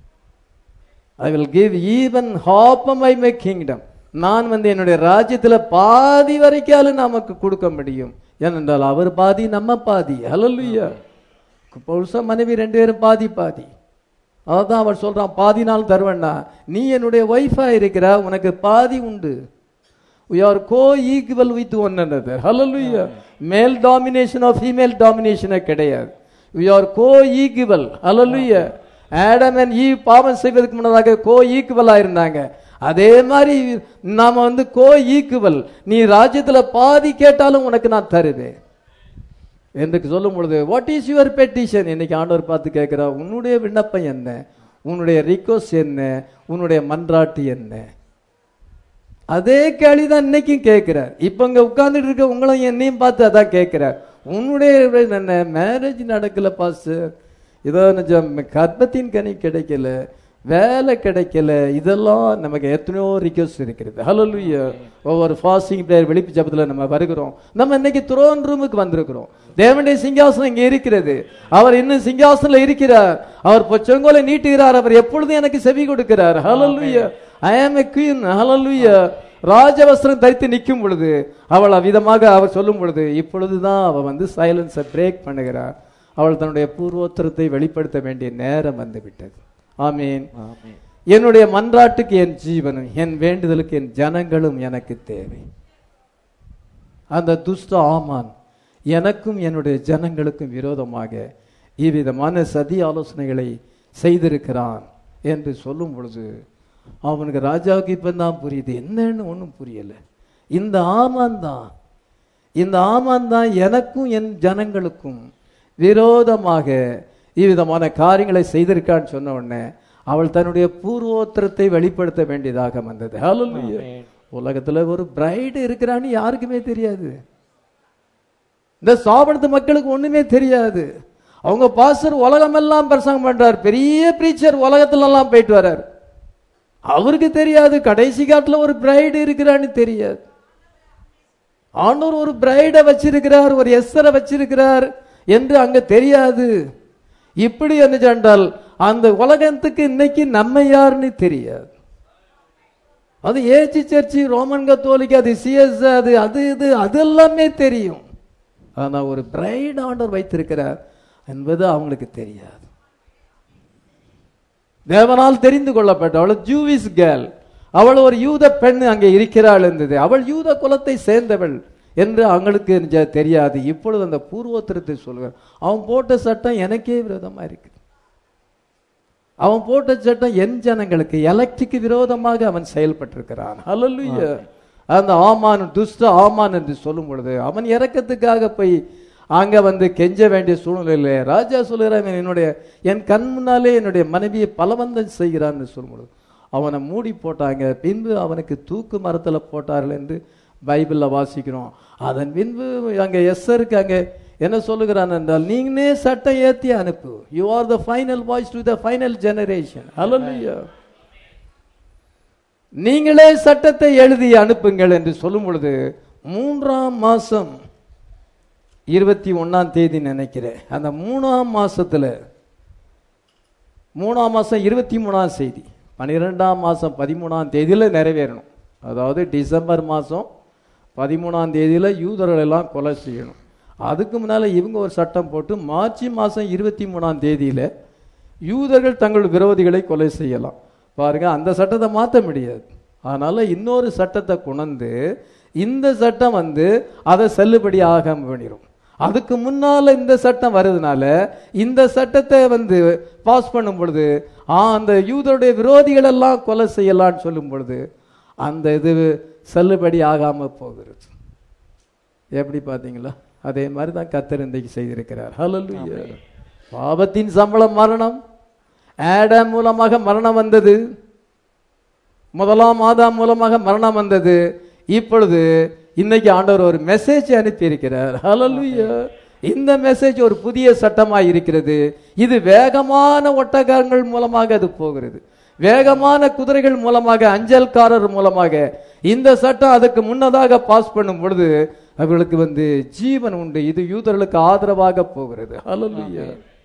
I will give even half my my kingdom நான் வந்து என்னுடைய ராஜ்யத்துல பாதி வரைக்காலும் நமக்கு கொடுக்க முடியும் ஏனென்றால் அவர் பாதி நம்ம பாதி ஹalleluya புருஷன் மனைவி ரெண்டு பேரும் பாதி பாதி அதான் அவர் சொல்றான் பாதி நாள் தருவேன்னா நீ என்னுடைய ஒய்ஃபா இருக்கிற உனக்கு பாதி உண்டு we are co-equal with one another hallelujah male domination of female domination கிடையாது we are co-equal hallelujah Adam and Eve பாவம் செய்வதற்கு முன்னதாக கோ ஈக்குவலா இருந்தாங்க அதே மாதிரி நாம வந்து கோ ஈக்குவல் நீ ராஜ்யத்துல பாதி கேட்டாலும் உனக்கு நான் தருவேன் என்று சொல்லும் பொழுது வாட் இஸ் யுவர் பெட்டிஷன் இன்னைக்கு ஆண்டவர் பார்த்து கேட்கிறா உன்னுடைய விண்ணப்பம் என்ன உன்னுடைய ரிக்வஸ்ட் என்ன உன்னுடைய மன்றாட்டு என்ன அதே கேள்வி தான் இன்னைக்கும் கேட்கிறார் இப்ப இங்க உட்கார்ந்துட்டு இருக்க உங்களும் என்னையும் பார்த்து அதான் கேட்கிறார் உன்னுடைய என்ன மேரேஜ் நடக்கல பாஸ் இதோ நிஜம் கர்ப்பத்தின் கனி கிடைக்கல வேலை கிடைக்கல இதெல்லாம் நமக்கு எத்தனையோ ரிக்வஸ்ட் இருக்கிறது ஹalleluya ஒவ்வொரு ஃபாஸ்டிங் பிரேயர் வெளிப்பு ஜபத்துல நம்ம வருகிறோம் நம்ம இன்னைக்கு த்ரோன் ரூமுக்கு வந்திருக்கிறோம் தேவனுடைய சிங்காசனம் இங்க இருக்கிறது அவர் இன்னும் சிங்காசனத்துல இருக்கிறார் அவர் பொச்சங்கோலை நீட்டுகிறார் அவர் எப்பொழுதும் எனக்கு செவி கொடுக்கிறார் ஹalleluya ஐ ஆம் a queen hallelujah ராஜவஸ்திரம் தரித்து நிற்கும் பொழுது அவள் அவ்விதமாக அவர் சொல்லும் பொழுது இப்பொழுதுதான் அவள் வந்து சைலன்ஸை பிரேக் பண்ணுகிறார் அவள் தன்னுடைய பூர்வோத்தரத்தை வெளிப்படுத்த வேண்டிய நேரம் வந்து விட்டது ஆமீன் ஆமென். என்னுடைய மன்றாட்டுக்கு என் ஜீவனும் என் வேண்டுதலுக்கு என் ஜனங்களும் எனக்கு தேவை அந்த துஷ்ட ஆமான் எனக்கும் என்னுடைய ஜனங்களுக்கும் விரோதமாக இவ்விதமான சதி ஆலோசனைகளை செய்திருக்கிறான் என்று சொல்லும் பொழுது அவனுக்கு ராஜாவுக்கு இப்போ தான் புரியுது என்னன்னு ஒன்றும் புரியல இந்த ஆமான் தான் இந்த ஆமான் தான் எனக்கும் என் ஜனங்களுக்கும் விரோதமாக இவ்விதமான காரியங்களை செய்திருக்கான்னு சொன்ன உடனே அவள் தன்னுடைய பூர்வோத்திரத்தை வெளிப்படுத்த வேண்டியதாக வந்தது ஹalleluya ஆமென். உலகத்துல ஒரு பிரைடு இருக்கிறான்னு யாருக்குமே தெரியாது இந்த சாபனத்து மக்களுக்கு ஒண்ணுமே தெரியாது அவங்க பாஸ்டர் உலகமெல்லாம் பிரசங்கம் பண்றார் பெரிய பிரீச்சர் உலகத்துல எல்லாம் போயிட்டு வர்றார் அவருக்கு தெரியாது கடைசி காலத்துல ஒரு பிரைடு இருக்கிறான்னு தெரியாது ஆண்டவர் ஒரு பிரைடை வச்சிருக்கிறார் ஒரு எஸ்ஸரை வச்சிருக்கிறார் என்று அங்க தெரியாது இப்படி என்ன சென்றால் அந்த உலகத்துக்கு இன்னைக்கு நம்ம யாருன்னு தெரியாது அது ஏச்சி சர்ச்சி ரோமன் கத்தோலிக் அது சிஎஸ் அது அது இது அது எல்லாமே தெரியும் ஆனா ஒரு பிரைட் ஆண்டர் வைத்திருக்கிறார் என்பது அவங்களுக்கு தெரியாது தேவனால் தெரிந்து கொள்ளப்பட்டவள் ஜூவிஸ் கேர்ள் அவள் ஒரு யூத பெண் அங்கே இருக்கிறாள் இருந்தது அவள் யூத குலத்தை சேர்ந்தவள் என்று அவங்களுக்கு நிஜ- தெரியாது இப்பொழுது அந்த பூர்வோத்திரத்தை சொல்கிறார் அவன் போட்ட சட்டம் எனக்கே விரோதமா இருக்கு அவன் போட்ட சட்டம் என் ஜனங்களுக்கு எலக்ட்ரிக்கு விரோதமாக அவன் செயல்பட்டிருக்கிறான் ஹalleluya அந்த ஆமான் துஷ்ட ஆமான் என்று சொல்லும் பொழுது அவன் இறக்கத்துக்காக போய் அங்க வந்து கெஞ்ச வேண்டிய சூழ்நிலையில ராஜா சொல்லுகிறான் "இவன் என்னுடைய என் கண் முன்னாலே என்னுடைய மனைவியை பலவந்தம் செய்கிறான்னு சொல்லும் பொழுது அவனை மூடி போட்டாங்க பின்பு அவனுக்கு தூக்கு மரத்துல போட்டார்கள் என்று பைபிள்ல வாசிக்கிறோம் அதன் பின்பு அங்க எஸ்ஸருக்கு அங்க என்ன சொல்லுகிறான் என்றால் நீங்களே சட்டம் ஏத்தி அனுப்பு you are the final voice to the final generation hallelujah நீங்களே சட்டத்தை எழுதி அனுப்புங்கள் என்று சொல்லும் பொழுது மூன்றாம் மாசம் இருபத்தி ஒண்ணாம் தேதி நினைக்கிறேன் அந்த மூணாம் மாசத்துல மூணாம் மாசம் இருபத்தி மூணாம் செய்தி பன்னிரெண்டாம் மாசம் பதிமூணாம் தேதியில நிறைவேறணும் அதாவது டிசம்பர் மாசம் பதிமூணாம் தேதியில யூதர்கள் எல்லாம் கொலை செய்யணும் அதுக்கு முன்னால இவங்க ஒரு சட்டம் போட்டு மார்ச் மாசம் இருபத்தி மூணாம் தேதியில யூதர்கள் தங்கள் விரோதிகளை கொலை செய்யலாம் பாருங்க அந்த சட்டத்தை மாற்ற முடியாது அதனால இன்னொரு சட்டத்தை கொண்டு இந்த சட்டம் வந்து அதை செல்லுபடி ஆகாம பண்ணிடும் அதுக்கு முன்னால இந்த சட்டம் வருதுனால இந்த சட்டத்தை வந்து பாஸ் பண்ணும் பொழுது ஆ, அந்த யூதருடைய விரோதிகள் எல்லாம் கொலை செய்யலாம்னு சொல்லும் பொழுது அந்த இது செல்லுபடி ஆகாம போகிறது எப்படி பாத்தீங்களா அதே மாதிரி தான் கத்தர் இன்றைக்கு செய்திருக்கிறார் ஹalleluya பாவத்தின் சம்பளம் மரணம் ஆடம் மூலமாக மரணம் வந்தது முதலாம் ஆதாம் மூலமாக மரணம் வந்தது இப்பொழுது இன்னைக்கு ஆண்டவர் ஒரு மெசேஜ் அனுப்பி இருக்கிறார் ஹalleluya இந்த மெசேஜ் ஒரு புதிய சட்டமாய் இருக்கிறது இது வேகமான ஒட்டகங்கள் மூலமாக அது போகிறது வேகமான குதிரைகள் மூலமாக அஞ்சல்காரர் மூலமாக இந்த சட்டம் அதுக்கு முன்னதாக பாஸ் பண்ணும் பொழுது அவர்களுக்கு வந்து ஜீவன் உண்டு இது யூதர்களுக்கு ஆதரவாக போகிறது ஹalleluya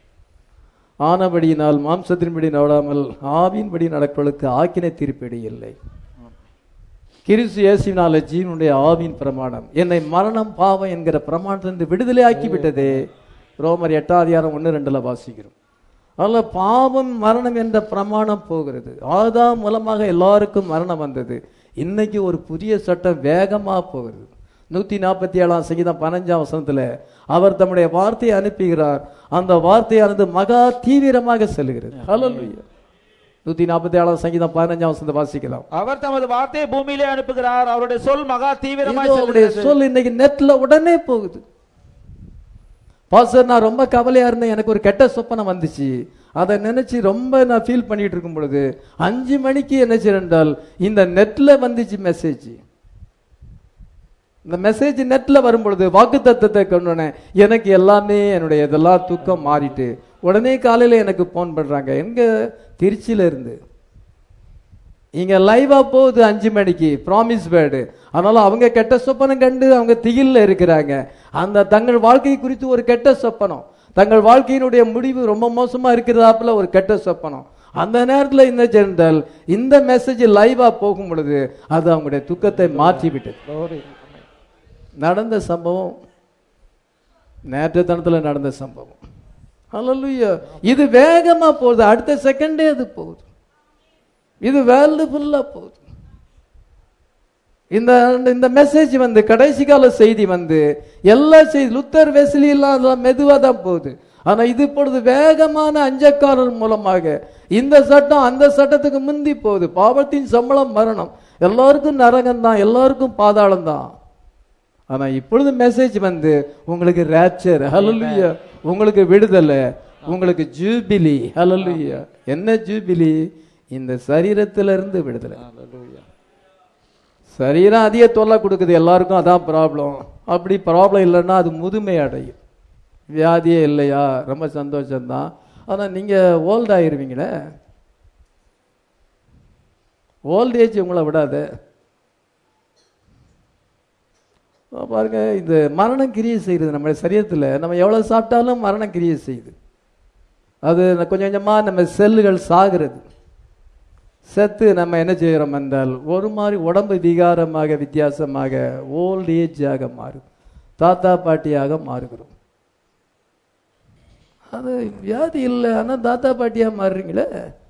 ஆனபடியினால் மாம்சத்தின்படி நடாமல் ஆவியின்படி நடப்பவர்களுக்கு ஆக்கினை தீர்ப்படி இல்லை கிறிஸ்து இயேசுவினால ஜீவனுடைய ஆவியின் பிரமாணம் என்னை மரணம் பாவம் என்கிற பிரமாணத்திலிருந்து விடுதலை ஆக்கி விட்டதே ரோமர் எட்டாம் அதிகாரம் ஒன்று ரெண்டுல வாசிக்கிறோம் அதனால பாவம் மரணம் என்ற பிரமாணம் போகிறது ஆதாம் மூலமாக எல்லாருக்கும் மரணம் வந்தது இன்னைக்கு ஒரு புதிய சட்டம் வேகமா போகிறது நூத்தி நாற்பத்தி ஏழாம் சங்கீதம் பதினஞ்சாம் வசனத்துல அவர் தம்முடைய வார்த்தையை அனுப்புகிறார் அந்த வார்த்தையானது மகா தீவிரமாக செல்கிறது ஹalleluya நூத்தி நாற்பத்தி ஏழாம் சங்கீதம் பதினஞ்சாம் வசனத்தை வாசிக்கலாம் அவர் தமது வார்த்தையை பூமியிலே அனுப்புகிறார் அவருடைய சொல் மகா தீவிரமாய் இதோ அவருடைய செல்கிறது. சொல் இன்னைக்கு நெட்ல உடனே போகுது பாஸ்டர் நான் ரொம்ப கவலையா இருந்தேன் எனக்கு ஒரு கெட்ட சொப்பனம் வந்துச்சு அதை நினைச்சு ரொம்ப நான் ஃபீல் பண்ணிட்டு இருக்கும் பொழுது அஞ்சு மணிக்கு என்ன செய்யறால் இந்த நெட்ல வந்துச்சு மெசேஜ் இந்த மெசேஜ் நெட்ல வரும் பொழுது வாக்கு தத்துவத்தை கொண்டோன்னே எனக்கு எல்லாமே என்னுடைய இதெல்லாம் தூக்கம் மாறிட்டு உடனே காலையில எனக்கு போன் பண்றாங்க எங்க திருச்சியில இருந்து இங்க லைவா போகுது அஞ்சு மணிக்கு ப்ராமிஸ் வேர்டு அதனால அவங்க கெட்ட சொப்பனம் கண்டு அவங்க திகில்ல இருக்கிறாங்க அந்த தங்கள் வாழ்க்கை குறித்து ஒரு கெட்ட சொப்பனம் தங்கள் வாழ்க்கையினுடைய முடிவு ரொம்ப மோசமா இருக்கிறதாப்புல ஒரு கெட்ட சொப்பனம் அந்த நேரத்தில் இந்த ஜென்ரல் இந்த மெசேஜ் லைவா போகும் பொழுது அது அவங்களுடைய துக்கத்தை மாற்றி விட்டது Glory. நடந்த சம்பவம் நேற்று தினத்தில் நடந்த சம்பவம் ஹalleluya இது வேகமா போகுது அடுத்த செகண்டே அது போகுது இது வேர்ல்டு ஃபுல்லா போகுது இந்த இந்த மெசேஜ் வந்து கடைசி கால செய்தி வந்து எல்லா செய்தி லுத்தர் வெஸ்லி எல்லாம் அதெல்லாம் மெதுவா தான் போகுது ஆனா இது இப்பொழுது வேகமான அஞ்சக்காரர் மூலமாக இந்த சட்டம் அந்த சட்டத்துக்கு முந்தி போகுது பாவத்தின் சம்பளம் மரணம் எல்லாருக்கும் நரகம் தான் எல்லாருக்கும் பாதாளம் தான் ஆனா இப்பொழுது மெசேஜ் வந்து உங்களுக்கு ரேச்சர் ஹalleluya உங்களுக்கு விடுதலை உங்களுக்கு ஜூபிலி ஹalleluya என்ன ஜூபிலி இந்த சரீரத்திலிருந்து விடுதலை Hallelujah. சரீரம் அதிக தொல்லை கொடுக்குது எல்லாருக்கும் அதான் ப்ராப்ளம் அப்படி ப்ராப்ளம் இல்லைன்னா அது முதுமை அடையும் வியாதியே இல்லையா ரொம்ப சந்தோஷம்தான் ஆனால் நீங்கள் ஓல்ட் ஆயிருவீங்களே ஓல்ட் ஏஜ் உங்களை விடாது பாருங்க இந்த மரணம் கிரியை செய்யுது நம்ம சரீரத்தில் நம்ம எவ்வளோ சாப்பிட்டாலும் மரணம் கிரியை செய்யுது அது கொஞ்சம் கொஞ்சமாக நம்ம செல்லுகள் சாகிறது செத்து நம்ம என்ன செய்கிறோம் என்றால் ஒரு மாதிரி உடம்பு விகாரமாக வித்தியாசமாக ஓல்ட் ஏஜாக மாறும் தாத்தா பாட்டியாக மாறுகிறோம் அது வியாதி இல்லை ஆனால் தாத்தா பாட்டியாக மாறுறீங்களே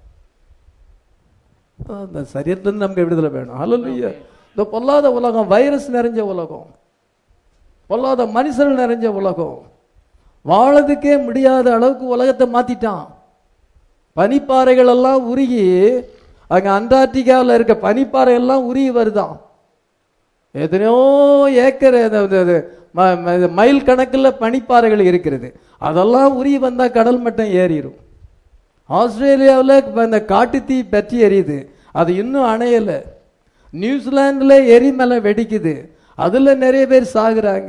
அந்த சரீரத்திலிருந்து நமக்கு விடுதலை வேணும் ஹalleluya இந்த பொல்லாத உலகம் வைரஸ் நிறைஞ்ச உலகம் பொல்லாத மனுஷர்கள் நிறைஞ்ச உலகம் வாழறதுக்கே முடியாத அளவுக்கு உலகத்தை மாத்திட்டான் பனிப்பாறைகள் எல்லாம் உருகி அங்க அண்டார்டிகாவில் இருக்க பனிப்பாறை எல்லாம் உருகி வருதாம் எத்தனையோ ஏக்கர் அந்த- அந்த- அந்த ம- ம- மைல் கணக்கில் பனிப்பாறைகள் இருக்கிறது அதெல்லாம் உருகி வந்தா கடல் மட்டம் ஏறிடும் ஆஸ்திரேலியாவில் இப்ப இந்த காட்டுத்தீ பற்றி எரியுது அது இன்னும் அணையலை நியூசிலாண்டில் எரிமலை வெடிக்குது அதுல நிறைய பேர் சாகுறாங்க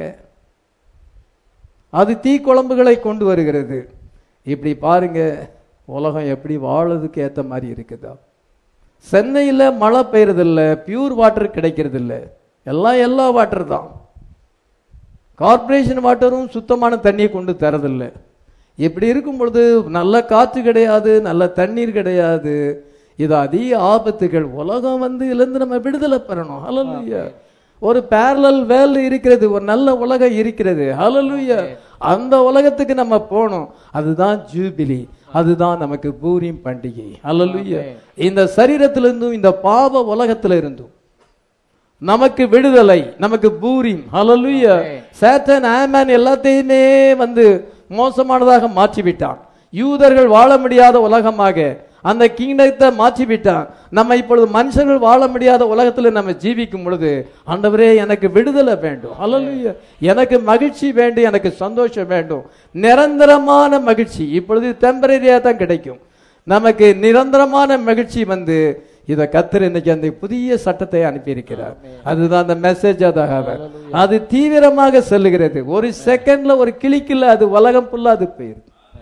அது தீ குழம்புகளை கொண்டு வருகிறது இப்படி பாருங்க உலகம் எப்படி வாழறதுக்கு ஏத்த மாதிரி இருக்குதா சென்னையில் மழை பெய்யறதில்ல பியூர் வாட்டர் கிடைக்கிறது இல்ல எல்லாம் எல்லா வாட்டர் தான் கார்ப்பரேஷன் வாட்டரும் சுத்தமான தண்ணியை கொண்டு தரதில்ல இப்படி இருக்கும் பொழுது நல்ல காற்று கிடையாது நல்ல தண்ணீர் கிடையாது இது அதிக ஆபத்துகள் உலகம் வந்து இதுலேருந்து நம்ம விடுதலை பெறணும் ஹalleluya ஒரு பேரலல் வேர்ல்டு இருக்கிறது ஒரு நல்ல உலகம் இருக்கிறது ஹalleluya அந்த உலகத்துக்கு நம்ம போகணும் அதுதான் ஜூபிலி அதுதான் நமக்கு பூரிம் பண்டிகை ஹalleluya இந்த சரீரத்திலிருந்தும் இந்த பாவ உலகத்துல இருந்தும் நமக்கு விடுதலை நமக்கு பூரிம் ஹalleluya சேட்டன் ஆமன் எல்லாத்தையுமே வந்து மோசமானதாக மாற்றி விட்டான் யூதர்கள் வாழ முடியாத உலகமாக அந்த கிங்டத்தை மாற்றி விட்டான் நம்ம இப்பொழுது மனுஷர்கள் வாழ முடியாத உலகத்துல நம்ம ஜீவிக்கும் பொழுது ஆண்டவரே எனக்கு விடுதலை வேண்டும் ஹalleluya எனக்கு மகிழ்ச்சி வேண்டும் எனக்கு சந்தோஷம் வேண்டும் நிரந்தரமான மகிழ்ச்சி இப்பொழுது டெம்பரரியா தான் கிடைக்கும் நமக்கு நிரந்தரமான மகிழ்ச்சி வந்து இத கத்தர் இன்னைக்கு அந்த புதிய சட்டத்தை அனுப்பியிருக்கிறார் அதுதான் அந்த மெசேஜ் அதாக அது தீவிரமாக செல்லுகிறது ஒரு செகண்ட்ல ஒரு கிளிக்குல அது உலகம் ஃபுல்லா அது போயிருது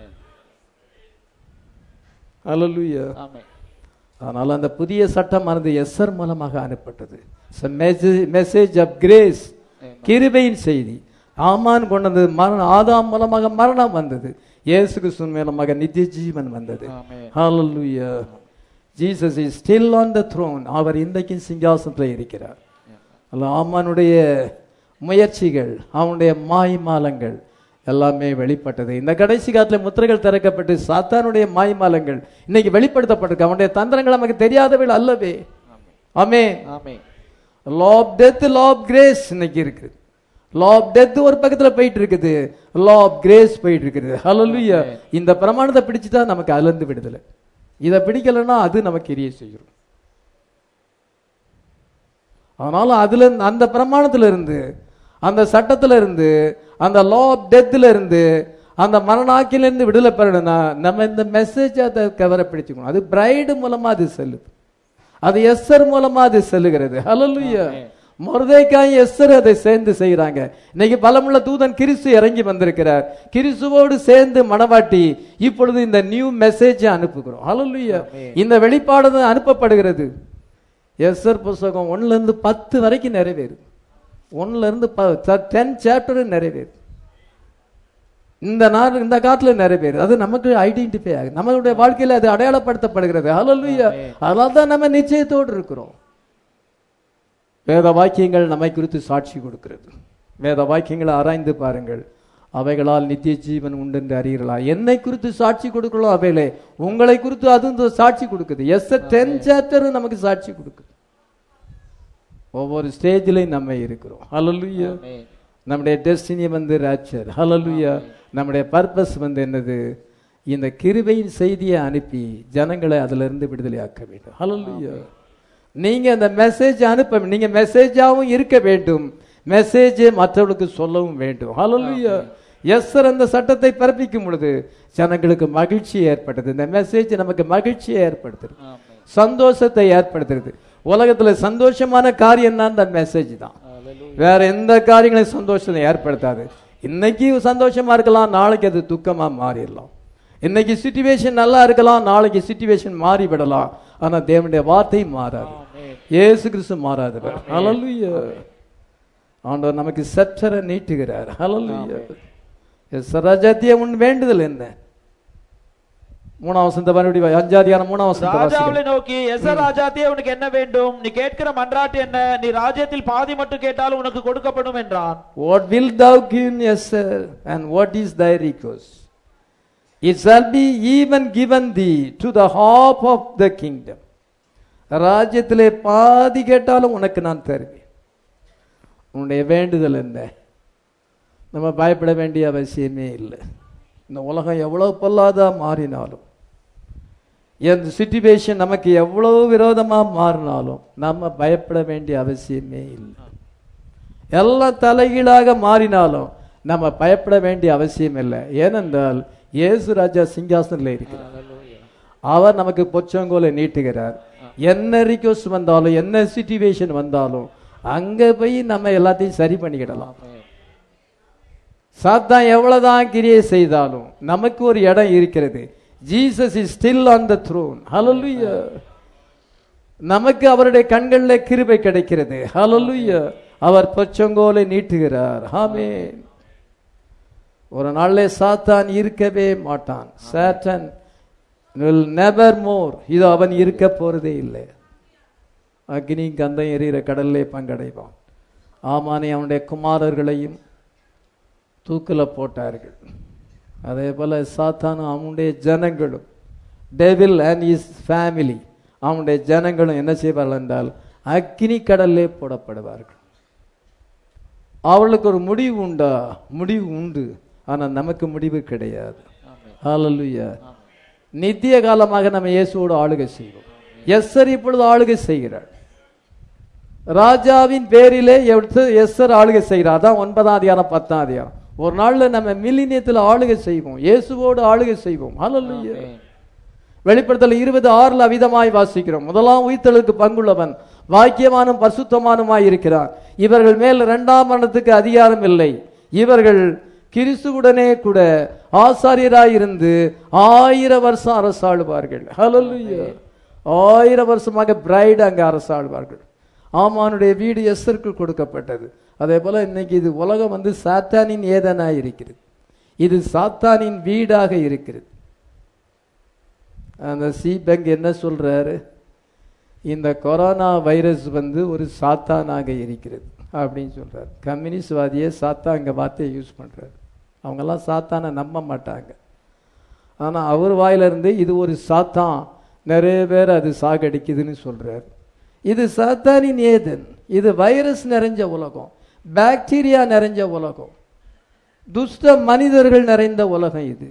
அல்லேலூயா ஆமென் ஆனால் அந்த புதிய சட்டமானது எஸ்ஆர் மூலமாக அனுப்பப்பட்டது மெசேஜ் ஆஃப் கிரேஸ் கிருபையின் செய்தி ஆமான் கொண்டது மரணம் ஆதாம் மூலமாக மரணம் வந்தது இயேசு கிறிஸ்து மூலமாக நித்திய ஜீவன் வந்தது amen hallelujah Jesus is still on the throne அவர் இன்றைக்கும் சிங்காசனத்தில் இருக்கிறார் அல்ல ஆமானுடைய முயற்சிகள் அவனுடைய மாய்மாலங்கள் எல்லாமே வெளிப்பட்டது இந்த கடைசி காலத்துல முத்திரைகள் திறக்கப்பட்டு சாத்தானுடைய மாய்மாலங்கள் இன்னைக்கு வெளிப்படுத்தப்பட்டிருக்கு அவனுடைய தந்திரங்கள் நமக்கு தெரியாதவள் அல்லவே ஆமே amen law of death law of grace இன்னைக்கு இருக்குது லா ஆஃப் டெத் ஒரு பக்கத்துல போயிட்டு இருக்குது லா ஆஃப் கிரேஸ் போயிட்டு இருக்குது ஹalleluya இந்த பிரமாணத்தை பிடிச்சிட்டா நமக்கு அதுல இருந்து விடுதலை இதை பிடிக்கலைன்னா அது நமக்கு எரிய செய்யும் அதனால அதுல இருந்து- அந்த பிரமாணத்துல இருந்து அந்த சட்டத்துல இருந்து அந்த லா ஆஃப் டெத்ல இருந்து அந்த மரணாக்கில இருந்து விடுதலை பெறணும்னா நம்ம இந்த மெசேஜ் அதை கவர பிடிச்சுக்கணும் அது பிரைடு மூலமா அது செல்லுது அது எஸ்ஸர் மூலமா அது செல்லுகிறது ஹalleluya மொர்தேக்காய் எஸ்ஸர் அதை சேர்ந்து செய்கிறாங்க இன்னைக்கு பலமுள்ள தூதன் கிறிஸ்து இறங்கி வந்திருக்கிறார் கிறிஸ்துவோடு சேர்ந்து மணவாட்டி இப்பொழுது இந்த நியூ மெசேஜை அனுப்புகிறோம் ஹalleluya இந்த வெளிப்பாடு தான் அனுப்பப்படுகிறது எஸ்ஸர் புஸ்தகம் ஒண்ணுல இருந்து பத்து வரைக்கும் நிறைவேறும் ஒண்ணுல இருந்து டென் சாப்டர் நிறைவேறும் இந்த நாள் இந்த காலத்துல நிறைய பேர் அது நமக்கு ஐடென்டிஃபை ஆகுது நம்மளுடைய வாழ்க்கையில அது அடையாளப்படுத்தப்படுகிறது ஹalleluya அதனால தான் நம்ம நிச்சயத்தோடு இருக்கிறோம் வேத வாக்கியங்கள் நம்மை குறித்து சாட்சி கொடுக்கிறது வேத வாக்கியங்களை ஆராய்ந்து பாருங்கள் அவைகளால் நித்திய ஜீவன் உண்டு என்று அறியலாம் என்னை குறித்து சாட்சி கொடுக்கலாம் அவைகளே உங்களை குறித்து அது இந்த சாட்சி கொடுக்குது எஸ் டென் சாப்டர் நமக்கு சாட்சி கொடுக்குது ஒவ்வொரு ஸ்டேஜிலையும் நம்ம இருக்கிறோம் ஹalleluya நம்முடைய டெஸ்டினி வந்து ராச்சர் ஹalleluya நம்முடைய பர்பஸ் வந்து என்னது இந்த கிருபையின் செய்தியை அனுப்பி ஜனங்களை அதிலிருந்து இருந்து விடுதலையாக்க வேண்டும் ஹalleluya நீங்க அந்த மெசேஜ் அனுப்ப நீங்க மெசேஜாவும் இருக்க வேண்டும் மெசேஜை மற்றவர்களுக்கு சொல்லவும் வேண்டும் ஹalleluya எஸ்ஸர் அந்த சட்டத்தை பிறப்பிக்கும் பொழுது ஜனங்களுக்கு மகிழ்ச்சி ஏற்பட்டது இந்த மெசேஜ் நமக்கு மகிழ்ச்சியை ஏற்படுத்துது சந்தோஷத்தை ஏற்படுத்துறது உலகத்துல சந்தோஷமான காரியம் தான் இந்த மெசேஜ் தான் வேற எந்த காரியங்களையும் சந்தோஷத்தை ஏற்படுத்தாது இன்னைக்கு சந்தோஷமா இருக்கலாம் நாளைக்கு அது துக்கமா மாறிடலாம் இன்னைக்கு சிச்சுவேஷன் நல்லா இருக்கலாம் நாளைக்கு சிச்சுவேஷன் மாறிவிடலாம் ஆனா தேவனுடைய வார்த்தை மாறாது இயேசு கிறிஸ்து மாறாதவர் ஹalleluya ஆண்டவர் நமக்கு சற்றரை நீட்டுகிறார் ஹalleluya எஸ் ராஜாத்திய உன் வேண்டுதல் என்ன மூணாம் வசந்த மறுபடியும் அஞ்சாதியான மூணாம் வசந்த ராஜாவை நோக்கி எஸ் ராஜாத்தியே உனக்கு என்ன வேண்டும் நீ கேட்கிற மன்றாட்டு என்ன நீ ராஜ்யத்தில் பாதி மட்டும் கேட்டாலும் உனக்கு கொடுக்கப்படும் என்றான் What wilt thou give me, sir, and what is thy request? It shall be even given thee to the half of the kingdom. ராஜ்யத்திலே பாதி கேட்டாலும் உனக்கு நான் தருவேன் உன்னுடைய வேண்டுதல் என்ன நம்ம பயப்பட வேண்டிய அவசியமே இல்லை இந்த உலகம் எவ்வளவு பொல்லாதா மாறினாலும் எந்த சுச்சுவேஷன் நமக்கு எவ்வளவு விரோதமா மாறினாலும் நம்ம பயப்பட வேண்டிய அவசியமே இல்லை எல்லாம் தலைகீழாக மாறினாலும் நம்ம பயப்பட வேண்டிய அவசியம் இல்லை ஏனென்றால் இயேசு ராஜா சிங்காசனில் இருக்கிறார் அவர் நமக்கு பொச்சங்கோலை நீட்டுகிறார் என்ன ரிக்வஸ்ட் வந்தாலும் என்ன சிச்சுவேஷன் வந்தாலும் அங்க போய் நம்ம எல்லாத்தையும் சரி பண்ணிக்கிடலாம் சாத்தான் எவ்வளவுதான் கிரியை செய்தாலும் நமக்கு ஒரு இடம் இருக்கிறது Jesus is still on the throne hallelujah நமக்கு அவருடைய கண்களில் கிருபை கிடைக்கிறது ஹalleluya அவர் பொச்சங்கோலை நீட்டுகிறார் ஆமென் ஒரு நாள்ல சாத்தான் இருக்கவே மாட்டான் சாட்டன் will never more இது அவன் இருக்க போறதே இல்லை அக்னி கந்தம் எரிகிற கடல்லே பங்கடைவான் ஆமானே அவனுடைய குமாரர்களையும் தூக்கில போட்டார்கள் அதே போல சாத்தானும் அவனுடைய ஜனங்களும் டெவில் அண்ட் இஸ் ஃபேமிலி அவனுடைய ஜனங்களும் என்ன செய்வார்கள் என்றால் அக்னி கடல்லே போடப்படுவார்கள் அவளுக்கு ஒரு முடிவு உண்டா முடிவு உண்டு ஆனா நமக்கு முடிவு கிடையாது ஹalleluya நித்திய காலமாக நம்ம இயேசுவோடு ஆளுகை செய்வோம் எஸ்ஸர் இப்பொழுது ஆளுகை செய்கிறார் ராஜாவின் பேரிலே எடுத்து எஸ்ஸர் ஆளுகை செய்கிறார் அதான் ஒன்பதாம் அதிகாரம் பத்தாம் அதிகாரம் ஒரு நாள்ல நம்ம மில்லினியத்தில் ஆளுகை செய்வோம் இயேசுவோடு ஆளுகை செய்வோம் ஹalleluya வெளிப்படுத்தல் இருபது ஆறுல அவிதமாய் வாசிக்கிறோம் முதலாம் உயிர்த்தலுக்கு பங்குள்ளவன் வாக்கியமானும் பரிசுத்தமானுமாய் இருக்கிறான் இவர்கள் மேல் இரண்டாம் மரணத்துக்கு அதிகாரம் இல்லை இவர்கள் கிறிஸ்துவுடனே கூட ஆசாரியராய் இருந்து ஆயிரம் வருஷம் அரசாளுவார்கள் ஹalleluya ஆயிரம் வருஷமாக பிரைடு அங்க அரசாளுவார்கள் ஆமானுடைய வீடு எஸ்ஸருக்கு கொடுக்கப்பட்டது அதே போல இன்னைக்கு இது உலகம் வந்து சாத்தானின் ஏதனாய் இருக்கிறது இது சாத்தானின் வீடாக இருக்கிறது அந்த சீபெங் என்ன சொல்றாரு இந்த கொரோனா வைரஸ் வந்து ஒரு சாத்தானாக இருக்கிறது அப்படின்னு சொல்றாரு கம்யூனிஸ்ட்வாதியே சாத்தாங்க வார்த்தையை யூஸ் பண்றாரு அவங்கெல்லாம் சாத்தானை நம்ப மாட்டாங்க ஆனா அவர் வாயிலிருந்து இது ஒரு சாத்தான் நிறைய பேர் அது சாகடிக்குதுன்னு சொல்றாரு இது சாத்தானின் ஏதன் இது வைரஸ் நிறைஞ்ச உலகம் பாக்டீரியா நிறைஞ்ச உலகம் துஷ்ட மனிதர்கள் நிறைந்த உலகம் இது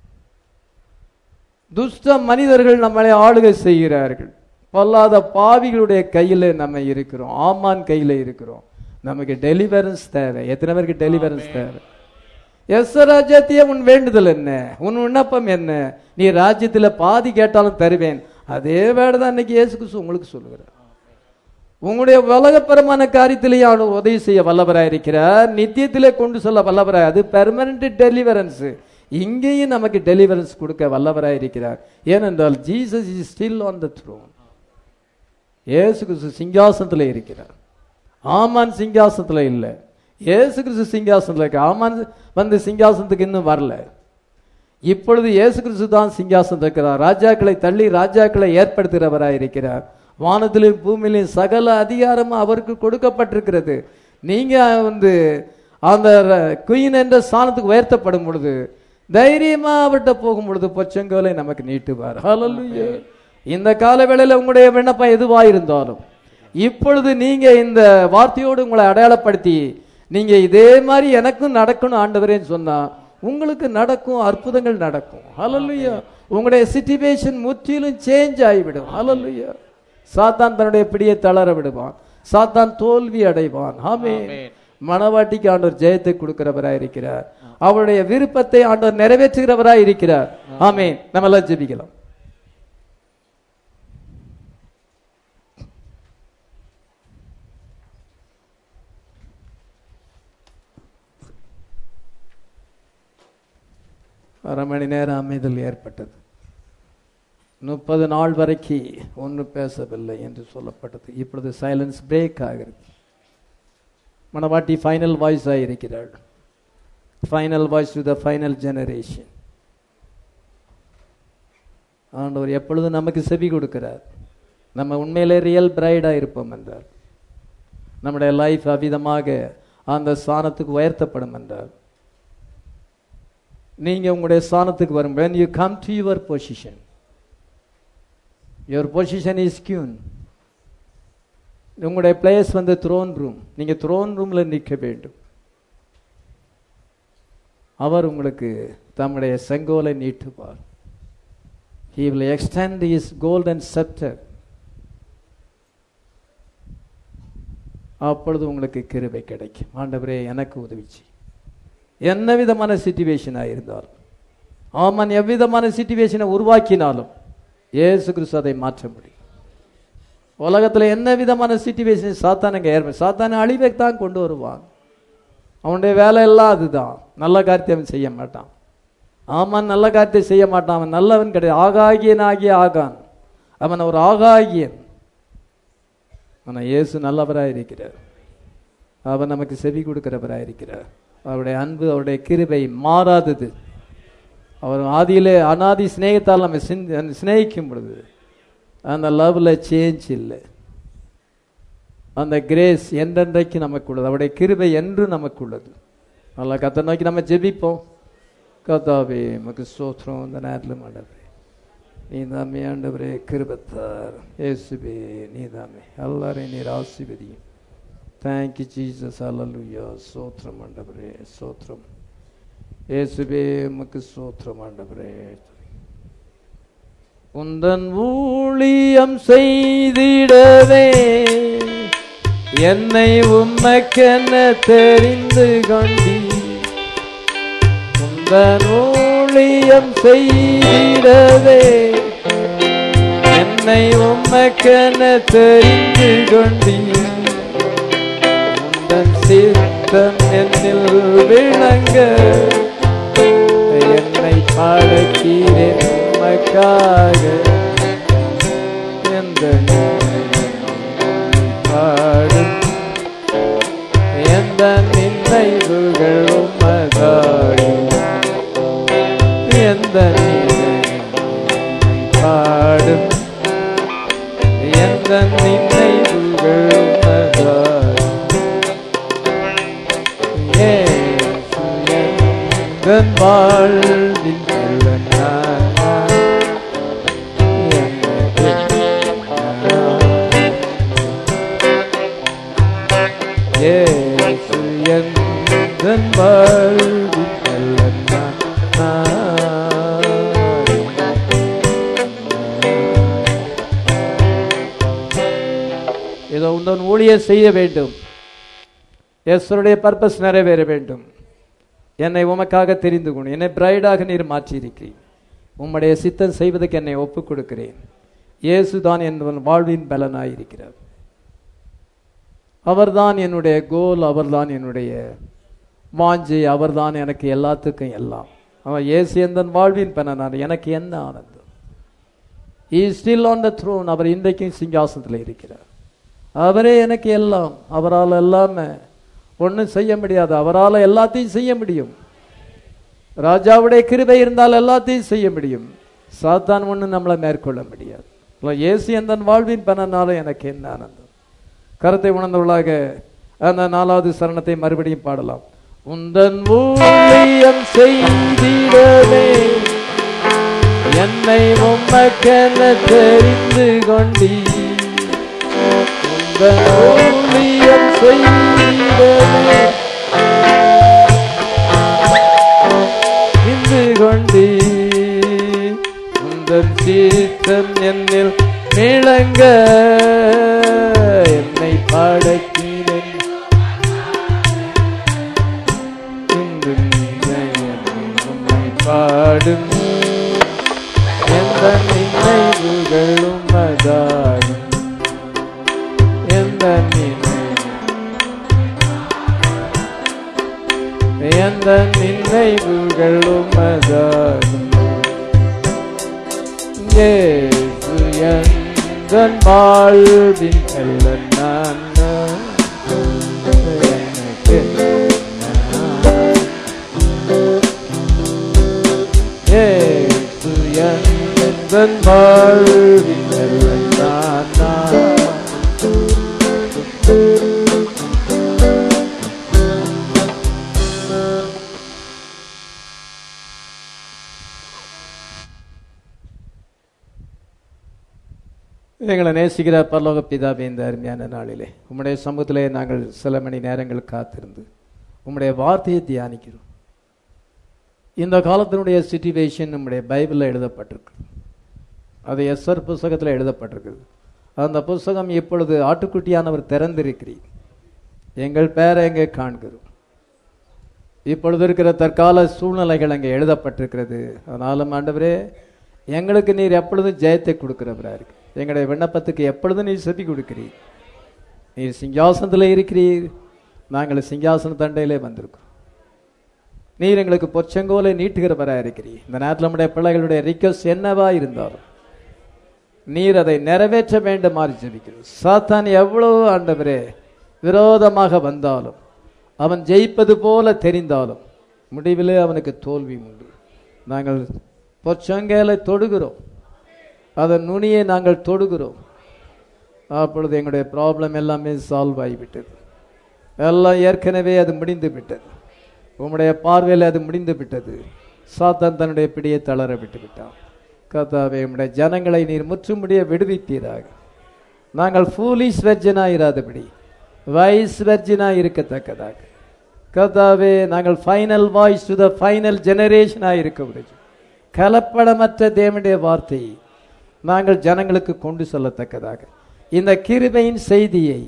துஷ்ட மனிதர்கள் நம்மளை ஆளுகை செய்கிறார்கள் பொல்லாத பாவிகளுடைய கையில நம்ம இருக்கிறோம் ஆமான் கையில இருக்கிறோம் நமக்கு டெலிவரன்ஸ் தேவை எத்தனை பேருக்கு டெலிவரன்ஸ் தேவை எஸ் ராஜ்யத்தையே உன் வேண்டுதல் என்ன உன் விண்ணப்பம் என்ன நீ ராஜ்யத்துல பாதி கேட்டாலும் தருவேன் அதே வேலை தான் இன்னைக்கு இயேசு கிறிஸ்து உங்களுக்கு சொல்லுகிறார் உங்களுடைய உலகப்பரமான காரியத்திலேயே அவர் உதவி செய்ய வல்லவராய் இருக்கிறார் நித்தியத்திலே கொண்டு செல்ல வல்லவராய் அது பெர்மனன்ட் டெலிவரன்ஸ் இங்கேயும் நமக்கு டெலிவரன்ஸ் கொடுக்க வல்லவராய் இருக்கிறார் ஏனென்றால் Jesus is still on the throne இயேசு கிறிஸ்து சிங்காசனத்தில் இருக்கிறார் ஆமான் சிங்காசனத்தில் இல்லை இயேசு கிறிஸ்து சிங்காசனத்தில் இருக்க ஆமான் வந்து சிங்காசனத்துக்கு இன்னும் வரல இப்பொழுது இயேசு கிறிஸ்து தான் சிங்காசனம் இருக்கிறார் ராஜாக்களை தள்ளி ராஜாக்களை ஏற்படுத்துகிறவராய் இருக்கிறார் வானத்திலும் பூமியிலும் சகல அதிகாரமும் அவருக்கு கொடுக்கப்பட்டிருக்கிறது நீங்க வந்து அந்த குயின் என்ற ஸ்தானத்துக்கு உயர்த்தப்படும் பொழுது தைரியமா அவர்கிட்ட போகும் பொழுது பொச்சங்கோலை நமக்கு நீட்டுவார் ஹalleluya இந்த காலவேளையில உங்களுடைய விண்ணப்பம் எதுவா இருந்தாலும் இப்பொழுது நீங்க இந்த வார்த்தையோடு உங்களை அடையாளப்படுத்தி நீங்க இதே மாதிரி எனக்கும் நடக்கணும் ஆண்டவரேன்னு சொன்னா உங்களுக்கு நடக்கும் அற்புதங்கள் நடக்கும் ஹalleluya உங்களுடைய சிச்சுவேஷன் முற்றிலும் சேஞ்ச் ஆகிவிடும் ஹalleluya சாத்தான் தன்னுடைய பிடியை தளர விடுவான் சாத்தான் தோல்வி அடைவான் ஆமென் ஆமென். மணவாட்டிக்கு ஆண்டவர் ஜெயத்தை கொடுக்கிறவராய் இருக்கிறார் அவருடைய விருப்பத்தை ஆண்டவர் நிறைவேற்றுகிறவராய் இருக்கிறார் ஆமென் நம்ம எல்லாம் ஜெபிக்கலாம் அரை மணி நேரம் அமைதல் ஏற்பட்டது முப்பது நாள் வரைக்கும் ஒன்றும் பேசவில்லை என்று சொல்லப்பட்டது இப்பொழுது சைலன்ஸ் பிரேக் ஆகிறது மணவாட்டி ஃபைனல் வாய்ஸாக இருக்கிறாள் final voice to the final generation ஆண்டவர் எப்பொழுதும் நமக்கு செவி கொடுக்கிறார் நம்ம உண்மையிலே ரியல் பிரைடாக இருப்போம் என்றார் நம்முடைய லைஃப் அவ்விதமாக அந்த ஸ்தானத்துக்கு உயர்த்தப்படும் என்றார் நீங்க உங்களுடைய ஸ்தானத்துக்கு வரும் when you come to your position your position is queen உங்களுடைய பிளேஸ் வந்து த்ரோன் ரூம் நீங்க த்ரோன் ரூம்ல நிற்க வேண்டும் அவர் உங்களுக்கு தம்முடைய செங்கோலை நீட்டுவார் he will extend his golden scepter அப்பொழுது உங்களுக்கு கிருபை கிடைக்கும் ஆண்டவரே எனக்கு உதவிச்சு என்ன விதமான சிச்சுவேஷனாக இருந்தாலும் ஆமன் எவ்விதமான சிச்சுவேஷனை உருவாக்கினாலும் இயேசு கிறிஸ்து அதை மாற்ற முடியும் உலகத்துல என்ன விதமான சிச்சுவேஷன் சாத்தானுங்க ஏற்ப சாத்தான அழிவை தான் கொண்டு வருவான் அவனுடைய வேலை எல்லாம் அதுதான் நல்ல காரியத்தை அவன் செய்ய மாட்டான் ஆமான் நல்ல காரியத்தை செய்ய மாட்டான் அவன் நல்லவன் கிடையாது ஆகாகியன் ஆகிய ஆகான் அவன் ஒரு ஆகாகியன் ஆனால் இயேசு நல்லவராக இருக்கிறார் அவர் நமக்கு செவி கொடுக்கிறவராக இருக்கிறார் அவருடைய அன்பு அவருடைய கிருபை மாறாதது அவர் ஆதியிலே அனாதி சிநேகத்தால் நம்ம சிந்~ சிநேகிக்கும் பொழுது அந்த லவ்ல சேஞ்ச் இல்லை அந்த கிரேஸ் என்றென்றைக்கு நமக்கு உள்ளது அவருடைய கிருபை என்று நமக்கு உள்ளது நல்லா கத்தை நோக்கி நம்ம ஜெபிப்போம் கத்தாவே நமக்கு சோத்திரம் இந்த நேரத்தில் மாண்டவரே நீ தாமே ஆண்டவரே கிருபத்தார் இயேசுவே நீ தாமே எல்லாரையும் நீர் ஆசிர்வதியும் தேங்க்யூ ஜீசஸ் அல்லலுயா சோத்திரம் ஆண்டவரே சோத்திரம் இயேசுவே உமக்கு சோத்திரம் ஆண்டவரே உந்தன் ஊழியம் செய்திடவே என்னை உம்மக்கென தெரிந்து கொண்டி உந்தன் ஊழியம் செய்திடவே என்னை உம்மக்கென தெரிந்து கொண்டி உந்தன் சித்தம் என்னில் விளங்க என்னை பழக்கிறேன் உமக்காக எந்த பாடும் எந்த நினைவுகள் உமதாடும் எந்த பாடும் எந்த நினைவுகள் உமதாடும் இயேசு எந்தன் வாழ்வின் கள்ளனார். இயேசு எந்தன் வாழ்வின் கள்ளனார். ஏதோ உந்தன் ஊழியர் செய்ய வேண்டும் எஸ்வருடைய பர்பஸ் நிறைவேற வேண்டும் என்னை உமக்காக தெரிந்து கொண்டு என்னை பிரைடாக நீர் மாற்றியிருக்கிறீர் உம்முடைய சித்தம் செய்வதற்கு என்னை ஒப்புக் கொடுக்கிறேன் இயேசுதான் என் வாழ்வின் பலனாயிருக்கிறார் அவர்தான் என்னுடைய கோல் அவர்தான் என்னுடைய வாஞ்சை அவர்தான் எனக்கு எல்லாத்துக்கும் எல்லாம் அவன் இயேசு எந்தன் வாழ்வின் பலனார் எனக்கு என்ன ஆனந்தம் he still on the throne அவர் இன்றைக்கும் சிங்காசனத்தில் இருக்கிறார் அவரே எனக்கு எல்லாம் அவரால் எல்லாமே ஒன்றும் செய்ய முடியாது அவரால் எல்லாத்தையும் செய்ய முடியும் ராஜாவுடைய கிருபை இருந்தால் எல்லாத்தையும் செய்ய முடியும் சாத்தான் ஒன்றும் நம்மளை மேற்கொள்ள முடியாது இல்லை, இயேசு எந்த வாழ்வின் பணனால எனக்கு என்ன ஆனந்தம் கருத்தை உணர்ந்தவளாக அந்த நாலாவது சரணத்தை மறுபடியும் பாடலாம் உந்தன் ஊழியம் செய்திடவே என்னை உம்மக்கென தெரிந்து கொண்டீ உந்தன் ஊழியம் செய்திடவே இந்து கொண்டீ உந்தன் சீத்தம் என்னில் விளங்க என்னை பாடக்கினேன் இன்று நீரை உம்மை பாடும் எந்த நினைவுகளும் அதாகும் எந்த நினைவு எந்த நினைவுகளும் அதாகும் இயேசு எந்தன் வாழ்வின் கள்ளன் நான் எனக்கு நான். இயேசு எந்தன் வாழ்வின் கள்ளன் நான் நான். எங்களை நேசிக்கிற பரலோக பிதாவே இந்த அருமையான நாளிலே உம்முடைய சமூகத்திலே நாங்கள் சில மணி நேரங்கள் காத்திருந்து உம்முடைய வார்த்தையை தியானிக்கிறோம் இந்த காலத்தினுடைய சிச்சுவேஷன் நம்முடைய பைபிளில் எழுதப்பட்டிருக்கு அது எஸ்ஆர் புஸ்தகத்தில் எழுதப்பட்டிருக்குது அந்த புஸ்தகம் இப்பொழுது ஆட்டுக்குட்டியானவர் திறந்திருக்கிறீர் எங்கள் பேரை எங்கே காண்கிறோம் இப்பொழுது இருக்கிற தற்கால சூழ்நிலைகள் அங்கே எழுதப்பட்டிருக்கிறது அதனாலும் ஆண்டவரே எங்களுக்கு நீர் எப்பொழுதும் ஜெயத்தை கொடுக்கிறவரா இருக்கு எங்களுடைய விண்ணப்பத்துக்கு எப்பொழுதும் நீர் செவி கொடுக்கிறீர் நீர் சிங்காசனத்தில் இருக்கிறீர் நாங்கள் சிங்காசன தண்டையிலே வந்திருக்கோம் நீர் எங்களுக்கு பொச்சங்கோலை நீட்டுகிறவரா இருக்கிறீர் இந்த நேரத்தில் நம்முடைய பிள்ளைகளுடைய ரிக்வஸ்ட் என்னவா இருந்தாலும் நீர் அதை நிறைவேற்ற வேண்டுமாறு ஜெபிக்கிறோம் சாத்தான் எவ்வளவு ஆண்டவரே விரோதமாக வந்தாலும் அவன் ஜெயிப்பது போல தெரிந்தாலும் முடிவிலே அவனுக்கு தோல்வி உண்டு நாங்கள் பொச்சங்கேலை தொடுகிறோம் அதன் நுனியை நாங்கள் தொடுகிறோம் அப்பொழுது எங்களுடைய ப்ராப்ளம் எல்லாமே சால்வ் ஆகிவிட்டது எல்லாம் ஏற்கனவே அது முடிந்து விட்டது உம்முடைய பார்வையில் அது முடிந்து விட்டது சாத்தான் தன்னுடைய பிடியை தளர விட்டு விட்டான் கர்த்தாவே உம்முடைய ஜனங்களை நீர் முற்றுமுடிய விடுவிப்பீராக நாங்கள் ஃபூலிஷ் வெர்ஜனாக இராதபடி வைஸ் வெர்ஜனாக இருக்கத்தக்கதாக கர்த்தாவே நாங்கள் final voice to the final ஜெனரேஷனாக இருக்க முடியும் கலப்படமற்ற தேவனுடைய வார்த்தையை நாங்கள் ஜனங்களுக்கு கொண்டு சொல்லத்தக்கதாக இந்த கிருபையின் செய்தியை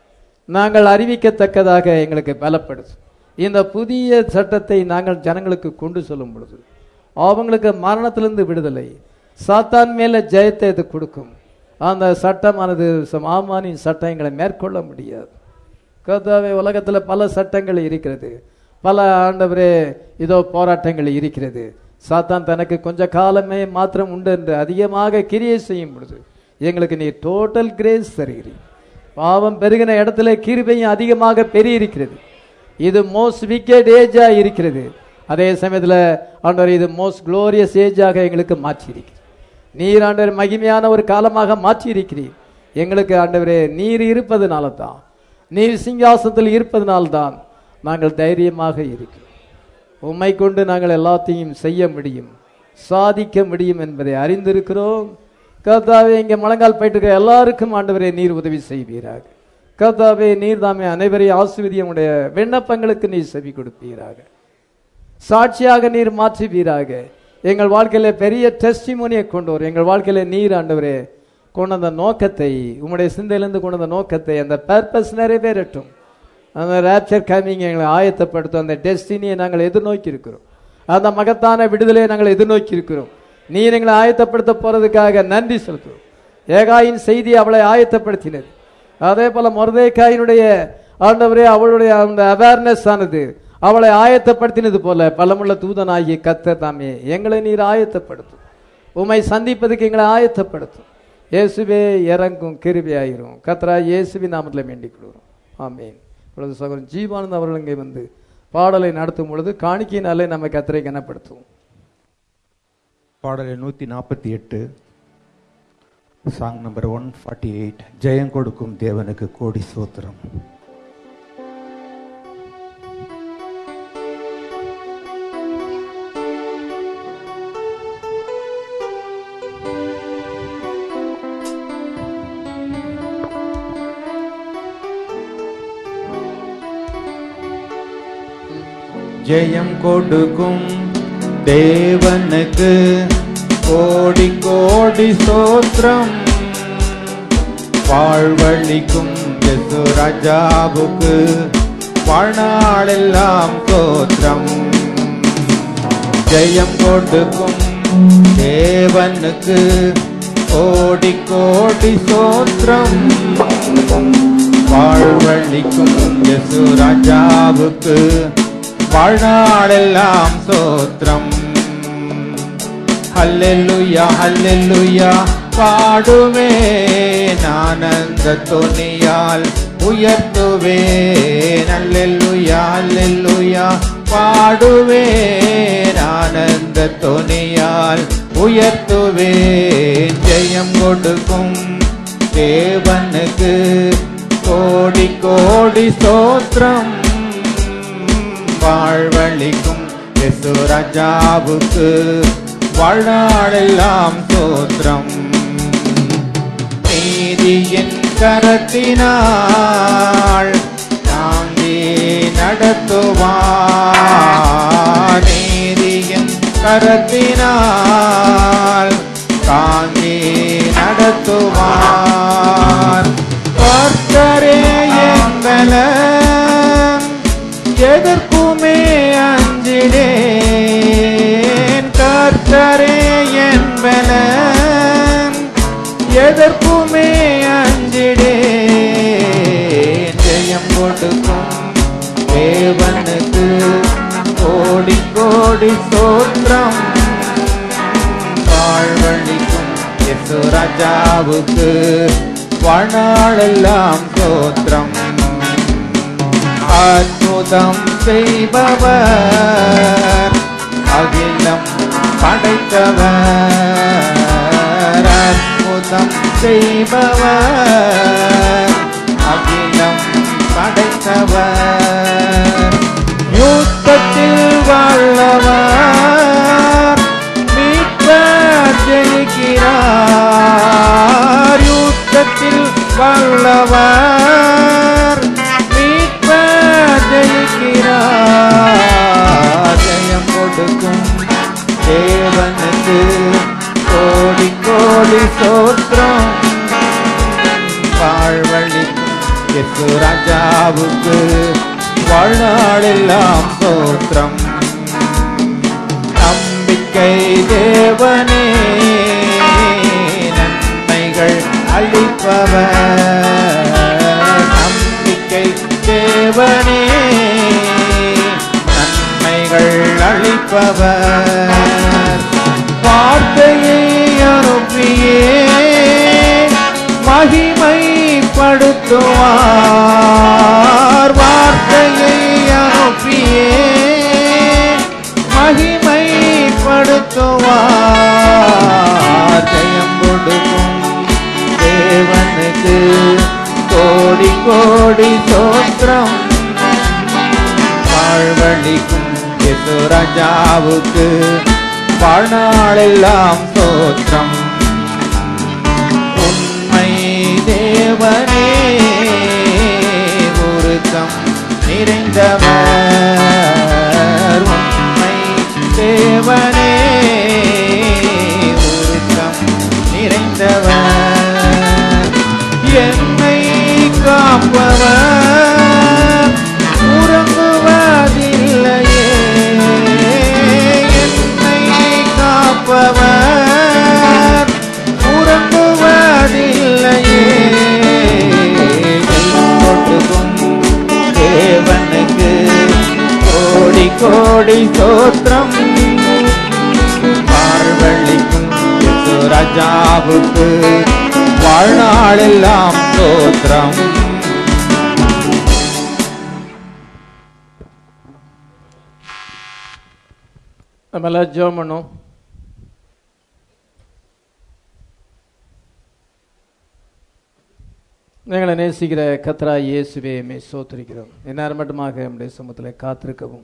நாங்கள் அறிவிக்கத்தக்கதாக எங்களுக்கு பலப்படுது இந்த புதிய சட்டத்தை நாங்கள் ஜனங்களுக்கு கொண்டு சொல்லும் பொழுது அவங்களுக்கு மரணத்திலிருந்து விடுதலை சாத்தான் மேல ஜெயத்தை இது கொடுக்கும் அந்த சட்டமானது ஆமானின் சட்டம் எங்களை மேற்கொள்ள முடியாது கர்த்தாவே உலகத்தில் பல சட்டங்கள் இருக்கிறது பல ஆண்டவரே இதோ போராட்டங்கள் இருக்கிறது சாத்தான் தனக்கு கொஞ்ச காலமே மாத்திரம் உண்டு என்று அதிகமாக கிரியை செய்யும் பொழுது எங்களுக்கு நீர் டோட்டல் கிரேஸ் தருகிறீர் பாவம் பெருகின இடத்துல கிருபையும் அதிகமாக பெருகியிருக்கிறது இது மோஸ்ட் விக்கெட் ஏஜா இருக்கிறது அதே சமயத்தில் ஆண்டவர் இது மோஸ்ட் குளோரியஸ் ஏஜாக எங்களுக்கு மாற்றியிருக்கிறது நீர் ஆண்டவர் மகிமையான ஒரு காலமாக மாற்றி இருக்கிறீர் எங்களுக்கு ஆண்டவரே நீர் இருப்பதனால தான் நீர் சிங்காசனத்தில் இருப்பதனால்தான் நாங்கள் தைரியமாக இருக்கிறோம் உம்மை கொண்டு நாங்கள் எல்லாத்தையும் செய்ய முடியும் சாதிக்க முடியும் என்பதை அறிந்திருக்கிறோம் கர்த்தாவே இங்கே முழங்கால் போயிட்டு இருக்க எல்லாருக்கும் ஆண்டவரே நீர் உதவி செய்வீராக கர்த்தாவே நீர் தாமே அனைவரையும் ஆசிர்வதியமுடைய விண்ணப்பங்களுக்கு நீர் செவி கொடுப்பீராக சாட்சியாக நீர் மாற்றுவீராக எங்கள் வாழ்க்கையில பெரிய டெஸ்டிமோனியை கொண்டு வரும் எங்கள் வாழ்க்கையில நீர் ஆண்டவரே கொண்டு வந்த நோக்கத்தை உம்முடைய சிந்தையிலிருந்து கொண்டு வந்த நோக்கத்தை அந்த பர்பஸ் நிறைவேறட்டும் அந்த ரேப்சர் கமிங் எங்களை ஆயத்தப்படுத்தும் அந்த டெஸ்டினியை நாங்கள் எதிர்நோக்கி இருக்கிறோம் அந்த மகத்தான விடுதலையை நாங்கள் எதிர்நோக்கி இருக்கிறோம் நீர் எங்களை ஆயத்தப்படுத்த போறதுக்காக நன்றி செலுத்துவோம் ஏகாயின் செய்தி அவளை ஆயத்தப்படுத்தினது அதே போல மொரதேக்காயினுடைய ஆண்டவரே அவளுடைய அந்த அவேர்னஸ் ஆனது அவளை ஆயத்தப்படுத்தினது போல பலமுள்ள தூதனாகிய கத்தர் தாமே எங்களை நீர் ஆயத்தப்படுத்தும் உம்மை சந்திப்பதுக்கு எங்களை ஆயத்தப்படுத்தும் இயேசுவே இறங்கும் கிருபியாயிரும் கத்ரா இயேசுவின் நாமத்தில் வேண்டிக் கொள்கிறோம் ஆமீன் பொழுது சகோதரன் ஜீவானந்த் அவர்கள் இங்கே வந்து பாடலை நடத்தும் பொழுது காணிக்கையினாலே நம்ம கத்தரை கனப்படுத்துவோம் பாடல் நூற்றி நாற்பத்தி எட்டு song number one forty eight ஜெயம் கொடுக்கும் தேவனுக்கு கோடி சோத்திரம் ஜெயம் கொடுக்கும் தேவனுக்கு கோடி கோடி சோத்திரம் வாழ்வழிக்கும் யேசு ராஜாவுக்கு வாழ்நாளெல்லாம் சோத்திரம் ஜெயம் கொடுக்கும் தேவனுக்கு கோடி கோடி சோத்திரம் வாழ்வழிக்கும் யேசு ராஜாவுக்கு வாழ்நாளெல்லாம் சோத்திரம் ஹல்லேலூயா ஹல்லேலூயா பாடுவேன் ஆனந்த துணியால் உயர்த்துவேன் ஹல்லேலூயா ஹல்லேலூயா பாடுவேன் ஆனந்த துணியால் உயர்த்துவேன் ஜெயம் கொடுக்கும் தேவனுக்கு கோடி கோடி சோத்திரம் வாழ்வழிக்கும் யேசு ராஜாவுக்கு வாழ்நாளெல்லாம் சோத்திரம் நீதியின் கரத்தினாள் தாங்கி நடத்துவார் நீதியின் கரத்தினாள் தாங்கி நடத்துவார் கர்த்தரே எங்களன் எதற்குமே அஞ்சிடேன் கர்த்தரே என்பனன் எதற்குமே அஞ்சிடேன் ஜெயம் கொடுக்கும் தேவனுக்கு கோடி கோடி சோத்திரம் வாழ்வழிக்கும் எசு ராஜாவுக்கு வாழ்நாளெல்லாம் சோத்திரம் அற்புதம் செய்பவர் அகிலம் படைத்தவர் அற்புதம் செய்பவர் அகிலம் படைத்தவர் யுத்தத்தில் வாழ்ந்தவர் மீட்பர் ஜெயிக்கிறார் யுத்தத்தில் வல்லவர் மீட்பர் ஜெயிக்கிறார் ஜெயம் கொடுக்கும் தேவனுக்கு கோடி கோடி சோத்திரம் வாழ்வழிக்கும் எசு ராஜாவுக்கு வாழ்நாளெல்லாம் சோத்திரம் நம்பிக்கை தேவனே நன்மைகள் அளிப்பவர் நம்பிக்கை தேவனே நன்மைகள் அளிப்பவர் வார்த்தையை அனுப்பியே மகிமைப்படுத்துவார் வார்த்தையை அனுப்பியே மகிமைப்படுத்துவார் ஜெயம் கொடுக்கும் தேவனுக்கு கோடி கோடி சோத்திரம் வாழ்வழிக்கும் எசு ராஜாவுக்கு வாழ்நாளெல்லாம் சோத்திரம் உண்மை தேவனே உருக்கம் நிறைந்தவர் உண்மை தேவனே உருக்கம் நிறைந்தவர் என்னை காப்பவர் உறங்குவதில்லையே என்னை காப்பவர் உறங்குவதில்லையே கொடுக்கும் தேவனுக்கு கோடி கோடி சோத்திரம் பார்வழிக்கும் இயேசு ராஜாவுக்கு வாழ்நாளெல்லாம் சோத்திரம் நம்ம எல்லாம் ஜெபம் பண்ணோம் எங்களை நேசிக்கிற கத்ரா இயேசுவே மே சோத்திருக்கிறோம் எந்நேரம் மட்டுமாக நம்முடைய சமூகத்தில் காத்திருக்கவும்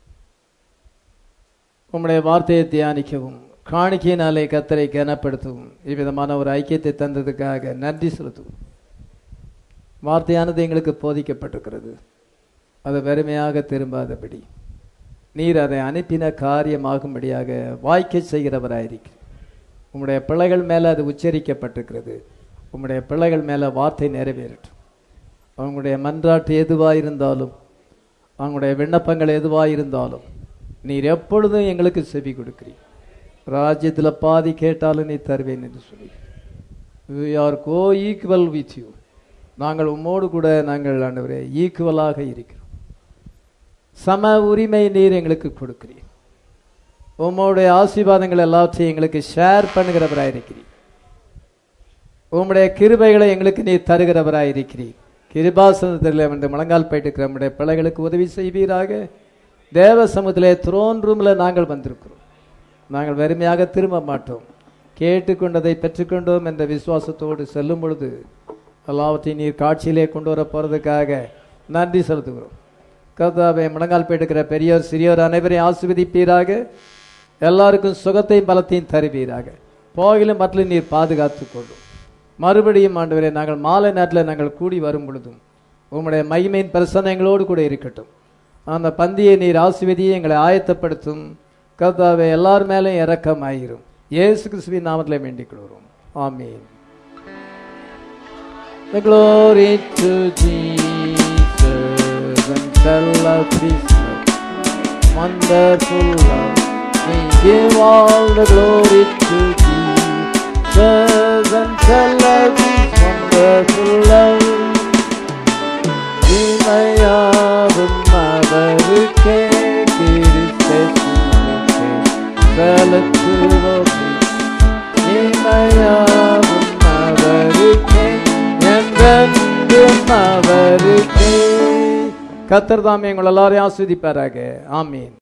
உம்முடைய வார்த்தையை தியானிக்கவும் காணிக்கையினாலே கத்தரை கனப்படுத்தவும் இவ்விதமான ஒரு ஐக்கியத்தை தந்ததுக்காக நன்றி செலுத்துவோம் வார்த்தையானது எங்களுக்கு போதிக்கப்பட்டிருக்கிறது அது வெறுமையாக திரும்பாதபடி நீர் அதை அனுப்பின காரியமாகும்படியாக வாய்க்க செய்கிறவராயிருக்கிறீர் உம்முடைய பிள்ளைகள் மேலே அது உச்சரிக்கப்பட்டிருக்கிறது உம்முடைய பிள்ளைகள் மேலே வார்த்தை நிறைவேறட்டும் அவங்களுடைய மன்றாட்டு எதுவாக இருந்தாலும் அவங்களுடைய விண்ணப்பங்கள் எதுவாக இருந்தாலும் நீர் எப்பொழுதும் எங்களுக்கு செவி கொடுக்கிறீர் ராஜ்யத்தில் பாதி கேட்டாலும் நீ தருவேன் என்று சொல்லி we are coequal with you நாங்கள் உம்மோடு கூட நாங்கள் ஆண்டவரே ஈக்குவலாக இருக்கிறோம் சம உரிமை நீர் எங்களுக்கு கொடுக்கிறீர் உம்முடைய ஆசீர்வாதங்கள் எல்லாத்தையும் எங்களுக்கு ஷேர் பண்ணுகிறவராக இருக்கிறீர் உம்முடைய கிருபைகளை எங்களுக்கு நீர் தருகிறவராக இருக்கிறீர் கிருபாசனத்தில் வந்து முழங்கால் போயிட்டு நம்முடைய பிள்ளைகளுக்கு உதவி செய்வீராக தேவ சமூகத்திலே த்ரோன் ரூமில் நாங்கள் வந்திருக்கிறோம் நாங்கள் வெறுமையாக திரும்ப மாட்டோம் கேட்டுக்கொண்டதை பெற்றுக்கொண்டோம் என்ற விசுவாசத்தோடு செல்லும் பொழுது எல்லாவற்றையும் நீர் காட்சியிலே கொண்டு வர போகிறதுக்காக நன்றி செலுத்துகிறோம் கர்த்தாவை முழங்கால் போயிட்டுக்கிற பெரியோர் சிறியோர் அனைவரையும் ஆசிர்வதிப்பீராக எல்லாருக்கும் சுகத்தையும் பலத்தையும் தருவீராக போகிலும் மற்ற நீர் பாதுகாத்து கொள்ளும் மறுபடியும் ஆண்டவரே நாங்கள் மாலை நேரத்தில் நாங்கள் கூடி வரும் பொழுதும் உம்முடைய மகிமையின் பிரசன்னம் எங்களோடு கூட இருக்கட்டும் அந்த பந்தியை நீர் ஆசிர்வதியை எங்களை ஆயத்தப்படுத்தும் கர்த்தாவை எல்லார் மேலேயும் இறக்கம் ஆயிரும் இயேசு கிறிஸ்துவின் நாமத்தில் வேண்டிக் கொள்கிறோம் ஆமீன் The glory to Jesus and tell of His love, wonderful love. We give all the glory to Jesus and tell of His wonderful love. இமையாவும் அவருக்கே கிறிஸ்தேசுவுக்கே செலுத்துவோமே இமையாவும் அவருக்கே என்றென்றும் அவருக்கே கத்தர் தாமே உங்கள் எல்லாரையும் ஆஸ்வதிப்பாராக ஆமீன்